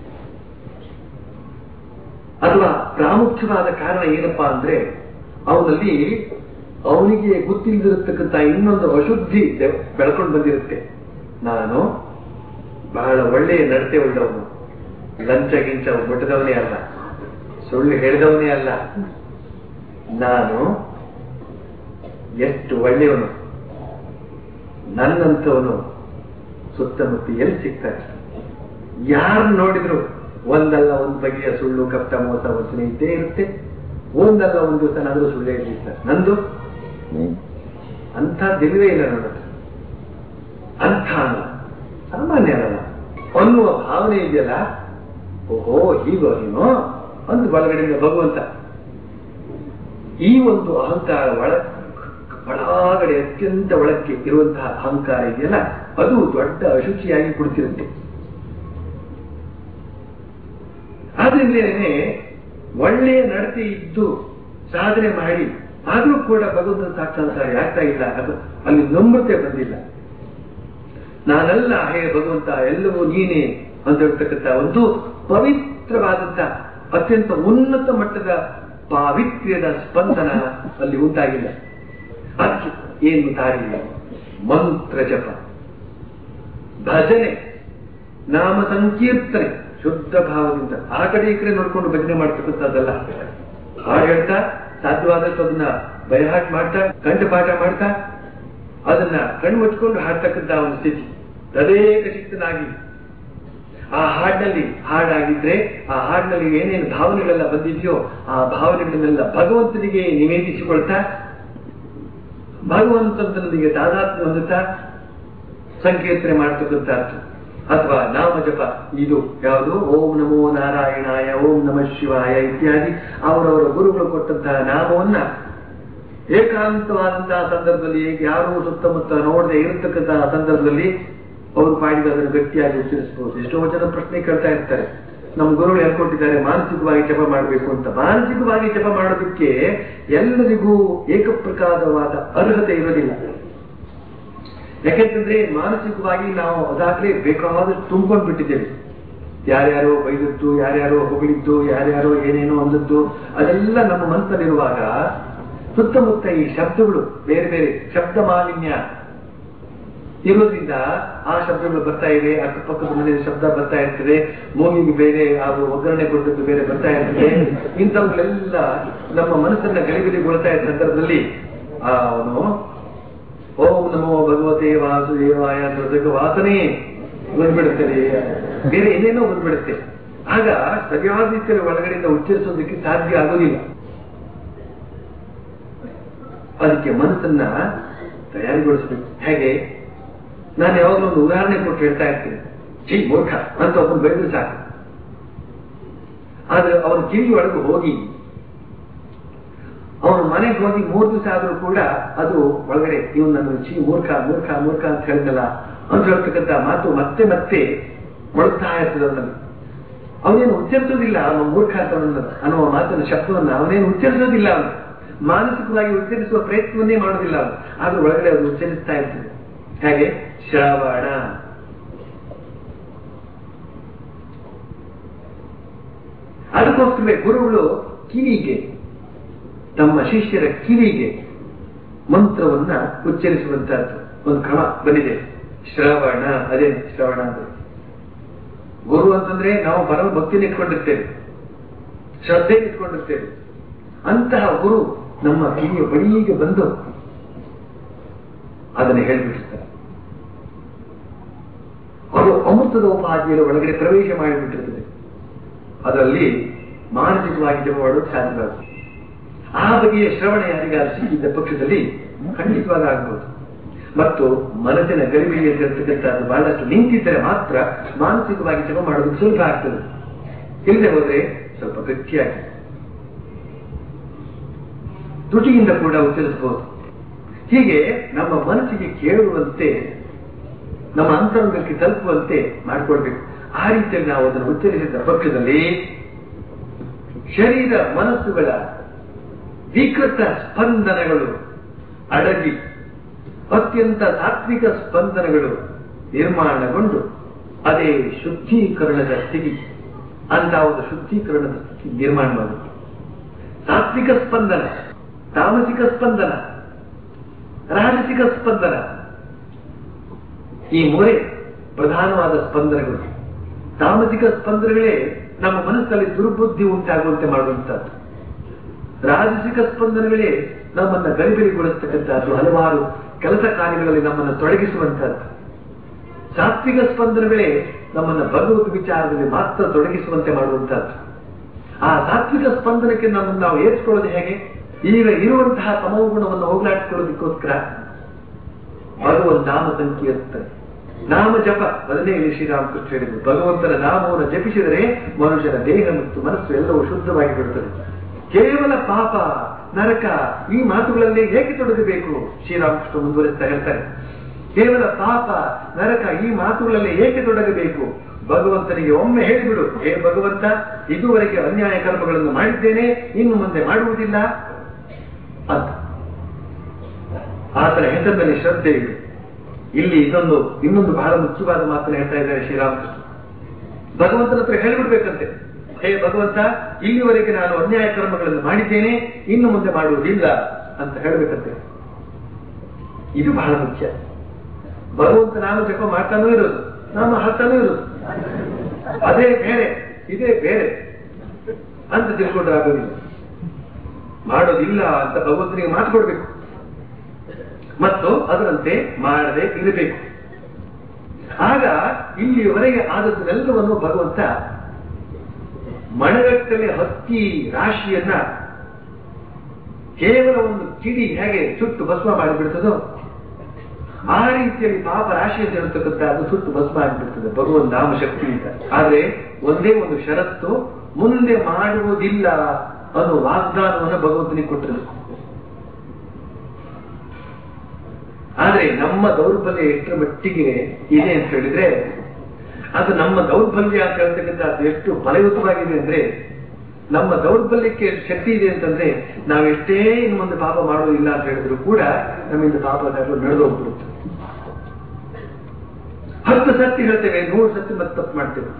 ಅಥವಾ ಪ್ರಾಮುಖ್ಯವಾದ ಕಾರಣ ಏನಪ್ಪಾ ಅಂದ್ರೆ ಅವನಲ್ಲಿ ಅವನಿಗೆ ಗೊತ್ತಿಲ್ಲದಿರತಕ್ಕಂತ ಇನ್ನೊಂದು ಅಶುದ್ಧಿ ಬೆಳ್ಕೊಂಡು ಬಂದಿರುತ್ತೆ ನಾನು ಬಹಳ ಒಳ್ಳೆಯ ನಡತೆ ಉಳ್ಳವನು ಲಂಚ ಗಿಂಚ ಮುಟ್ಟದವನೇ ಅಲ್ಲ ಸುಳ್ಳು ಹೇಳಿದವನೇ ಅಲ್ಲ ನಾನು ಎಷ್ಟು ಒಳ್ಳೆಯವನು ನನ್ನಂಥವನು ಸುತ್ತಮುತ್ತ ಎಲ್ಲಿ ಸಿಗ್ತಾರೆ ಯಾರು ನೋಡಿದ್ರು ಒಂದಲ್ಲ ಒಂದು ಬಗೆಯ ಸುಳ್ಳು ಕಪ್ಟ ಮೋಸ ವಂಚನೆ ಇದ್ದೇ ಇರುತ್ತೆ ಒಂದಲ್ಲ ಒಂದು ದಿವಸ ನಾದರೂ ಸುಳ್ಳು ಹೇಳಿರ್ತಾರೆ ನಂದು ಅಂಥ ದಿಲ್ವೇ ಇಲ್ಲ ನನ್ನ ಹತ್ರ. ಅಂಥ ಅಲ್ಲ ಸಾಮಾನ್ಯ ಅಲ್ಲ ಅನ್ನುವ ಭಾವನೆ ಇದೆಯಲ್ಲ ಓಹೋ ಹೀಗೋ ನೀನು ಅಂದು ಒಳಗಡೆಯಿಂದ ಭಗವಂತ ಈ ಒಂದು ಅಹಂಕಾರ ಒಳ ಒಳಗಡೆ ಅತ್ಯಂತ ಒಳಕ್ಕೆ ಇರುವಂತಹ ಅಹಂಕಾರ ಇದೆಯಲ್ಲ ಅದು ದೊಡ್ಡ ಅಶುಚಿಯಾಗಿ ಕುಳಿತಿರುತ್ತೆ ಆದ್ರಿಂದಲೇ ಒಳ್ಳೆಯ ನಡತೆ ಇದ್ದು ಸಾಧನೆ ಮಾಡಿ ಆದ್ರೂ ಕೂಡ ಭಗವಂತನ ಸಾಕ್ಷಾತ್ಕಾರ ಆಗ್ತಾ ಇಲ್ಲ ಅದು ಅಲ್ಲಿ ನಮ್ರತೆ ಬಂದಿಲ್ಲ ನಾನೆಲ್ಲ ಹೇ ಭಗವಂತ ಎಲ್ಲವೂ ನೀನೇ ಅಂತ ಹೇಳ್ತಕ್ಕಂಥ ಒಂದು ಪವಿತ್ರವಾದಂತ ಅತ್ಯಂತ ಉನ್ನತ ಮಟ್ಟದ ಪಾವಿತ್ರ್ಯದ ಸ್ಪಂದನ ಅಲ್ಲಿ ಉಂಟಾಗಿಲ್ಲ ಅದಕ್ಕೆ ಏನು ದಾರಿ ಮಂತ್ರ ಜಪ ಭಜನೆ ನಾಮ ಸಂಕೀರ್ತನೆ ಶುದ್ಧ ಭಾವದಿಂದ ಆ ಕಡೆ ಈ ಕಡೆ ನೋಡ್ಕೊಂಡು ಭಜನೆ ಮಾಡ್ತಕ್ಕಂಥದ್ದಲ್ಲ ಹಾಡು ಹೇಳ್ತಾ ಸಾಧ್ಯವಾದಷ್ಟು ಅದನ್ನ ಬಯಹಾಟ್ ಮಾಡ್ತಾ ಕಂಠಪಾಠ ಮಾಡ್ತಾ ಅದನ್ನ ಕಣ್ಣು ಮುಚ್ಕೊಂಡು ಹಾಡ್ತಕ್ಕಂಥ ಒಂದು ಸ್ಥಿತಿ ತದೇಕ ಚಿತ್ತನಾಗಿ ಆ ಹಾಡಿನಲ್ಲಿ ಹಾಡಾಗಿದ್ರೆ ಆ ಹಾಡಿನಲ್ಲಿ ಏನೇನು ಭಾವನೆಗಳೆಲ್ಲ ಬಂದಿದೆಯೋ ಆ ಭಾವನೆಗಳನ್ನೆಲ್ಲ ಭಗವಂತನಿಗೆ ನಿವೇದಿಸಿಕೊಳ್ತಾ ಭಗವಂತನೊಂದಿಗೆ ತಾದಾತ್ಮ್ಯ ಹೊಂದುತ್ತಾ ಸಂಕೀರ್ತನೆ ಮಾಡ್ತಕ್ಕಂಥದ್ದು ಅಥವಾ ನಾಮ ಜಪ ಇದು ಯಾವುದು ಓಂ ನಮೋ ನಾರಾಯಣಾಯ ಓಂ ನಮಃ ಶಿವಾಯ ಇತ್ಯಾದಿ ಅವರವರ ಗುರುಗಳು ಕೊಟ್ಟಂತಹ ನಾಮವನ್ನ ಏಕಾಂತವಾದಂತಹ ಸಂದರ್ಭದಲ್ಲಿ ಯಾರು ಸುತ್ತಮುತ್ತ ನೋಡದೆ ಇರತಕ್ಕಂತಹ ಸಂದರ್ಭದಲ್ಲಿ ಅವರು ಪಾಡಿದ ಅದನ್ನು ಗಟ್ಟಿಯಾಗಿ ಉಚ್ಚರಿಸಬಹುದು ಎಷ್ಟೋ ಜನ ಪ್ರಶ್ನೆ ಕೇಳ್ತಾ ಇರ್ತಾರೆ ನಮ್ಮ ಗುರುಗಳು ಹೇಳ್ಕೊಟ್ಟಿದ್ದಾರೆ ಮಾನಸಿಕವಾಗಿ ಜಪ ಮಾಡಬೇಕು ಅಂತ ಮಾನಸಿಕವಾಗಿ ಜಪ ಮಾಡೋದಕ್ಕೆ ಎಲ್ಲರಿಗೂ ಏಕಪ್ರಕಾರವಾದ ಅರ್ಹತೆ ಇರೋದಿಲ್ಲ ಯಾಕೆಂತಂದ್ರೆ ಮಾನಸಿಕವಾಗಿ ನಾವು ಅದಾಗಲೇ ಬೇಕಾದಷ್ಟು ತುಂಬಿಕೊಂಡು ಬಿಟ್ಟಿದ್ದೇವೆ ಯಾರ್ಯಾರೋ ಬೈದದ್ದು ಯಾರ್ಯಾರೋ ಹೊಗಳಿದ್ದು ಯಾರ್ಯಾರೋ ಏನೇನೋ ಅಂದದ್ದು ಅದೆಲ್ಲ ನಮ್ಮ ಮನಸ್ಸಲ್ಲಿರುವಾಗ ಸುತ್ತಮುತ್ತ ಈ ಶಬ್ದಗಳು ಬೇರೆ ಬೇರೆ ಶಬ್ದ ಮಾಲಿನ್ಯ ಇರೋದ್ರಿಂದ ಆ ಶಬ್ದಗಳು ಬರ್ತಾ ಇವೆ ಅಕ್ಕಪಕ್ಕದ ಮನೆ ಶಬ್ದ ಬರ್ತಾ ಇರ್ತದೆ ಮೂಗಿಗೆ ಬೇರೆ ಅದು ಒಗ್ಗರಣೆ ಕೊಟ್ಟದ್ದು ಬೇರೆ ಬರ್ತಾ ಇರ್ತದೆ ಇಂಥವುಗಳೆಲ್ಲ ನಮ್ಮ ಮನಸ್ಸನ್ನ ಗಲಿಬಿಲಿಗೊಳ್ತಾ ಇದ್ದ ಸಂದರ್ಭದಲ್ಲಿ ಆ ಅವನು ಓಂ ನಮೋ ಭಗವತೆ ವಾಸುದೇವಾಯ ದೊಡ್ಡ ವಾಸನೆ ಬಂದ್ಬಿಡುತ್ತೆ ಬೇರೆ ಏನೇನೋ ಬಂದ್ಬಿಡುತ್ತೆ ಆಗ ಸರಿಯಾದ ರೀತಿಯಲ್ಲಿ ಒಳಗಡೆಯಿಂದ ಉಚ್ಚರಿಸೋದಕ್ಕೆ ಸಾಧ್ಯ ಆಗೋದಿಲ್ಲ ಅದಕ್ಕೆ ಮನಸ್ಸನ್ನ ತಯಾರಿಗೊಳಿಸಬೇಕು ಹೇಗೆ ನಾನು ಯಾವಾಗಲೂ ಒಂದು ಉದಾಹರಣೆ ಕೊಟ್ಟು ಹೇಳ್ತಾ ಇರ್ತೀನಿ ಚೀ ಮೂರ್ಖ ಅಂತ ಒಬ್ಬನು ಬೈದ್ರೆ ಸಾಕು ಆದ್ರೆ ಅವನ ಕಿವಿ ಒಳಗೆ ಹೋಗಿ ಅವನ ಮನೆಗೆ ಹೋಗಿ ಮೂರು ದಿವಸ ಆದ್ರೂ ಕೂಡ ಅದು ಒಳಗಡೆ ಇವನು ನನ್ನ ಚೀ ಮೂರ್ಖ ಮೂರ್ಖ ಮೂರ್ಖ ಅಂತ ಹೇಳಿದಲ್ಲ ಅಂತ ಹೇಳ್ತಕ್ಕಂಥ ಮಾತು ಮತ್ತೆ ಮತ್ತೆ ಮೊಳಗ್ತಾ ಇರ್ತದೆ ಅವನಲ್ಲಿ ಅವನೇನು ಉಚ್ಚರಿಸೋದಿಲ್ಲ ಅವನ ಮೂರ್ಖ ಅಂತ ಅನ್ನುವ ಮಾತನ್ನ ಶಬ್ದವನ್ನ ಅವನೇನು ಉಚ್ಚರಿಸೋದಿಲ್ಲ ಅವನು ಮಾನಸಿಕವಾಗಿ ಉಚ್ಚರಿಸುವ ಪ್ರಯತ್ನವನ್ನೇ ಮಾಡೋದಿಲ್ಲ ಅವನು ಆದ್ರೂ ಒಳಗಡೆ ಅವನು ಉಚ್ಚರಿಸ್ತಾ ಇರ್ತದೆ ಹಾಗೆ ಶ್ರಾವಣ ಅದಕ್ಕೋಸ್ಕರವೇ ಗುರುಗಳು ಕಿವಿಗೆ ತಮ್ಮ ಶಿಷ್ಯರ ಕಿವಿಗೆ ಮಂತ್ರವನ್ನ ಉಚ್ಚರಿಸುವಂತಹದ್ದು ಒಂದು ಕ್ರಮ ಬಂದಿದೆ ಶ್ರವಣ ಅದೇ ಶ್ರವಣ ಅಂದ್ರೆ ಗುರು ಅಂತಂದ್ರೆ ನಾವು ಪರಮ ಭಕ್ತಿನ ಇಟ್ಕೊಂಡಿರ್ತೇವೆ ಶ್ರದ್ಧೆ ಇಟ್ಕೊಂಡಿರ್ತೇವೆ ಅಂತಹ ಗುರು ನಮ್ಮ ಕಿವಿಯ ಬಳಿಗೆ ಬಂದು ಅದನ್ನು ಹೇಳಿಬಿಟ್ಟಿರ್ತಾರೆ ಅದು ಅಮೃತದ ಉಪಾಧಿಯ ಒಳಗಡೆ ಪ್ರವೇಶ ಮಾಡಿಬಿಟ್ಟಿರ್ತದೆ ಅದರಲ್ಲಿ ಮಾನಸಿಕವಾಗಿ ಜಪ ಮಾಡೋದು ಸಾಧ್ಯವಾಗುತ್ತೆ ಆ ಬಗೆಯ ಶ್ರವಣ ಯಾರಿಗಾರು ಸಿಕ್ಕಿದ್ದ ಪಕ್ಷದಲ್ಲಿ ಖಂಡಿತವಾಗಿ ಆಗ್ಬೋದು ಮತ್ತು ಮನಸ್ಸಿನ ಗರಿಬಿಗೆ ಇರ್ತಕ್ಕಂಥದ್ದು ಬಹಳಷ್ಟು ನಿಂತಿದ್ದರೆ ಮಾತ್ರ ಮಾನಸಿಕವಾಗಿ ಜಪ ಮಾಡೋದಕ್ಕೆ ಸುಲಭ ಆಗ್ತದೆ ಇಲ್ಲದೆ ಹೋದ್ರೆ ಸ್ವಲ್ಪ ಗಟ್ಟಿಯಾಗಿ ತುಟಿಯಿಂದ ಕೂಡ ಉಚ್ಚರಿಸಬಹುದು ಹೀಗೆ ನಮ್ಮ ಮನಸ್ಸಿಗೆ ಕೇಳುವಂತೆ ನಮ್ಮ ಅಂತರಂಗಕ್ಕೆ ತಲುಪುವಂತೆ ಮಾಡಿಕೊಳ್ಬೇಕು ಆ ರೀತಿಯಲ್ಲಿ ನಾವು ಅದನ್ನು ಉಚ್ಚರಿಸಿದ ಪಕ್ಷದಲ್ಲಿ ಶರೀರ ಮನಸ್ಸುಗಳ ವಿಕೃತ ಸ್ಪಂದನಗಳು ಅಡಗಿ ಅತ್ಯಂತ ಸಾತ್ವಿಕ ಸ್ಪಂದನಗಳು ನಿರ್ಮಾಣಗೊಂಡು ಅದೇ ಶುದ್ಧೀಕರಣದ ಸ್ಥಿತಿ ಅಂತ ಒಂದು ಶುದ್ಧೀಕರಣದ ಸ್ಥಿತಿ ನಿರ್ಮಾಣವಾಗುತ್ತೆ ಸಾತ್ವಿಕ ಸ್ಪಂದನ ತಾಮಸಿಕ ಸ್ಪಂದನ ರಾಜಸಿಕ ಸ್ಪಂದನ ಈ ಮೂರೇ ಪ್ರಧಾನವಾದ ಸ್ಪಂದನಗಳು ತಾಮಸಿಕ ಸ್ಪಂದನಗಳೇ ನಮ್ಮ ಮನಸ್ಸಲ್ಲಿ ದುರ್ಬುದ್ಧಿ ಉಂಟಾಗುವಂತೆ ಮಾಡುವಂತಹದ್ದು ರಾಜಸಿಕ ಸ್ಪಂದನಗಳೇ ನಮ್ಮನ್ನ ಗರಿಬಿರಿಗೊಳಿಸ್ತಕ್ಕಂಥದ್ದು ಹಲವಾರು ಕೆಲಸ ಕಾರ್ಯಗಳಲ್ಲಿ ನಮ್ಮನ್ನು ತೊಡಗಿಸುವಂತಹದ್ದು ಸಾತ್ವಿಕ ಸ್ಪಂದನಗಳೇ ನಮ್ಮನ್ನ ಭಗವತ್ ವಿಚಾರದಲ್ಲಿ ಮಾತ್ರ ತೊಡಗಿಸುವಂತೆ ಮಾಡುವಂತಹದ್ದು ಆ ಸಾತ್ವಿಕ ಸ್ಪಂದನಕ್ಕೆ ನಮ್ಮನ್ನು ನಾವು ಏರಿಸಿಕೊಳ್ಳೋದು ಹೇಗೆ ಈಗ ಇರುವಂತಹ ತಮೋ ಗುಣವನ್ನು ಹೋಗ್ಲಾಡಿಸಿಕೊಳ್ಳೋದಕ್ಕೋಸ್ಕರ ಭಗವಂತ ನಾಮ ಸಂಕೀರ್ತ ನಾಮ ಜಪ ಅದನ್ನೇ ಇಲ್ಲಿ ಶ್ರೀರಾಮಕೃಷ್ಣ ಹೇಳಿದ್ರು ಭಗವಂತನ ನಾಮವನ್ನು ಜಪಿಸಿದರೆ ಮನುಷ್ಯನ ದೇಹ ಮತ್ತು ಮನಸ್ಸು ಎಲ್ಲವೂ ಶುದ್ಧವಾಗಿ ಬಿಡುತ್ತದೆ ಕೇವಲ ಪಾಪ ನರಕ ಈ ಮಾತುಗಳಲ್ಲಿ ಏಕೆ ತೊಡಗಬೇಕು ಶ್ರೀರಾಮಕೃಷ್ಣ ಮುಂದುವರಿಸ್ತಾ ಹೇಳ್ತಾರೆ ಕೇವಲ ಪಾಪ ನರಕ ಈ ಮಾತುಗಳಲ್ಲಿ ಏಕೆ ತೊಡಗಬೇಕು ಭಗವಂತನಿಗೆ ಒಮ್ಮೆ ಹೇಳಿಬಿಡು ಹೇ ಭಗವಂತ ಇದುವರೆಗೆ ಅನ್ಯಾಯ ಕರ್ಮಗಳನ್ನು ಮಾಡಿದ್ದೇನೆ ಇನ್ನು ಮುಂದೆ ಮಾಡುವುದಿಲ್ಲ ಅಂತ ಆತನ ಹೆಸರಿನಲ್ಲಿ ಶ್ರದ್ಧೆ ಇದೆ ಇಲ್ಲಿ ಇದೊಂದು ಇನ್ನೊಂದು ಬಹಳ ಮುಖ್ಯವಾದ ಮಾತನ್ನು ಹೇಳ್ತಾ ಇದ್ದಾರೆ ಶ್ರೀರಾಮಕೃಷ್ಣ ಭಗವಂತನ ಹತ್ರ ಹೇಳ್ಬಿಡ್ಬೇಕಂತೆ ಹೇ ಭಗವಂತ ಇಲ್ಲಿವರೆಗೆ ನಾನು ಅನ್ಯಾಯ ಕರ್ಮಗಳನ್ನು ಮಾಡಿದ್ದೇನೆ ಇನ್ನು ಮುಂದೆ ಮಾಡುವುದಿಲ್ಲ ಅಂತ ಹೇಳ್ಬೇಕಂತೆ ಇದು ಬಹಳ ಮುಖ್ಯ ಭಗವಂತ ನಾಮ ಜಪ ಮಾಡ್ತಾನೂ ಇರೋದು ನಾಮ ಹಾಕ್ತಾನೂ ಇರೋದು ಅದೇ ಬೇರೆ ಇದೇ ಬೇರೆ ಅಂತ ತಿಳ್ಕೊಂಡ್ರೆ ಆಗೋದಿಲ್ಲ ಮಾಡೋದಿಲ್ಲ ಅಂತ ಭಗವಂತನಿಗೆ ಮಾತು ಕೊಡ್ಬೇಕು ಮತ್ತು ಅದರಂತೆ ಮಾಡದೆ ಇರಬೇಕು ಆಗ ಇಲ್ಲಿಯವರೆಗೆ ಆದದ್ದನ್ನೆಲ್ಲವನ್ನು ಭಗವಂತ ಮಣಗಟ್ಟಲೆ ಹತ್ತಿ ರಾಶಿಯನ್ನ ಕೇವಲ ಒಂದು ಕಿಡಿ ಹೇಗೆ ಸುಟ್ಟು ಭಸ್ಮ ಮಾಡಿಬಿಡ್ತದೋ ಆ ರೀತಿಯಲ್ಲಿ ಪಾಪ ರಾಶಿ ಅಂತ ಹೇಳ್ತಕ್ಕಂಥ ಅದು ಸುಟ್ಟು ಭಸ್ಮ ಆಗಿಬಿಡ್ತದೆ ಭಗವಂತ ನಾಮ ಶಕ್ತಿಯಿಂದ ಆದ್ರೆ ಒಂದೇ ಒಂದು ಷರತ್ತು ಮುಂದೆ ಮಾಡುವುದಿಲ್ಲ ಅನ್ನೋ ವಾಗ್ದಾನವನ್ನು ಭಗವಂತನಿಗೆ ಕೊಟ್ಟರು ಆದ್ರೆ ನಮ್ಮ ದೌರ್ಬಲ್ಯ ಎಷ್ಟರ ಮಟ್ಟಿಗೆ ಇದೆ ಅಂತ ಹೇಳಿದ್ರೆ ಅದು ನಮ್ಮ ದೌರ್ಬಲ್ಯ ಅಂತ ಹೇಳ್ತಕ್ಕಂಥ ಅದು ಎಷ್ಟು ಫಲಯುತವಾಗಿದೆ ಅಂದ್ರೆ ನಮ್ಮ ದೌರ್ಬಲ್ಯಕ್ಕೆ ಶಕ್ತಿ ಇದೆ ಅಂತಂದ್ರೆ ನಾವೆಷ್ಟೇ ಇನ್ನು ಮುಂದೆ ಪಾಪ ಮಾಡೋದಿಲ್ಲ ಅಂತ ಹೇಳಿದ್ರು ಕೂಡ ನಮ್ಮಿಂದ ಪಾಪ ನಡೆದು ಹೋಗ್ಬಿಡುತ್ತೆ ಹತ್ತು ಸತ್ತಿ ಹೇಳ್ತೇವೆ ನೂರು ಸತ್ತಿ ಮತ್ತೆ ತಪ್ಪು ಮಾಡ್ತೇವೆ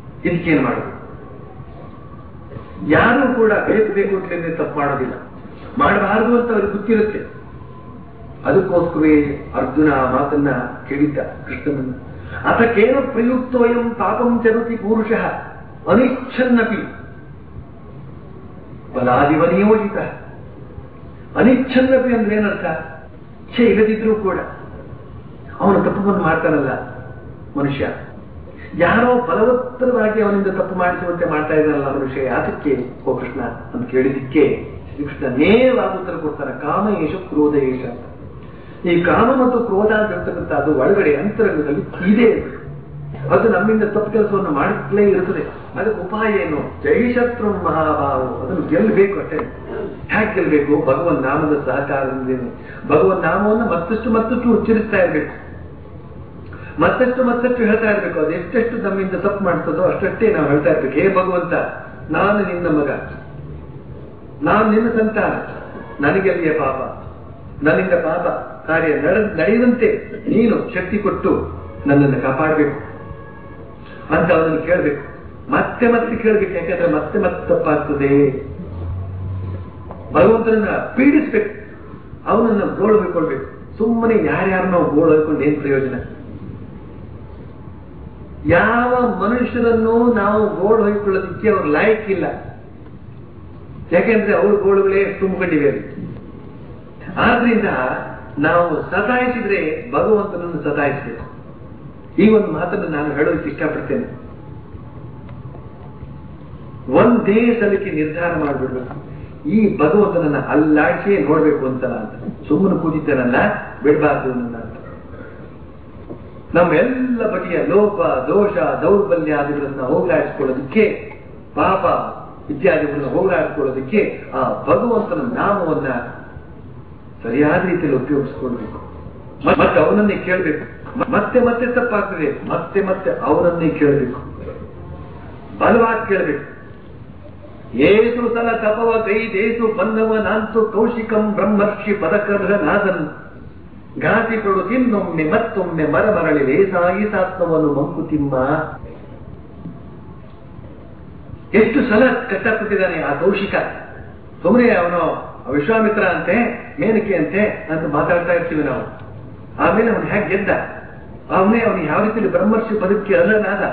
ಇದಕ್ಕೇನು ಮಾಡೋದು ಯಾರು ಕೂಡ ಬೇಕು ಬೇಕು ಅಂತಲೇ ತಪ್ಪು ಮಾಡೋದಿಲ್ಲ ಮಾಡಬಾರದು ಅಂತ ಅವ್ರಿಗೆ ಗೊತ್ತಿರುತ್ತೆ ಅದಕ್ಕೋಸ್ಕರವೇ ಅರ್ಜುನ ಆ ಮಾತನ್ನ ಕೇಳಿದ್ದ ಕೃಷ್ಣನನ್ನ ಅತಕೇನ ಪ್ರಯುಕ್ತೋಯಂ ಪಾಪಂ ಚರತಿ ಪುರುಷ ಅನಿಚ್ಛನ್ನಪಿ ಬಲಾದಿವ ನಿಯೋಜಿತ ಅನಿಚ್ಛನ್ನಪಿ ಅಂದ್ರೆ ಏನರ್ಥ ಇಚ್ಛೆ ಇಲ್ಲದಿದ್ರೂ ಕೂಡ ಅವನು ತಪ್ಪನ್ನು ಮಾಡ್ತಾನಲ್ಲ ಮನುಷ್ಯ ಯಾರೋ ಬಲವತ್ತರವಾಗಿ ಅವನಿಂದ ತಪ್ಪು ಮಾಡಿಸುವಂತೆ ಮಾಡ್ತಾ ಇದ್ದಾನಲ್ಲ ಮನುಷ್ಯ ಯಾತಕ್ಕೆ ಓ ಕೃಷ್ಣ ಅಂತ ಕೇಳಿದಿಕ್ಕೆ ಶ್ರೀಕೃಷ್ಣ ನೇರವಾಗಿ ಉತ್ತರ ಕೊಡ್ತಾನೆ ಕಾಮ ಏಷ ಕ್ರೋಧ ಏಷ ಅಂತ ಈ ಕಾಮ ಮತ್ತು ಕ್ರೋಧ ಅಂತ ಹೇಳ್ತಕ್ಕಂಥ ಅದು ಒಳಗಡೆ ಅಂತರಂಗದಲ್ಲಿ ಇದೆ ಅದು ನಮ್ಮಿಂದ ತಪ್ಪು ಕೆಲಸವನ್ನು ಮಾಡುತ್ತಲೇ ಇರುತ್ತದೆ ಅದಕ್ಕೆ ಉಪಾಯ ಏನು ಜೈಶತ್ರು ಮಹಾಭಾವು ಅದನ್ನು ಗೆಲ್ಲಬೇಕು ಅಷ್ಟೇ ಹ್ಯಾಕ್ ಗೆಲ್ಲಬೇಕು ಭಗವನ್ ನಾಮದ ಸಹಕಾರದಿಂದೇನೆ ಭಗವನ್ ನಾಮವನ್ನು ಮತ್ತಷ್ಟು ಮತ್ತಷ್ಟು ಉಚ್ಚರಿಸ್ತಾ ಇರಬೇಕು ಮತ್ತಷ್ಟು ಮತ್ತಷ್ಟು ಹೇಳ್ತಾ ಇರ್ಬೇಕು ಅದು ಎಷ್ಟೆಷ್ಟು ನಮ್ಮಿಂದ ತಪ್ಪು ಮಾಡ್ತದೋ ಅಷ್ಟಷ್ಟೇ ನಾವು ಹೇಳ್ತಾ ಇರ್ಬೇಕು ಹೇ ಭಗವಂತ ನಾನು ನಿನ್ನ ಮಗ ನಾನು ನಿನ್ನ ಸಂತಾನ ನನಗೆ ಅಲ್ಲಿಯ ಪಾಪ ನನ್ನಿಂದ ಪಾಪ ಕಾರ್ಯ ನಡ ನಡೆಯುವಂತೆ ನೀನು ಶಕ್ತಿ ಕೊಟ್ಟು ನನ್ನನ್ನು ಕಾಪಾಡಬೇಕು ಅಂತ ಅವನನ್ನು ಕೇಳಬೇಕು ಮತ್ತೆ ಮತ್ತೆ ಕೇಳಬೇಕು ಯಾಕಂದ್ರೆ ಮತ್ತೆ ಮತ್ತೆ ತಪ್ಪಾಗ್ತದೆ ಭಗವಂತನನ್ನ ಪೀಡಿಸ್ಬೇಕು ಅವನನ್ನ ಗೋಳು ಹೊಯ್ಕೊಳ್ಬೇಕು ಸುಮ್ಮನೆ ಯಾರ್ಯಾರನ್ನೋ ಗೋಳು ಹೊಯ್ಕೊಂಡು ಏನ್ ಪ್ರಯೋಜನ ಯಾವ ಮನುಷ್ಯರನ್ನು ನಾವು ಗೋಳು ಹೊಯ್ಕೊಳ್ಳೋದಕ್ಕೆ ಅವ್ರ ಲಾಯಕ್ ಇಲ್ಲ ಯಾಕೆಂದ್ರೆ ಅವ್ರ ಗೋಳುಗಳೇ ತುಂಬಿಕೊಂಡಿವೆ ಅಲ್ಲಿ. ಆದ್ರಿಂದ ನಾವು ಸತಾಯಿಸಿದ್ರೆ ಭಗವಂತನನ್ನು ಸತಾಯಿಸಬೇಕು ಈ ಒಂದು ಮಾತನ್ನು ನಾನು ಹೇಳೋದಕ್ಕೆ ಇಷ್ಟಪಡ್ತೇನೆ ಒಂದೇ ಸಲಕ್ಕೆ ನಿರ್ಧಾರ ಮಾಡಿಬಿಡ್ಬೇಕು ಈ ಭಗವಂತನನ್ನ ಅಲ್ಲಾಡಿಸಿಯೇ ನೋಡ್ಬೇಕು ಅಂತ ಅಂತ ಸುಮ್ಮನೆ ಕೂತಿದ್ದೇನಲ್ಲ ಬಿಡಬಾರ್ದು ನನ್ನ ಅಂತ ನಮ್ಮೆಲ್ಲ ಬಗೆಯ ಲೋಪ ದೋಷ ದೌರ್ಬಲ್ಯಾದಿಗಳನ್ನ ಹೋಗಲಾಡಿಸ್ಕೊಳ್ಳೋದಕ್ಕೆ ಪಾಪ ಇತ್ಯಾದಿಗಳನ್ನ ಹೋಗಲಾಡಿಸ್ಕೊಳ್ಳೋದಕ್ಕೆ ಆ ಭಗವಂತನ ನಾಮವನ್ನ ಸರಿಯಾದ ರೀತಿಯಲ್ಲಿ ಉಪಯೋಗಿಸ್ಕೊಳ್ಬೇಕು ಮ- ಮತ್ತೆ ಅವನನ್ನೇ ಕೇಳಬೇಕು ಮತ್ತೆ ಮತ್ತೆ ತಪ್ಪಾಗ್ತದೆ ಮತ್ತೆ ಮತ್ತೆ ಅವನನ್ನೇ ಕೇಳಬೇಕು ಬಲವಾಗಿ ಕೇಳಬೇಕು ಏಸು ಸಲ ತಪವ ಕೈದೇಸು ಬನ್ನವ ನಾಂತು ಕೌಶಿಕಂ ಬ್ರಹ್ಮರ್ಷಿ ಪದಕರ್ಹ ನಾದನ್ ಘಾತಿಗಳು ತಿನ್ನೊಮ್ಮೆ ಮತ್ತೊಮ್ಮೆ ಮರ ಮರಳಿ ಲೇಸಾಗಿ ಸಾತ್ವವನ್ನು ಮಂಕುತಿಮ್ಮ ಎಷ್ಟು ಸಲ ಕಷ್ಟಪಟ್ಟಿದ್ದಾನೆ ಆ ಕೌಶಿಕ ಸುಮ್ಮನೆ ಅವನು ವಿಶ್ವಾಮಿತ್ರ ಅಂತೆ ಮೇನಕೆ ಅಂತೆ ಅಂತ ಮಾತಾಡ್ತಾ ಇರ್ತೀವಿ ನಾವು ಆಮೇಲೆ ಅವನು ಹೇಗೆ ಗೆದ್ದ ಅವನೇ ಅವನು ಯಾವ ರೀತಿಯಲ್ಲಿ ಬ್ರಹ್ಮರ್ಷಿ ಪದಕ್ಕೆ ಅರ್ಹನಾದ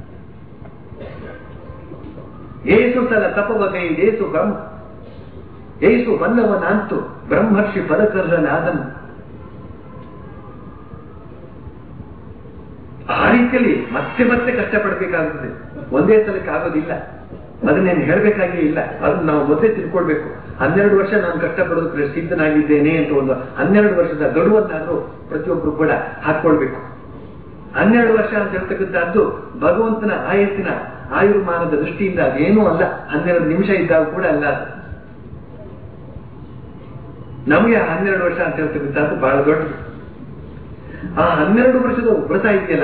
ಏಸು ಸಲ ತಪವಗೈ ಏಸು ಬ್ರಹ್ಮ ಏಸು ಬಲ್ಲವನಾಂತು ಬ್ರಹ್ಮರ್ಷಿ ಪದಕರ್ಹನಾದನು ಆ ರೀತಿಯಲ್ಲಿ ಮತ್ತೆ ಮತ್ತೆ ಕಷ್ಟಪಡಬೇಕಾಗುತ್ತದೆ ಒಂದೇ ಸಲಕ್ಕೆ ಆಗೋದಿಲ್ಲ ಅದನ್ನೇನು ಹೇಳಬೇಕಾಗೇ ಇಲ್ಲ ಅದನ್ನ ನಾವು ಮೊದಲೇ ತಿಳ್ಕೊಳ್ಬೇಕು ಹನ್ನೆರಡು ವರ್ಷ ನಾನು ಕಷ್ಟಪಡೋದಕ್ಕೆ ಸಿದ್ಧನಾಗಿದ್ದೇನೆ ಅಂತ ಒಂದು ಹನ್ನೆರಡು ವರ್ಷದ ಗಡುವನ್ನಾದ್ರೂ ಪ್ರತಿಯೊಬ್ಬರು ಕೂಡ ಹಾಕೊಳ್ಬೇಕು ಹನ್ನೆರಡು ವರ್ಷ ಅಂತ ಹೇಳ್ತಕ್ಕಂಥದ್ದು ಭಗವಂತನ ಆಯಸ್ಸಿನ ಆಯುರ್ಮಾನದ ದೃಷ್ಟಿಯಿಂದ ಅದೇನೂ ಅಲ್ಲ ಹನ್ನೆರಡು ನಿಮಿಷ ಇದ್ದಾಗ ಕೂಡ ಅಲ್ಲ ಅದು ನಮಗೆ ಆ ಹನ್ನೆರಡು ವರ್ಷ ಅಂತ ಹೇಳ್ತಕ್ಕಂಥದ್ದು ಬಹಳ ದೊಡ್ಡದು ಆ ಹನ್ನೆರಡು ವರ್ಷದ ವ್ರತ ಇದೆಯಲ್ಲ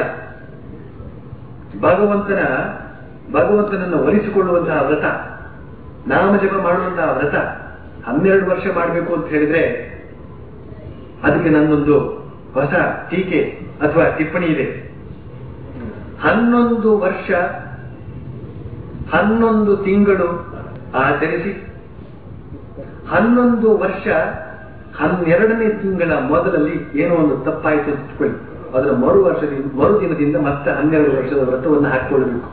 ಭಗವಂತನ ಭಗವಂತನನ್ನು ಒಲಿಸಿಕೊಳ್ಳುವಂತಹ ವ್ರತ ನಾಮಜಪ ಮಾಡುವಂತಹ ವ್ರತ ಹನ್ನೆರಡು ವರ್ಷ ಮಾಡಬೇಕು ಅಂತ ಹೇಳಿದ್ರೆ ಅದಕ್ಕೆ ನನ್ನೊಂದು ಹೊಸ ಟೀಕೆ ಅಥವಾ ಟಿಪ್ಪಣಿ ಇದೆ ಹನ್ನೊಂದು ವರ್ಷ ಹನ್ನೊಂದು ತಿಂಗಳು ಆಚರಿಸಿ ಹನ್ನೊಂದು ವರ್ಷ ಹನ್ನೆರಡನೇ ತಿಂಗಳ ಮೊದಲಲ್ಲಿ ಏನೋ ಒಂದು ತಪ್ಪಾಯಿತು ಅಂತ ಇಟ್ಕೊಳ್ಳಿ ಅದರ ಮರು ವರ್ಷದಿಂದ ಮರು ದಿನದಿಂದ ಮತ್ತೆ ಹನ್ನೆರಡು ವರ್ಷದ ವ್ರತವನ್ನು ಹಾಕಿಕೊಳ್ಳಬೇಕು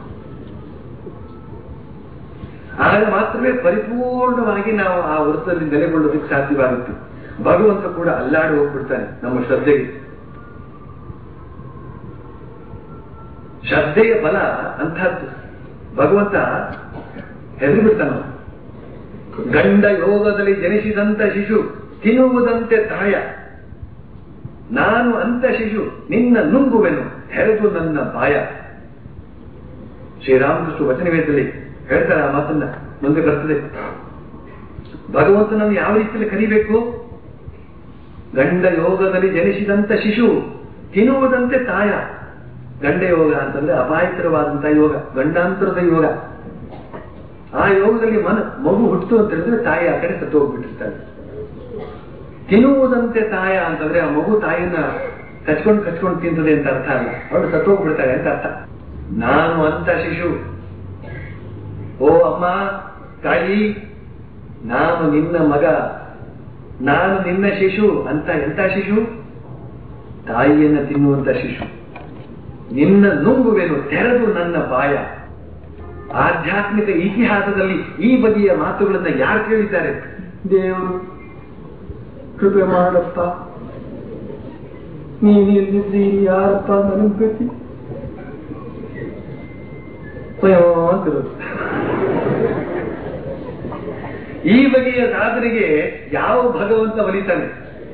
ಆಗ ಮಾತ್ರವೇ ಪರಿಪೂರ್ಣವಾಗಿ ನಾವು ಆ ವೃತ್ತದಲ್ಲಿ ನೆಲೆಗೊಳ್ಳೋದಕ್ಕೆ ಸಾಧ್ಯವಾಗುತ್ತೆ ಭಗವಂತ ಕೂಡ ಅಲ್ಲಾಡಿ ಹೋಗ್ಬಿಡ್ತಾನೆ ನಮ್ಮ ಶ್ರದ್ಧೆಗೆ ಶ್ರದ್ಧೆಯ ಬಲ ಅಂತಹದ್ದು ಭಗವಂತ ಹೆದರಿಬಿಡ್ತಾನ ಗಂಡ ಯೋಗದಲ್ಲಿ ಜನಿಸಿದಂತ ಶಿಶು ತಿನ್ನುವುದಂತೆ ತಾಯ ನಾನು ಅಂತ ಶಿಶು ನಿನ್ನ ನುಂಗುವೆನು ಹೆರೆದು ನನ್ನ ಬಾಯ ಶ್ರೀರಾಮಕೃಷ್ಣ ವಚನವೇದದಲ್ಲಿ ಹೇಳ್ತಾರೆ ಆ ಮಾತನ್ನ ಮುಂದೆ ಬರ್ತದೆ ಭಗವಂತನನ್ನು ಯಾವ ರೀತಿಯಲ್ಲಿ ಕರಿಬೇಕು ಗಂಡ ಯೋಗದಲ್ಲಿ ಜನಿಸಿದಂತ ಶಿಶು ತಿನ್ನುವುದಂತೆ ತಾಯ ಗಂಡ ಯೋಗ ಅಂತಂದ್ರೆ ಅಪಾಯಕರವಾದಂತಹ ಯೋಗ ಗಂಡಾಂತರದ ಯೋಗ ಆ ಯೋಗದಲ್ಲಿ ಮನ ಮಗು ಹುಟ್ಟು ಅಂತ ಹೇಳಿದ್ರೆ ತಾಯಿ ಆ ಕಡೆ ಸತ್ತು ಹೋಗ್ಬಿಟ್ಟಿರ್ತಾಳೆ ತಿನ್ನುವುದಂತೆ ತಾಯ ಅಂತಂದ್ರೆ ಆ ಮಗು ತಾಯಿನ ಕಚ್ಕೊಂಡು ಕಚ್ಕೊಂಡು ತಿಂತದೆ ಅಂತ ಅರ್ಥ ಅಲ್ಲ ಅವಳು ಸತ್ತು ಹೋಗ್ಬಿಡ್ತಾಳೆ ಅಂತ ಅರ್ಥ ನಾನು ಅಂತ ಶಿಶು ಓ ಅಮ್ಮ ತಾಯಿ ನಾನು ನಿನ್ನ ಮಗ ನಾನು ನಿನ್ನ ಶಿಶು ಅಂತ ಎಂತ ಶಿಶು ತಾಯಿಯನ್ನ ತಿನ್ನುವಂತ ಶಿಶು ನಿನ್ನ ನುಂಗುವೆನು ತೆರೆದು ನನ್ನ ಬಾಯ ಆಧ್ಯಾತ್ಮಿಕ ಇತಿಹಾಸದಲ್ಲಿ ಈ ಬಗೆಯ ಮಾತುಗಳನ್ನ ಯಾರು ಕೇಳಿದ್ದಾರೆ ದೇವರು ಕೃಪೆ ಮಾಡಪ್ಪ ನೀನು ಎಲ್ಲಿದ್ದೀರಿ ಯಾರಪ್ಪ ನನಗೆ ಗತಿ ಅಯ್ಯೋ ಅಂತಿರೋದು ಈ ಬಗೆಯ ಸಾಧನೆಗೆ ಯಾವ ಭಗವಂತ ಒಲಿತಾನೆ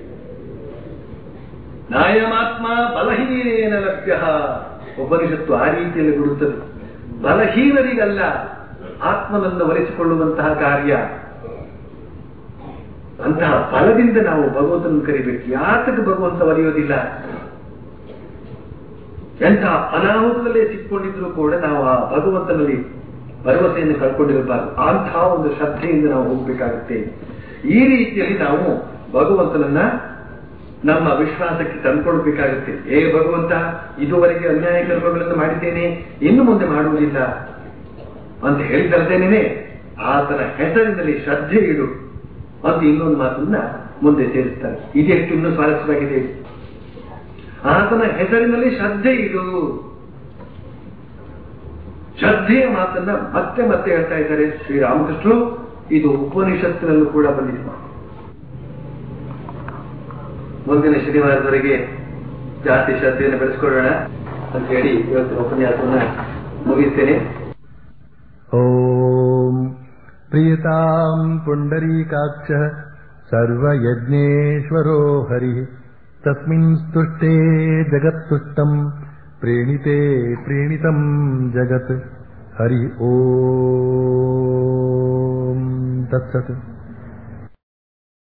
ನಾಯಮಾತ್ಮ ಬಲಹೀನೇನ ಲಭ್ಯ ಉಪನಿಷತ್ತು ಆ ರೀತಿಯಲ್ಲಿ ಬಿಡುತ್ತದೆ ಬಲಹೀನರಿಗಲ್ಲ ಆತ್ಮನನ್ನು ಒಲಿಸಿಕೊಳ್ಳುವಂತಹ ಕಾರ್ಯ ಅಂತಹ ಬಲದಿಂದ ನಾವು ಭಗವಂತನನ್ನು ಕರಿಬೇಕು ಯಾತಕ್ಕೆ ಭಗವಂತ ಒಲಿಯೋದಿಲ್ಲ ಎಂತಹ ಅನಾಹುತದಲ್ಲೇ ಸಿಕ್ಕೊಂಡಿದ್ರು ಕೂಡ ನಾವು ಆ ಭಗವಂತನಲ್ಲಿ ಭರವಸೆಯನ್ನು ಕಳ್ಕೊಂಡಿರಬಾರದು ಅಂತಹ ಒಂದು ಶ್ರದ್ಧೆಯಿಂದ ನಾವು ಹೋಗ್ಬೇಕಾಗುತ್ತೆ ಈ ರೀತಿಯಲ್ಲಿ ನಾವು ಭಗವಂತನನ್ನ ನಮ್ಮ ವಿಶ್ವಾಸಕ್ಕೆ ತಂದ್ಕೊಳ್ಬೇಕಾಗುತ್ತೆ ಏ ಭಗವಂತ ಇದುವರೆಗೆ ಅನ್ಯಾಯ ಕರ್ಮಗಳನ್ನು ಮಾಡಿದ್ದೇನೆ ಇನ್ನು ಮುಂದೆ ಮಾಡುವುದಿಲ್ಲ ಅಂತ ಹೇಳ್ತಲ್ದೇನೆ ಆತನ ಹೆಸರಿನಲ್ಲಿ ಶ್ರದ್ಧೆ ಇಡು ಅಂತ ಇನ್ನೊಂದು ಮಾತನ್ನ ಮುಂದೆ ಸೇರಿಸ್ತಾರೆ ಇದೆಷ್ಟು ಇನ್ನೂ ಸ್ವಾರಸ್ಯವಾಗಿದೆ ಆತನ ಹೆಸರಿನಲ್ಲಿ ಶ್ರದ್ಧೆ ಇಡು ಶ್ರದ್ಧೆಯ ಮಾತನ್ನ ಮತ್ತೆ ಮತ್ತೆ ಹೇಳ್ತಾ ಇದ್ದಾರೆ ಶ್ರೀರಾಮಕೃಷ್ಣರು ಇದು ಉಪನಿಷತ್ತಿನಲ್ಲೂ ಕೂಡ ಬಂದಿದೆ ಮುಂದಿನ ಶನಿವಾರದವರೆಗೆ ಜಾಸ್ತಿ ಶ್ರದ್ಧೆಯನ್ನು ಬೆಳೆಸ್ಕೊಳ್ಳೋಣ ಅಂತ ಹೇಳಿ ಇವತ್ತಿನ ಉಪನ್ಯಾಸವನ್ನ ಮುಗಿಸ್ತೇನೆ ॐ प्रियताम् पुण्डरीकाक्षः सर्वयज्ञेश्वरो हरिः तस्मिन् स्तुष्टे जगत्तुष्टम् प्रीणिते प्रीणितम् जगत् हरि ॐ तत्सत्